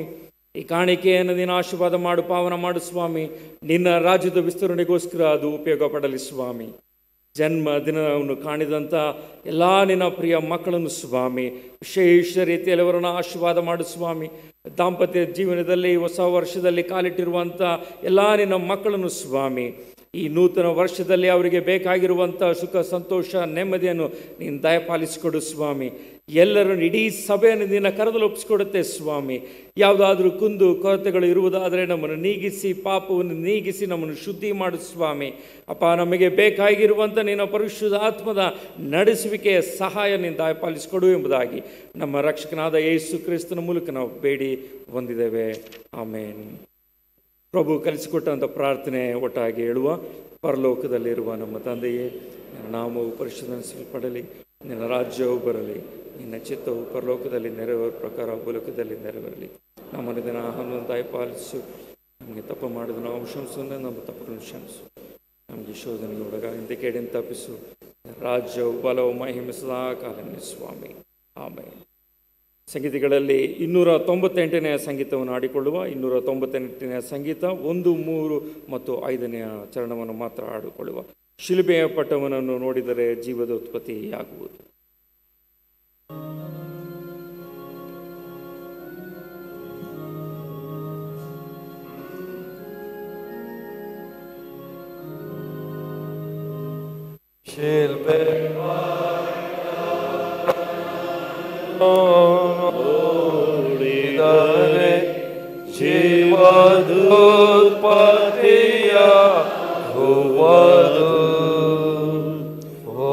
ಈ ಕಾಣಿಕೆಯನ್ನು ನೀನು ಆಶೀರ್ವಾದ ಮಾಡು ಪಾವನ ಮಾಡು ಸ್ವಾಮಿ ನಿನ್ನ ರಾಜ್ಯದ ವಿಸ್ತರಣೆಗೋಸ್ಕರ ಅದು ಉಪಯೋಗ ಪಡಲಿ ಸ್ವಾಮಿ ಜನ್ಮ ದಿನವನ್ನು ಕಾಣಿದಂಥ ಎಲ್ಲ ನಿನ್ನ ಪ್ರಿಯ ಮಕ್ಕಳನ್ನು ಸ್ವಾಮಿ ವಿಶೇಷ ರೀತಿಯಲ್ಲಿ ಅವರನ್ನು ಆಶೀರ್ವಾದ ಮಾಡು ಸ್ವಾಮಿ ದಾಂಪತ್ಯ ಜೀವನದಲ್ಲಿ ಹೊಸ ವರ್ಷದಲ್ಲಿ ಕಾಲಿಟ್ಟಿರುವಂಥ ಎಲ್ಲ ನಿನ್ನ ಮಕ್ಕಳನ್ನು ಸ್ವಾಮಿ ಈ ನೂತನ ವರ್ಷದಲ್ಲಿ ಅವರಿಗೆ ಬೇಕಾಗಿರುವಂಥ ಸುಖ ಸಂತೋಷ ನೆಮ್ಮದಿಯನ್ನು ನೀನು ದಯಪಾಲಿಸಿಕೊಡು ಸ್ವಾಮಿ ಎಲ್ಲರನ್ನು ಇಡೀ ಸಭೆಯನ್ನು ನಿನ್ನ ಕರೆದಲು ಒಪ್ಪಿಸ್ಕೊಡುತ್ತೆ ಸ್ವಾಮಿ ಯಾವುದಾದ್ರೂ ಕುಂದು ಕೊರತೆಗಳು ಇರುವುದಾದರೆ ನಮ್ಮನ್ನು ನೀಗಿಸಿ ಪಾಪವನ್ನು ನೀಗಿಸಿ ನಮ್ಮನ್ನು ಶುದ್ಧಿ ಮಾಡು ಸ್ವಾಮಿ ಅಪ್ಪ ನಮಗೆ ಬೇಕಾಗಿರುವಂಥ ನಿನ್ನ ಪರಿಶುದ್ಧ ಆತ್ಮದ ನಡೆಸುವಿಕೆಯ ಸಹಾಯ ನೀನು ದಯಪಾಲಿಸಿಕೊಡು ಎಂಬುದಾಗಿ ನಮ್ಮ ರಕ್ಷಕನಾದ ಯೇಸು ಕ್ರಿಸ್ತನ ಮೂಲಕ ನಾವು ಬೇಡಿ ಹೊಂದಿದ್ದೇವೆ ಆಮೇನ್ ಪ್ರಭು ಕಲಿಸಿಕೊಟ್ಟಂಥ ಪ್ರಾರ್ಥನೆ ಒಟ್ಟಾಗಿ ಹೇಳುವ ಪರಲೋಕದಲ್ಲಿರುವ ನಮ್ಮ ತಂದೆಯೇ ನಿನ್ನ ನಾಮವು ಪರಿಶುದ್ಧಿಸಲ್ಪಡಲಿ ನಿನ್ನ ರಾಜ್ಯವು ಬರಲಿ ನಿನ್ನ ಚಿತ್ತವು ಪರಲೋಕದಲ್ಲಿ ನೆರವೇರ ಪ್ರಕಾರ ಭೂಲೋಕದಲ್ಲಿ ನೆರವೇರಲಿ ನಮ್ಮನ್ನು ದಿನ ಆಹಾರವನ್ನು ದಯಪಾಲಿಸು ನಮಗೆ ತಪ್ಪು ಮಾಡಿದ ನಾವು ಕ್ಷಮಿಸು ನಮ್ಮ ತಪ್ಪನ್ನು ಕ್ಷಮಿಸು ನಮಗೆ ಶೋಧನೆಗೆ ಒಳಗಾಗಿಂದ ಕೇಡಿನ ತಪ್ಪಿಸು ರಾಜ್ಯವು ಬಲವು ಮಹಿಮೆ ಸದಾ ಕಾಲನೇ ಸ್ವಾಮಿ ಆಮೇಲೆ ಸಂಗೀತಗಳಲ್ಲಿ ಇನ್ನೂರ ತೊಂಬತ್ತೆಂಟನೆಯ ಸಂಗೀತವನ್ನು ಆಡಿಕೊಳ್ಳುವ ಇನ್ನೂರ ತೊಂಬತ್ತೆಂಟನೆಯ ಸಂಗೀತ ಒಂದು ಮೂರು ಮತ್ತು ಐದನೆಯ ಚರಣವನ್ನು ಮಾತ್ರ ಆಡಿಕೊಳ್ಳುವ ಶಿಲುಬೆಯ ಪಟ್ಟವನನ್ನು ನೋಡಿದರೆ ಜೀವದ ಉತ್ಪತ್ತಿಯಾಗುವುದು ನೋಡಿದರೆ ಜೀವದುತ್ಪತ್ತಿಯ ಹುವದು ಓ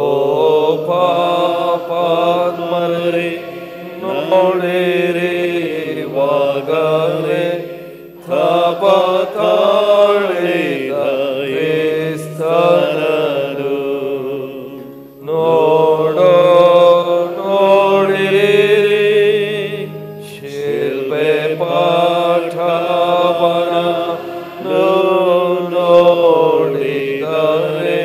ಪಾಪಾತ್ಮರೇ ನೋಡಿರಿ ವಾಗಲೇ ತಪ ತಾಳಿದ ಕ್ರಿಸ್ತನನು ನೋಡೋ ನೋಡಿರಿ ಶಿಲ್ಪೆ ಪಾಠವನ ನೋಡಿದರೆ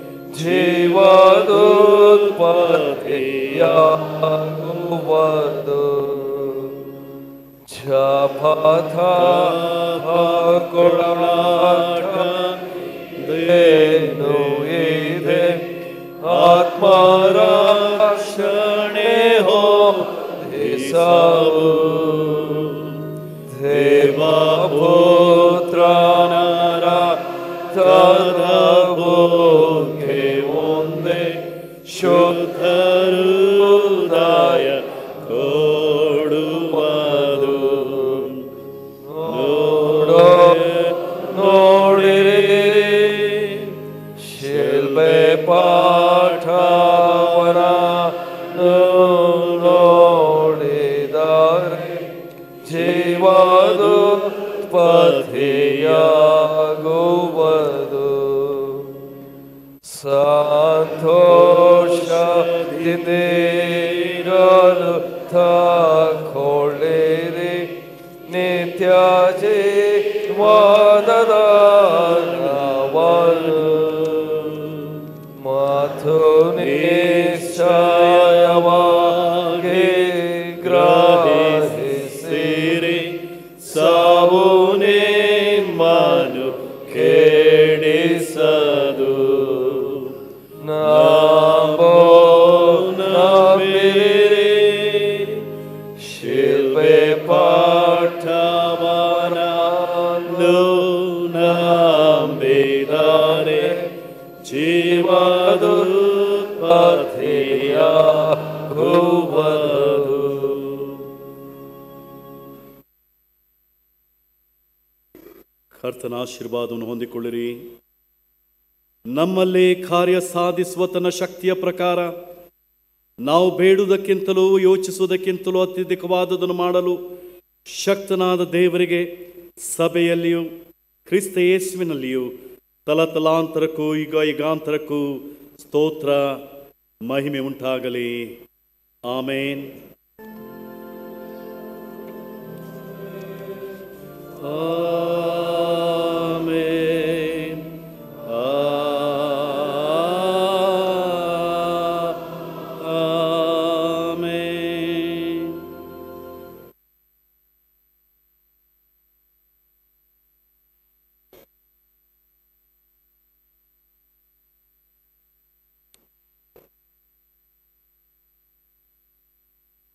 ಜೀವದುತ್ಪತ್ತಿಯಾಗುವುದು ಜಪಥ ಕೊಡಾಟ ದೇನು ಇದೆ ಆತ್ಮರಕ್ಷಣೆ ಹೋ ದಿಸವು ದೇವ ಪುತ್ರನರ ತರಬೋಕೆ ಒಂದೇ ಶುದ್ಧ ಹೃದಯ ಕೊಡುವುದು ನೋಡೋ ನೋಡಿರಿ ಶಿಲ್ಪೆ ಪಾಠವನ ನೋಡಿದರೆ ಜೀವದುತ್ಪತ್ತಿಯಾಗುವುದು ಸಂತೋಷದಿಂದಿರಲು ತಕೊಳ್ಳಿರಿ ನಿತ್ಯ ಜೀವನದ ನಾವನು ಮತ್ತು ನಿಶ್ಚಯವಾಗಿ ಗ್ರಹಿಸಿರಿ ಸಾವು ನಿಮ್ಮನು ಕೇಳಿಸದು ನಂಬೋ ನಂಬಿರಿ ಶಿಲ್ಪೆ ಪಾಠವನನ್ನು ನಂಬಿದರೆ ಜೀವದುತ್ಪತ್ತಿಯಾಗುವುದು ಕರ್ತನ ಆಶೀರ್ವಾದವನ್ನು ಹೊಂದಿಕೊಳ್ಳಿರಿ ನಮ್ಮಲ್ಲಿ ಕಾರ್ಯ ಸಾಧಿಸುವ ತನ್ನ ಶಕ್ತಿಯ ಪ್ರಕಾರ ನಾವು ಬೇಡುವುದಕ್ಕಿಂತಲೂ ಯೋಚಿಸುವುದಕ್ಕಿಂತಲೂ ಅತ್ಯಧಿಕವಾದದನ್ನು ಮಾಡಲು ಶಕ್ತನಾದ ದೇವರಿಗೆ ಸಭೆಯಲ್ಲಿಯೂ ಕ್ರಿಸ್ತ ಯೇಸುವಿನಲ್ಲಿಯೂ ತಲತಲಾಂತರಕ್ಕೂ ಈಗ ಯುಗಾಂತರಕ್ಕೂ ಸ್ತೋತ್ರ ಮಹಿಮೆ ಉಂಟಾಗಲಿ ಆಮೇನ್ ಆಮೇನ್ ಆಮೇನ್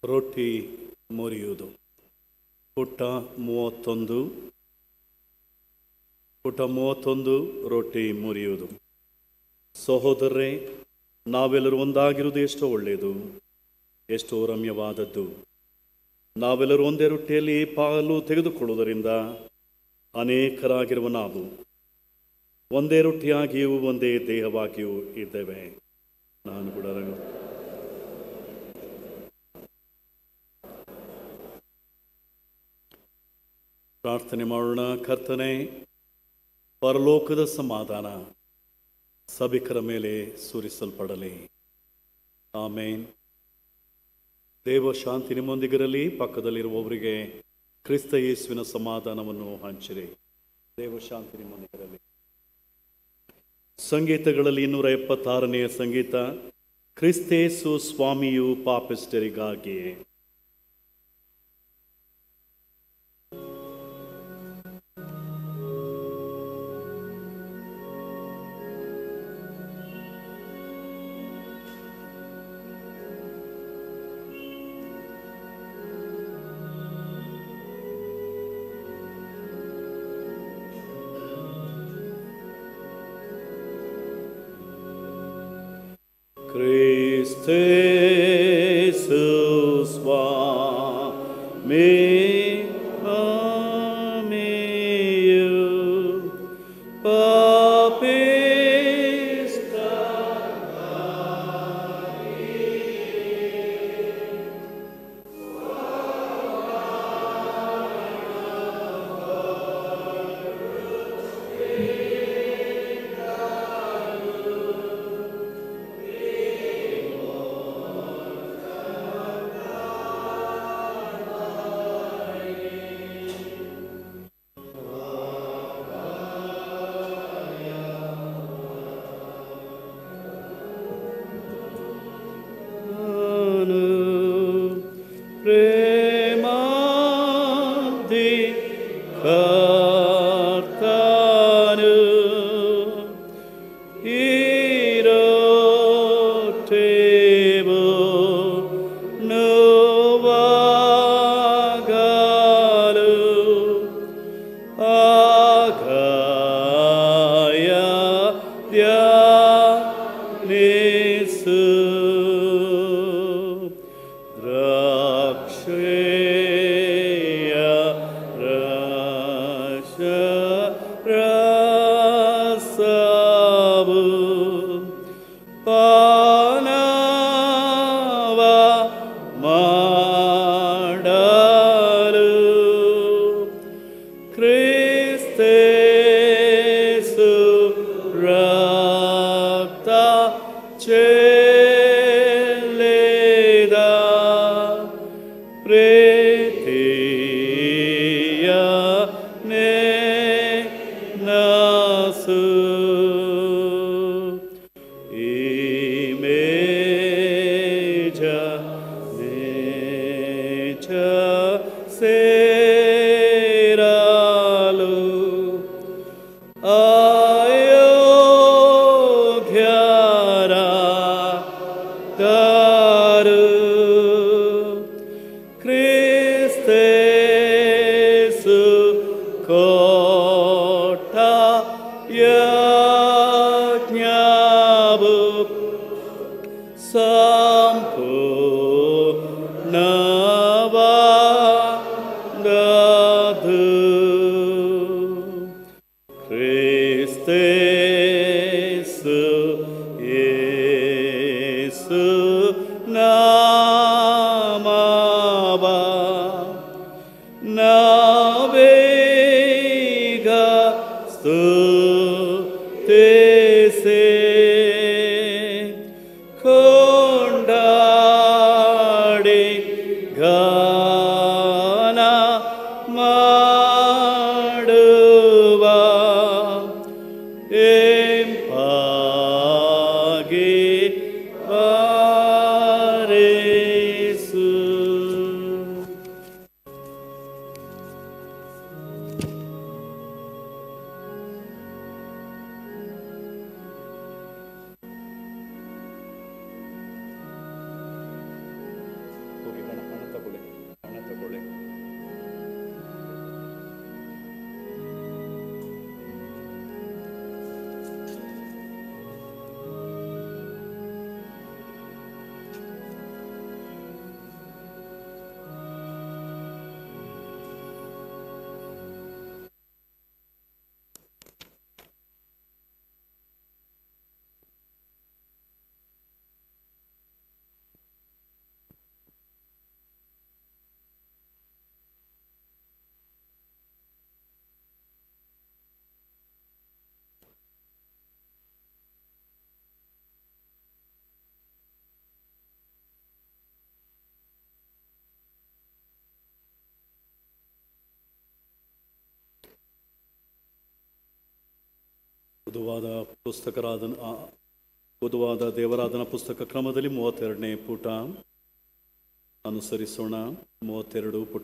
ರೊಟ್ಟಿ ಮುರಿಯುವುದು ಪುಟ ಮೂವತ್ತೊಂದು ಪುಟ ಮೂವತ್ತೊಂದು ರೊಟ್ಟಿ ಮುರಿಯುವುದು ಸಹೋದರರೇ ನಾವೆಲ್ಲರೂ ಒಂದಾಗಿರುವುದು ಎಷ್ಟೋ ಒಳ್ಳೆಯದು ಎಷ್ಟೋ ರಮ್ಯವಾದದ್ದು ನಾವೆಲ್ಲರೂ ಒಂದೇ ರೊಟ್ಟಿಯಲ್ಲಿ ಪಾಲು ತೆಗೆದುಕೊಳ್ಳುವುದರಿಂದ ಅನೇಕರಾಗಿರುವ ನಾವು ಒಂದೇ ರೊಟ್ಟಿಯಾಗಿಯೂ ಒಂದೇ ದೇಹವಾಗಿಯೂ ಇದ್ದೇವೆ ನಾನು ಕೂಡ ರಂಗ- ಪ್ರಾರ್ಥನೆ ಮಾಡೋಣ ಕರ್ತನೆ ಪರಲೋಕದ ಸಮಾಧಾನ ಸಭಿಕರ ಮೇಲೆ ಸುರಿಸಲ್ಪಡಲಿ ಆಮೇನ್ ದೇವ ಶಾಂತಿ ನಿಮ್ಮೊಂದಿಗಿರಲಿ ಪಕ್ಕದಲ್ಲಿರುವವರಿಗೆ ಕ್ರಿಸ್ತ ಯೇಸುವಿನ ಸಮಾಧಾನವನ್ನು ಹಂಚಿರಿ ದೇವ ಶಾಂತಿ ನಿಮ್ಮೊಂದಿಗಿರಲಿ ಸಂಗೀತಗಳಲ್ಲಿ ಇನ್ನೂರ ಎಪ್ಪತ್ತಾರನೆಯ ಸಂಗೀತ ಕ್ರಿಸ್ತೇಸು ಸ್ವಾಮಿಯು ಪಾಪಿಸ್ಟರಿಗಾಗಿಯೇ Christus var med amiu papista ನಾನು ಪ್ರೇಮಾದಿ ಕರ್ತನು ಇರೋಟೇವು ನೋವಾಗಲು ಆಗಾಯ ಧ್ಯಾನಿಸು ದ್ರಾಕ್ಷೇಯ ರಸ ರಸವು ಪಾನವ ಮಾಡಲು ಕ್ರಿಸ್ತೇಸು ಓದುವಾದ ಪುಸ್ತಕರಾದ ಆ, ಓದುವಾದ ದೇವರಾಧನ ಪುಸ್ತಕ ಕ್ರಮದಲ್ಲಿ ಮೂವತ್ತೆರಡನೇ ಪುಟ ಅನುಸರಿಸೋಣ ಮೂವತ್ತೆರಡು ಪುಟ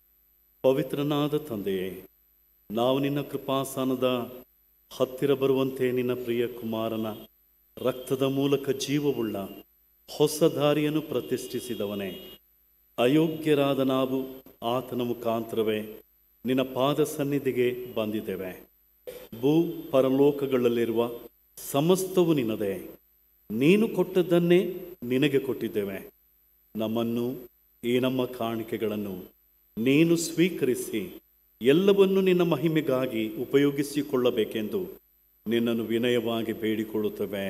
ಪವಿತ್ರನಾದ ತಂದೆಯೇ ನಾವು ನಿನ್ನ ಕೃಪಾಸನದ ಹತ್ತಿರ ಬರುವಂತೆ ನಿನ್ನ ಪ್ರಿಯ ಕುಮಾರನ ರಕ್ತದ ಮೂಲಕ ಜೀವವುಳ್ಳ ಹೊಸ ದಾರಿಯನ್ನು ಪ್ರತಿಷ್ಠಿಸಿದವನೇ ಅಯೋಗ್ಯರಾದ ನಾವು ಆತನ ಮುಖಾಂತರವೇ ನಿನ್ನ ಪಾದ ಸನ್ನಿಧಿಗೆ ಬಂದಿದ್ದೇವೆ ಭೂ ಪರಲೋಕಗಳಲ್ಲಿರುವ ಸಮಸ್ತವು ನಿನ್ನದೇ ನೀನು ಕೊಟ್ಟದ್ದನ್ನೇ ನಿನಗೆ ಕೊಟ್ಟಿದ್ದೇವೆ ನಮ್ಮನ್ನು ಈ ನಮ್ಮ ಕಾಣಿಕೆಗಳನ್ನು ನೀನು ಸ್ವೀಕರಿಸಿ ಎಲ್ಲವನ್ನು ನಿನ್ನ ಮಹಿಮೆಗಾಗಿ ಉಪಯೋಗಿಸಿಕೊಳ್ಳಬೇಕೆಂದು ನಿನ್ನನ್ನು ವಿನಯವಾಗಿ ಬೇಡಿಕೊಳ್ಳುತ್ತೇವೆ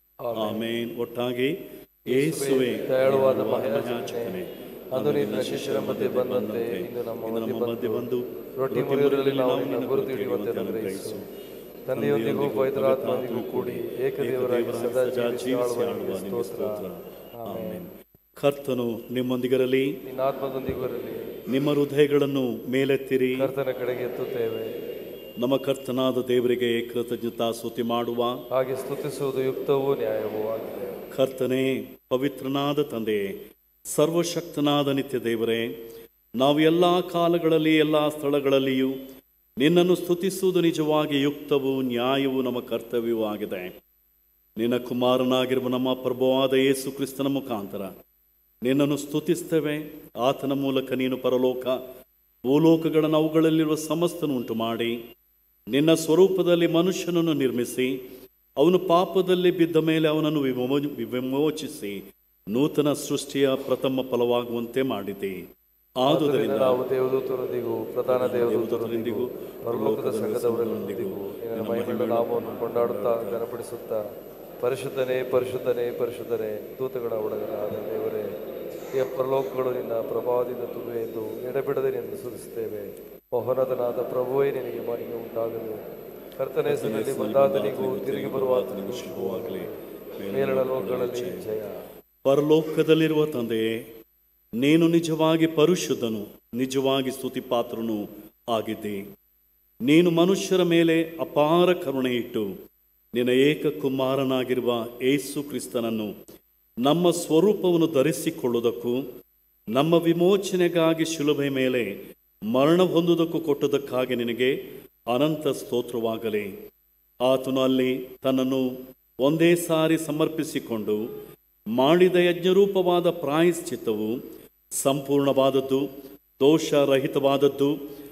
ಆಮೇನ್ ಒಟ್ಟಾಗಿ ಏಸುವೆ ದಯಾಳುವಾದ ಮಹಾಯಾಜಕನೇ, ಅದು ನಿನ್ನ ಶಿಷ್ಯರ ಮಧ್ಯೆ ಬಂದಂತೆ ಇಂದು ನಮ್ಮ ಮಧ್ಯೆ ಬಂದು ರೊಟ್ಟಿ ಮುರಿಯುವುದರಲ್ಲಿ ನಾವು ನಿನ್ನ ಗುರುತು ಹಿಡಿಯುವಂತೆ ಅನುಗ್ರಹಿಸು ತಂದೆಯೊಂದಿಗೂ ಪವಿತ್ರಾತ್ಮನಿಗೂ ಕೂಡಿ ಏಕದೇವರಾಗಿ ಸದಾ ಜೀವಿಸಿ ಆಳುವ ನಿನಗೆ ಸ್ತೋತ್ರ ಆಮೆನ್. ಕರ್ತನು ನಿಮ್ಮೊಂದಿಗಿರಲಿ ನಿನ್ನ ಆತ್ಮದೊಂದಿಗೂ ಇರಲಿ ನಿಮ್ಮ ಹೃದಯಗಳನ್ನು ಮೇಲೆತ್ತಿರಿ ಕರ್ತನ ಕಡೆಗೆ ಎತ್ತುತ್ತೇವೆ ನಮ್ಮ ಕರ್ತನಾದ ದೇವರಿಗೆ ಕೃತಜ್ಞತಾ ಸ್ತುತಿ ಮಾಡುವ ಹಾಗೆ ಸ್ತುತಿಸುವುದು ಯುಕ್ತವೂ ನ್ಯಾಯವೂ ಆಗಿದೆ ಕರ್ತನೇ ಪವಿತ್ರನಾದ ತಂದೆಯೇ ಸರ್ವಶಕ್ತನಾದ ನಿತ್ಯ ದೇವರೇ ನಾವು ಎಲ್ಲ ಕಾಲಗಳಲ್ಲಿ ಎಲ್ಲ ಸ್ಥಳಗಳಲ್ಲಿಯೂ ನಿನ್ನನ್ನು ಸ್ತುತಿಸುವುದು ನಿಜವಾಗಿ ಯುಕ್ತವೂ ನ್ಯಾಯವೂ ನಮ್ಮ ಕರ್ತವ್ಯವೂ ಆಗಿದೆ ನಿನ್ನ ಕುಮಾರನಾಗಿರುವ ನಮ್ಮ ಪ್ರಭುವಾದ ಯೇಸು ಕ್ರಿಸ್ತನ ಮುಖಾಂತರ ನಿನ್ನನ್ನು ಸ್ತುತಿಸ್ತೇವೆ ಆತನ ಮೂಲಕ ನೀನು ಪರಲೋಕ ಭೂಲೋಕಗಳನ್ನು ಅವುಗಳಲ್ಲಿರುವ ಸಮಸ್ತನು ಉಂಟು ಮಾಡಿ ನಿನ್ನ ಸ್ವರೂಪದಲ್ಲಿ ಮನುಷ್ಯನನ್ನು ನಿರ್ಮಿಸಿ ಅವನು ಪಾಪದಲ್ಲಿ ಬಿದ್ದ ಮೇಲೆ ಅವನನ್ನು ವಿಮೋ ವಿಮೋಚಿಸಿ ನೂತನ ಸೃಷ್ಟಿಯ ಪ್ರಥಮ ಫಲವಾಗುವಂತೆ ಮಾಡಿದೆ ಆದುದರಿಂದ ನಾವು ದೇವದೂತರೊಂದಿಗೂ ಪ್ರಧಾನ ದೇವದೂತರೊಂದಿಗೂ ಪರಲೋಕದ ಸಂಘದವರೊಂದಿಗೂ ನಿನ್ನ ಮಹಿಮೆಯ ನಾಮವನ್ನು ಕೊಂಡಾಡುತ್ತಾ ಘನಪಡಿಸುತ್ತಾ ಪರಿಶುದ್ಧನೇ ಪರಿಶುದ್ಧನೇ ಪರಿಶುದ್ಧನೇ ದೂತಗಳ ಒಳಗರಾದ ದೇವರೇ ಈ ಪರಲೋಕಗಳು ನಿನ್ನ ಪ್ರಭಾವದಿಂದ ತುಂಬೆ ಎಂದು ಎಡೆಬಿಡದೆ ನಿನ್ನ ಸುರಿಸುತ್ತೇವೆ ಮಹೋನ್ನತನಾದ ಪ್ರಭುವೇ ನಿನಗೆ ಮಹಿಮೆ ಉಂಟಾಗಲು ಕರ್ತನ ಹೆಸರಿನಲ್ಲಿ ಬಂದಾತನಿಗೂ ತಿರುಗಿ ಬರುವ ಆತನಿಗೂ ಶುಭವಾಗಲಿ ಮೇಲಣ ಲೋಕಗಳಲ್ಲಿ ಜಯ ಪರಲೋಕದಲ್ಲಿರುವ ತಂದೆಯೇ ನೀನು ನಿಜವಾಗಿ ಪರಿಶುದ್ಧನು ನಿಜವಾಗಿ ಸ್ತುತಿಪಾತ್ರನು ಆಗಿದ್ದಿ ನೀನು ಮನುಷ್ಯರ ಮೇಲೆ ಅಪಾರ ಕರುಣೆ ಇಟ್ಟು ನಿನ್ನ ಏಕ ಕುಮಾರನಾಗಿರುವ ಏಸು ಕ್ರಿಸ್ತನನ್ನು ನಮ್ಮ ಸ್ವರೂಪವನ್ನು ಧರಿಸಿಕೊಳ್ಳುವುದಕ್ಕೂ ನಮ್ಮ ವಿಮೋಚನೆಗಾಗಿ ಶಿಲುಬೆ ಮೇಲೆ ಮರಣ ಹೊಂದುವುದಕ್ಕೂ ಕೊಟ್ಟದಕ್ಕಾಗಿ ನಿನಗೆ ಅನಂತ ಸ್ತೋತ್ರವಾಗಲಿ ಆತನು ಅಲ್ಲಿ ತನ್ನನ್ನು ಒಂದೇ ಸಾರಿ ಸಮರ್ಪಿಸಿಕೊಂಡು ಮಾಡಿದ ಯಜ್ಞರೂಪವಾದ ಪ್ರಾಯಶ್ಚಿತ್ತವು ಸಂಪೂರ್ಣವಾದದ್ದು ದೋಷರಹಿತವಾದದ್ದು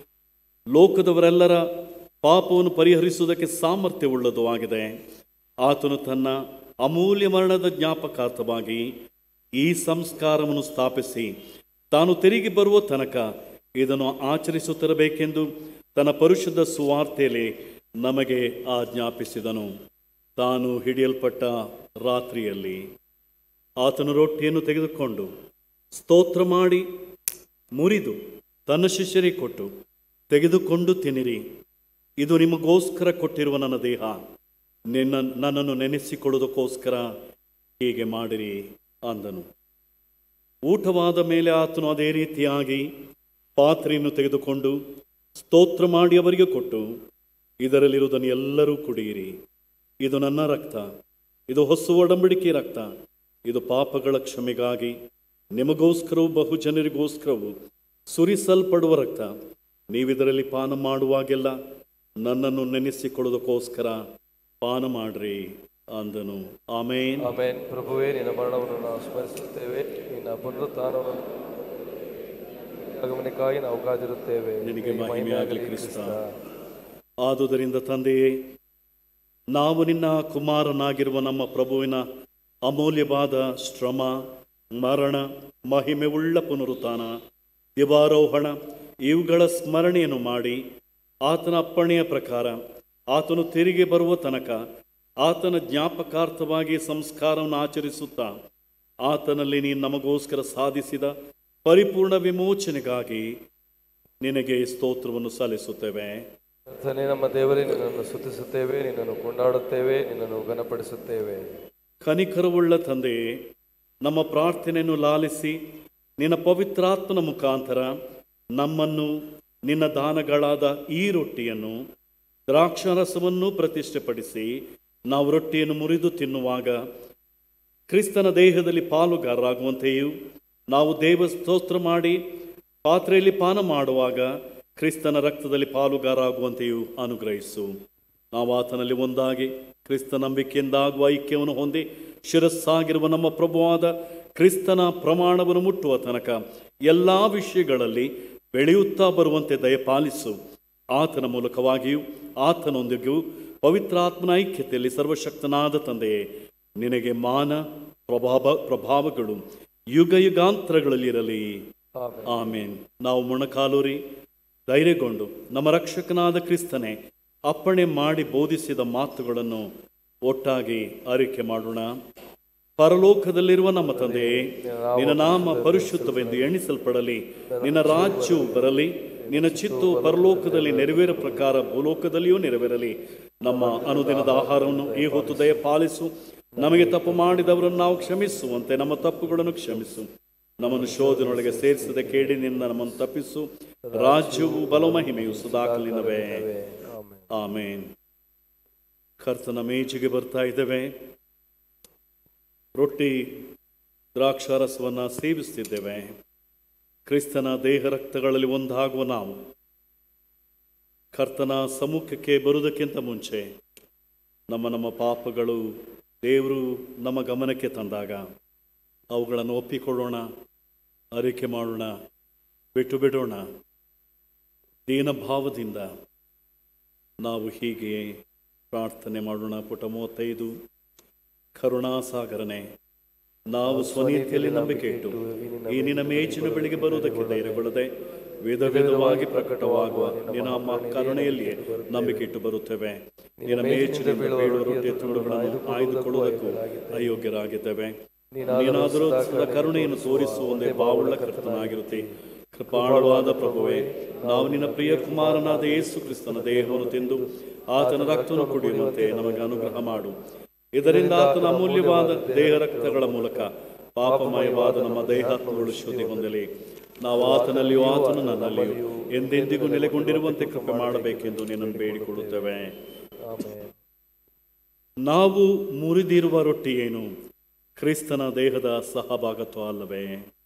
ಲೋಕದವರೆಲ್ಲರ ಪಾಪವನ್ನು ಪರಿಹರಿಸುವುದಕ್ಕೆ ಸಾಮರ್ಥ್ಯವುಳ್ಳದು ಆಗಿದೆ ಆತನು ತನ್ನ ಅಮೂಲ್ಯ ಮರಣದ ಜ್ಞಾಪಕಾರ್ಥವಾಗಿ ಈ ಸಂಸ್ಕಾರವನ್ನು ಸ್ಥಾಪಿಸಿ ತಾನು ತಿರುಗಿ ಬರುವ ತನಕ ಇದನ್ನು ಆಚರಿಸುತ್ತಿರಬೇಕೆಂದು ತನ್ನ ಪರಿಶುದ್ಧ ಸುವಾರ್ತೆಯಲ್ಲಿ ನಮಗೆ ಆಜ್ಞಾಪಿಸಿದನು ತಾನು ಹಿಡಿಯಲ್ಪಟ್ಟ ರಾತ್ರಿಯಲ್ಲಿ ಆತನು ರೊಟ್ಟಿಯನ್ನು ತೆಗೆದುಕೊಂಡು ಸ್ತೋತ್ರ ಮಾಡಿ ಮುರಿದು ತನ್ನ ಶಿಷ್ಯರಿಗೆ ಕೊಟ್ಟು ತೆಗೆದುಕೊಂಡು ತಿನ್ನಿರಿ ಇದು ನಿಮಗೋಸ್ಕರ ಕೊಟ್ಟಿರುವ ನನ್ನ ದೇಹ ನಿನ್ನ ನನ್ನನ್ನು ನೆನೆಸಿಕೊಳ್ಳುವುದಕ್ಕೋಸ್ಕರ ಹೀಗೆ ಮಾಡಿರಿ ಅಂದನು ಊಟವಾದ ಮೇಲೆ ಆತನು ಅದೇ ರೀತಿಯಾಗಿ ಪಾತ್ರೆಯನ್ನು ತೆಗೆದುಕೊಂಡು ಸ್ತೋತ್ರ ಮಾಡಿ ಅವರಿಗೆ ಕೊಟ್ಟು ಇದರಲ್ಲಿರುವುದನ್ನು ಎಲ್ಲರೂ ಕುಡಿಯಿರಿ ಇದು ನನ್ನ ರಕ್ತ ಇದು ಹೊಸ ಒಡಂಬಡಿಕೆ ರಕ್ತ ಇದು ಪಾಪಗಳ ಕ್ಷಮೆಗಾಗಿ ನಿಮಗೋಸ್ಕರವೂ ಬಹು ಜನರಿಗೋಸ್ಕರವೂ ಸುರಿಸಲ್ಪಡುವ ರಕ್ತ ನೀವಿದರಲ್ಲಿ ಪಾನ ಮಾಡುವಾಗೆಲ್ಲ ನನ್ನನ್ನು ನೆನೆಸಿಕೊಳ್ಳೋದಕ್ಕೋಸ್ಕರ ಪಾನ ಮಾಡ್ರಿ ಅಂದನು ಆಮೇನ್ ಆಮೇನ್ ಪ್ರಭುವೇ ನಿನ್ನ ಮರಣವನ್ನು ನಾವು ಸ್ಮರಿಸುತ್ತೇವೆ ನಿನ್ನ ಪುನರುತ್ಥಾನವನ್ನು ಆಗಮನಕ್ಕಾಗಿ ನಾವು ಕಾದಿರುತ್ತೇವೆ ನಿನಗೆ ಮಹಿಮೆಯಾಗಲಿ ಕ್ರಿಸ್ತ ಆದುದರಿಂದ ತಂದೆಯೇ ನಾವು ನಿನ್ನ ಕುಮಾರನಾಗಿರುವ ನಮ್ಮ ಪ್ರಭುವಿನ ಅಮೂಲ್ಯವಾದ ಶ್ರಮ ಮರಣ ಮಹಿಮೆವುಳ್ಳ ಪುನರುತ್ಥಾನ ದಿವಾರೋಹಣ ಇವುಗಳ ಸ್ಮರಣೆಯನ್ನು ಮಾಡಿ ಆತನ ಅಪ್ಪಣೆಯ ಪ್ರಕಾರ ಆತನು ತಿರುಗಿ ಬರುವ ತನಕ ಆತನ ಜ್ಞಾಪಕಾರ್ಥವಾಗಿ ಸಂಸ್ಕಾರವನ್ನು ಆಚರಿಸುತ್ತಾ ಆತನಲ್ಲಿ ನೀನು ನಮಗೋಸ್ಕರ ಸಾಧಿಸಿದ ಪರಿಪೂರ್ಣ ವಿಮೋಚನೆಗಾಗಿ ನಿನಗೆ ಸ್ತೋತ್ರವನ್ನು ಸಲ್ಲಿಸುತ್ತೇವೆ ಕರ್ತನೇ ನಮ್ಮ ದೇವರೇ ನಿನ್ನನ್ನು ಸ್ತುತಿಸುತ್ತೇವೆ ನಿನ್ನನ್ನು ಕೊಂಡಾಡುತ್ತೇವೆ ನಿನ್ನನ್ನು ಘನಪಡಿಸುತ್ತೇವೆ ಕನಿಕರವುಳ್ಳ ತಂದೆಯೇ ನಮ್ಮ ಪ್ರಾರ್ಥನೆಯನ್ನು ಲಾಲಿಸಿ ನಿನ್ನ ಪವಿತ್ರಾತ್ಮನ ಮುಖಾಂತರ ನಮ್ಮನ್ನು ನಿನ್ನ ದಾನಗಳಾದ ಈ ರೊಟ್ಟಿಯನ್ನು ದ್ರಾಕ್ಷಾರಸವನ್ನು ಪ್ರತಿಷ್ಠೆಪಡಿಸಿ ನಾವು ರೊಟ್ಟಿಯನ್ನು ಮುರಿದು ತಿನ್ನುವಾಗ ಕ್ರಿಸ್ತನ ದೇಹದಲ್ಲಿ ಪಾಲುಗಾರರಾಗುವಂತೆಯೂ ನಾವು ದೇವ ಸ್ತೋತ್ರ ಮಾಡಿ ಪಾತ್ರೆಯಲ್ಲಿ ಪಾನ ಮಾಡುವಾಗ ಕ್ರಿಸ್ತನ ರಕ್ತದಲ್ಲಿ ಪಾಲುಗಾರಾಗುವಂತೆಯೂ ಅನುಗ್ರಹಿಸು ನಾವು ಆತನಲ್ಲಿ ಒಂದಾಗಿ ಕ್ರಿಸ್ತ ನಂಬಿಕೆಯಿಂದಾಗುವ ಐಕ್ಯವನ್ನು ಹೊಂದಿ ಶಿರಸ್ಸಾಗಿರುವ ನಮ್ಮ ಪ್ರಭುವಾದ ಕ್ರಿಸ್ತನ ಪ್ರಮಾಣವನ್ನು ಮುಟ್ಟುವ ತನಕ ಎಲ್ಲ ವಿಷಯಗಳಲ್ಲಿ ಬೆಳೆಯುತ್ತಾ ಬರುವಂತೆ ದಯಪಾಲಿಸು ಆತನ ಮೂಲಕವಾಗಿಯೂ ಆತನೊಂದಿಗೂ ಪವಿತ್ರಾತ್ಮನ ಐಕ್ಯತೆಯಲ್ಲಿ ಸರ್ವಶಕ್ತನಾದ ತಂದೆಯೇ ನಿನಗೆ ಮಾನ ಪ್ರಭಾವ ಪ್ರಭಾವಗಳು ಯುಗ ಯುಗಾಂತರಗಳಲ್ಲಿರಲಿ ಆಮೇನ್ ನಾವು ಮೊಣಕಾಲೂರಿ ಧೈರ್ಯಗೊಂಡು ನಮ್ಮ ರಕ್ಷಕನಾದ ಕ್ರಿಸ್ತನೇ ಅಪ್ಪಣೆ ಮಾಡಿ ಬೋಧಿಸಿದ ಮಾತುಗಳನ್ನು ಒಟ್ಟಾಗಿ ಅರಿಕೆ ಮಾಡೋಣ ಪರಲೋಕದಲ್ಲಿರುವ ನಮ್ಮ ತಂದೆಯೇ ನಿನ್ನ ನಾಮ ಪರಿಶುದ್ಧವೆಂದು ಎಣಿಸಲ್ಪಡಲಿ ನಿನ್ನ ರಾಜ್ಯವು ಬರಲಿ ನಿನ್ನ ಚಿತ್ತು ಪರಲೋಕದಲ್ಲಿ ನೆರವೇರ ಪ್ರಕಾರ ಭೂಲೋಕದಲ್ಲಿಯೂ ನೆರವೇರಲಿ ನಮ್ಮ ಅನುದಿನದ ಆಹಾರವನ್ನು ಈ ಹೊತ್ತು ದಯ ಪಾಲಿಸು ನಮಗೆ ತಪ್ಪು ಮಾಡಿದವರನ್ನು ನಾವು ಕ್ಷಮಿಸುವಂತೆ ನಮ್ಮ ತಪ್ಪುಗಳನ್ನು ಕ್ಷಮಿಸು ನಮ್ಮನ್ನು ಶೋಧನೊಳಗೆ ಸೇರಿಸದೆ ಕೇಡಿನಿಂದ ನಮ್ಮನ್ನು ತಪ್ಪಿಸು ರಾಜ್ಯವು ಬಲ ಮಹಿಮೆಯು ಸದಾಕಲಿನವೇ ಆಮೇನ್ ಕರ್ತನ ಮೇಜಿಗೆ ಬರ್ತಾ ಇದ್ದೇವೆ ರೊಟ್ಟಿ ದ್ರಾಕ್ಷಾರಸವನ್ನು ಸೇವಿಸ್ತಿದ್ದೇವೆ ಕ್ರಿಸ್ತನ ದೇಹ ರಕ್ತಗಳಲ್ಲಿ ಒಂದಾಗುವ ನಾವು ಕರ್ತನ ಸಮ್ಮುಖಕ್ಕೆ ಬರುವುದಕ್ಕಿಂತ ಮುಂಚೆ ನಮ್ಮ ನಮ್ಮ ಪಾಪಗಳು ದೇವರು ನಮ್ಮ ಗಮನಕ್ಕೆ ತಂದಾಗ ಅವುಗಳನ್ನು ಒಪ್ಪಿಕೊಳ್ಳೋಣ ಅರಿಕೆ ಮಾಡೋಣ ಬಿಟ್ಟು ಬಿಡೋಣ ದೀನಭಾವದಿಂದ ನಾವು ಹೀಗೆ ಪ್ರಾರ್ಥನೆ ಮಾಡೋಣ ಪುಟ ಮೂವತ್ತೈದು ಕರುಣಾಸಾಗರನೆ ನಾವು ಸ್ವನೀತಿಯಲ್ಲಿ ನಂಬಿಕೆ ಇಟ್ಟು ಈ ನಿನ್ನ ಮೇಚಿನ ಬೆಳಿಗ್ಗೆ ಬರುವುದಕ್ಕೆ ಧೈರ್ಯಗೊಳ್ಳದೆ ವಿಧ ವಿಧವಾಗಿ ಪ್ರಕಟವಾಗುವ ನಿನ್ನ ಅಮ್ಮ ಕರುಣೆಯಲ್ಲಿಯೇ ನಂಬಿಕೆ ಇಟ್ಟು ಬರುತ್ತೇವೆ ನಿನ್ನ ಮೇಚಿನಿಂದ ಬೀಳುವ ರೊಟ್ಟಿ ತುಂಡುಗಳನ್ನು ಆಯ್ದುಕೊಳ್ಳುವುದಕ್ಕೂ ಅಯೋಗ್ಯರಾಗಿದ್ದೇವೆ ನೀನಾದರೂ ಸದಾ ಕರುಣೆಯನ್ನು ತೋರಿಸುವ ಒಂದೇ ಬಾವುಳ್ಳ ಕರ್ತನಾಗಿರುತ್ತಿ ಕೃಪಾಳವಾದ ಪ್ರಭುವೇ ನಾವು ನಿನ್ನ ಪ್ರಿಯ ಕುಮಾರನಾದ ಯೇಸು ಕ್ರಿಸ್ತನ ದೇಹವನ್ನು ತಿಂದು ಆತನ ರಕ್ತವನ್ನು ಕುಡಿಯುವಂತೆ ನಮಗೆ ಅನುಗ್ರಹ ಮಾಡು ಇದರಿಂದ ಆತನ ಅಮೂಲ್ಯವಾದ ದೇಹ ರಕ್ತಗಳ ಮೂಲಕ ಪಾಪಮಯವಾದ ನಮ್ಮ ದೇಹಾತ್ಮಗಳು ಶುದ್ಧಿ ಹೊಂದಲಿ ನಾವು ಆತನಲ್ಲಿಯೂ ಆತನು ನನ್ನಲ್ಲಿಯೂ ಎಂದೆಂದಿಗೂ ನೆಲೆಗೊಂಡಿರುವಂತೆ ಕೃಪೆ ಮಾಡಬೇಕೆಂದು ನಿನ್ನನ್ನು ಬೇಡಿಕೊಳ್ಳುತ್ತೇವೆ ನಾವು ಮುರಿದಿರುವ ರೊಟ್ಟಿ ಏನು ಕ್ರಿಸ್ತನ ದೇಹದ ಸಹಭಾಗತ್ವ ಅಲ್ಲವೇ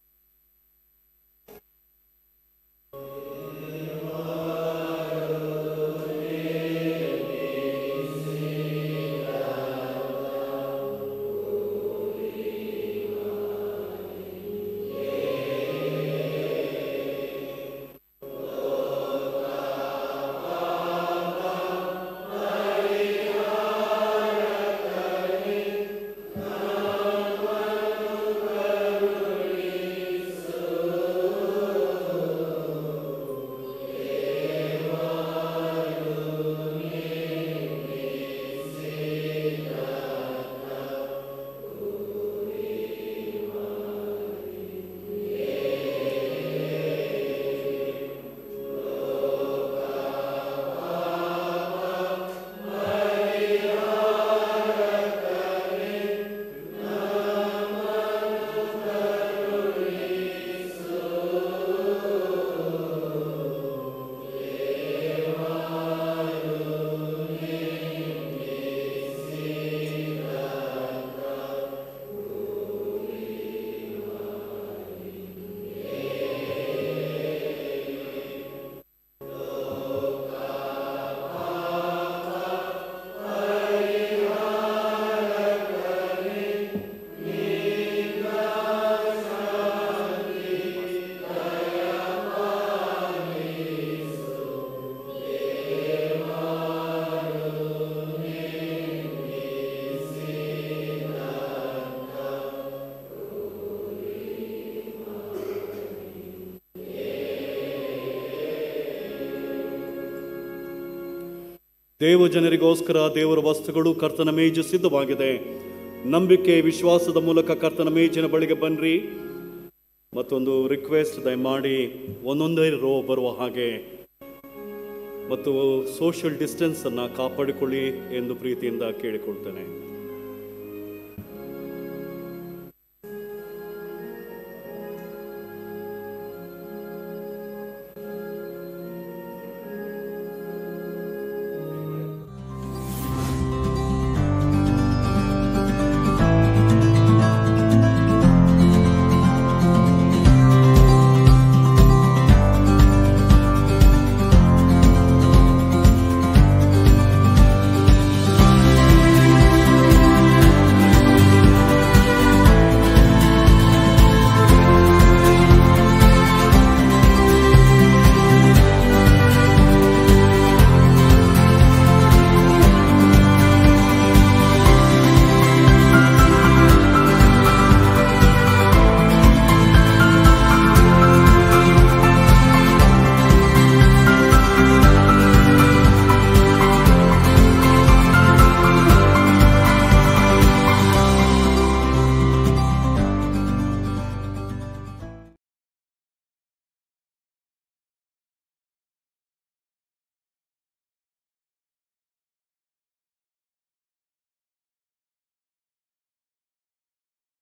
ದೇವ ಜನರಿಗೋಸ್ಕರ ದೇವರ ವಸ್ತುಗಳು ಕರ್ತನ ಮೇಜು ಸಿದ್ಧವಾಗಿದೆ ನಂಬಿಕೆ ವಿಶ್ವಾಸದ ಮೂಲಕ ಕರ್ತನ ಮೇಜಿನ ಬಳಿಗೆ ಬನ್ನಿರಿ ಮತ್ತೊಂದು ರಿಕ್ವೆಸ್ಟ್ ದಯಮಾಡಿ ಒಂದೊಂದೇ ರೋ ಬರುವ ಹಾಗೆ ಮತ್ತು ಸೋಷಿಯಲ್ ಡಿಸ್ಟೆನ್ಸನ್ನು ಕಾಪಾಡಿಕೊಳ್ಳಿ ಎಂದು ಪ್ರೀತಿಯಿಂದ ಕೇಳಿಕೊಳ್ತೇನೆ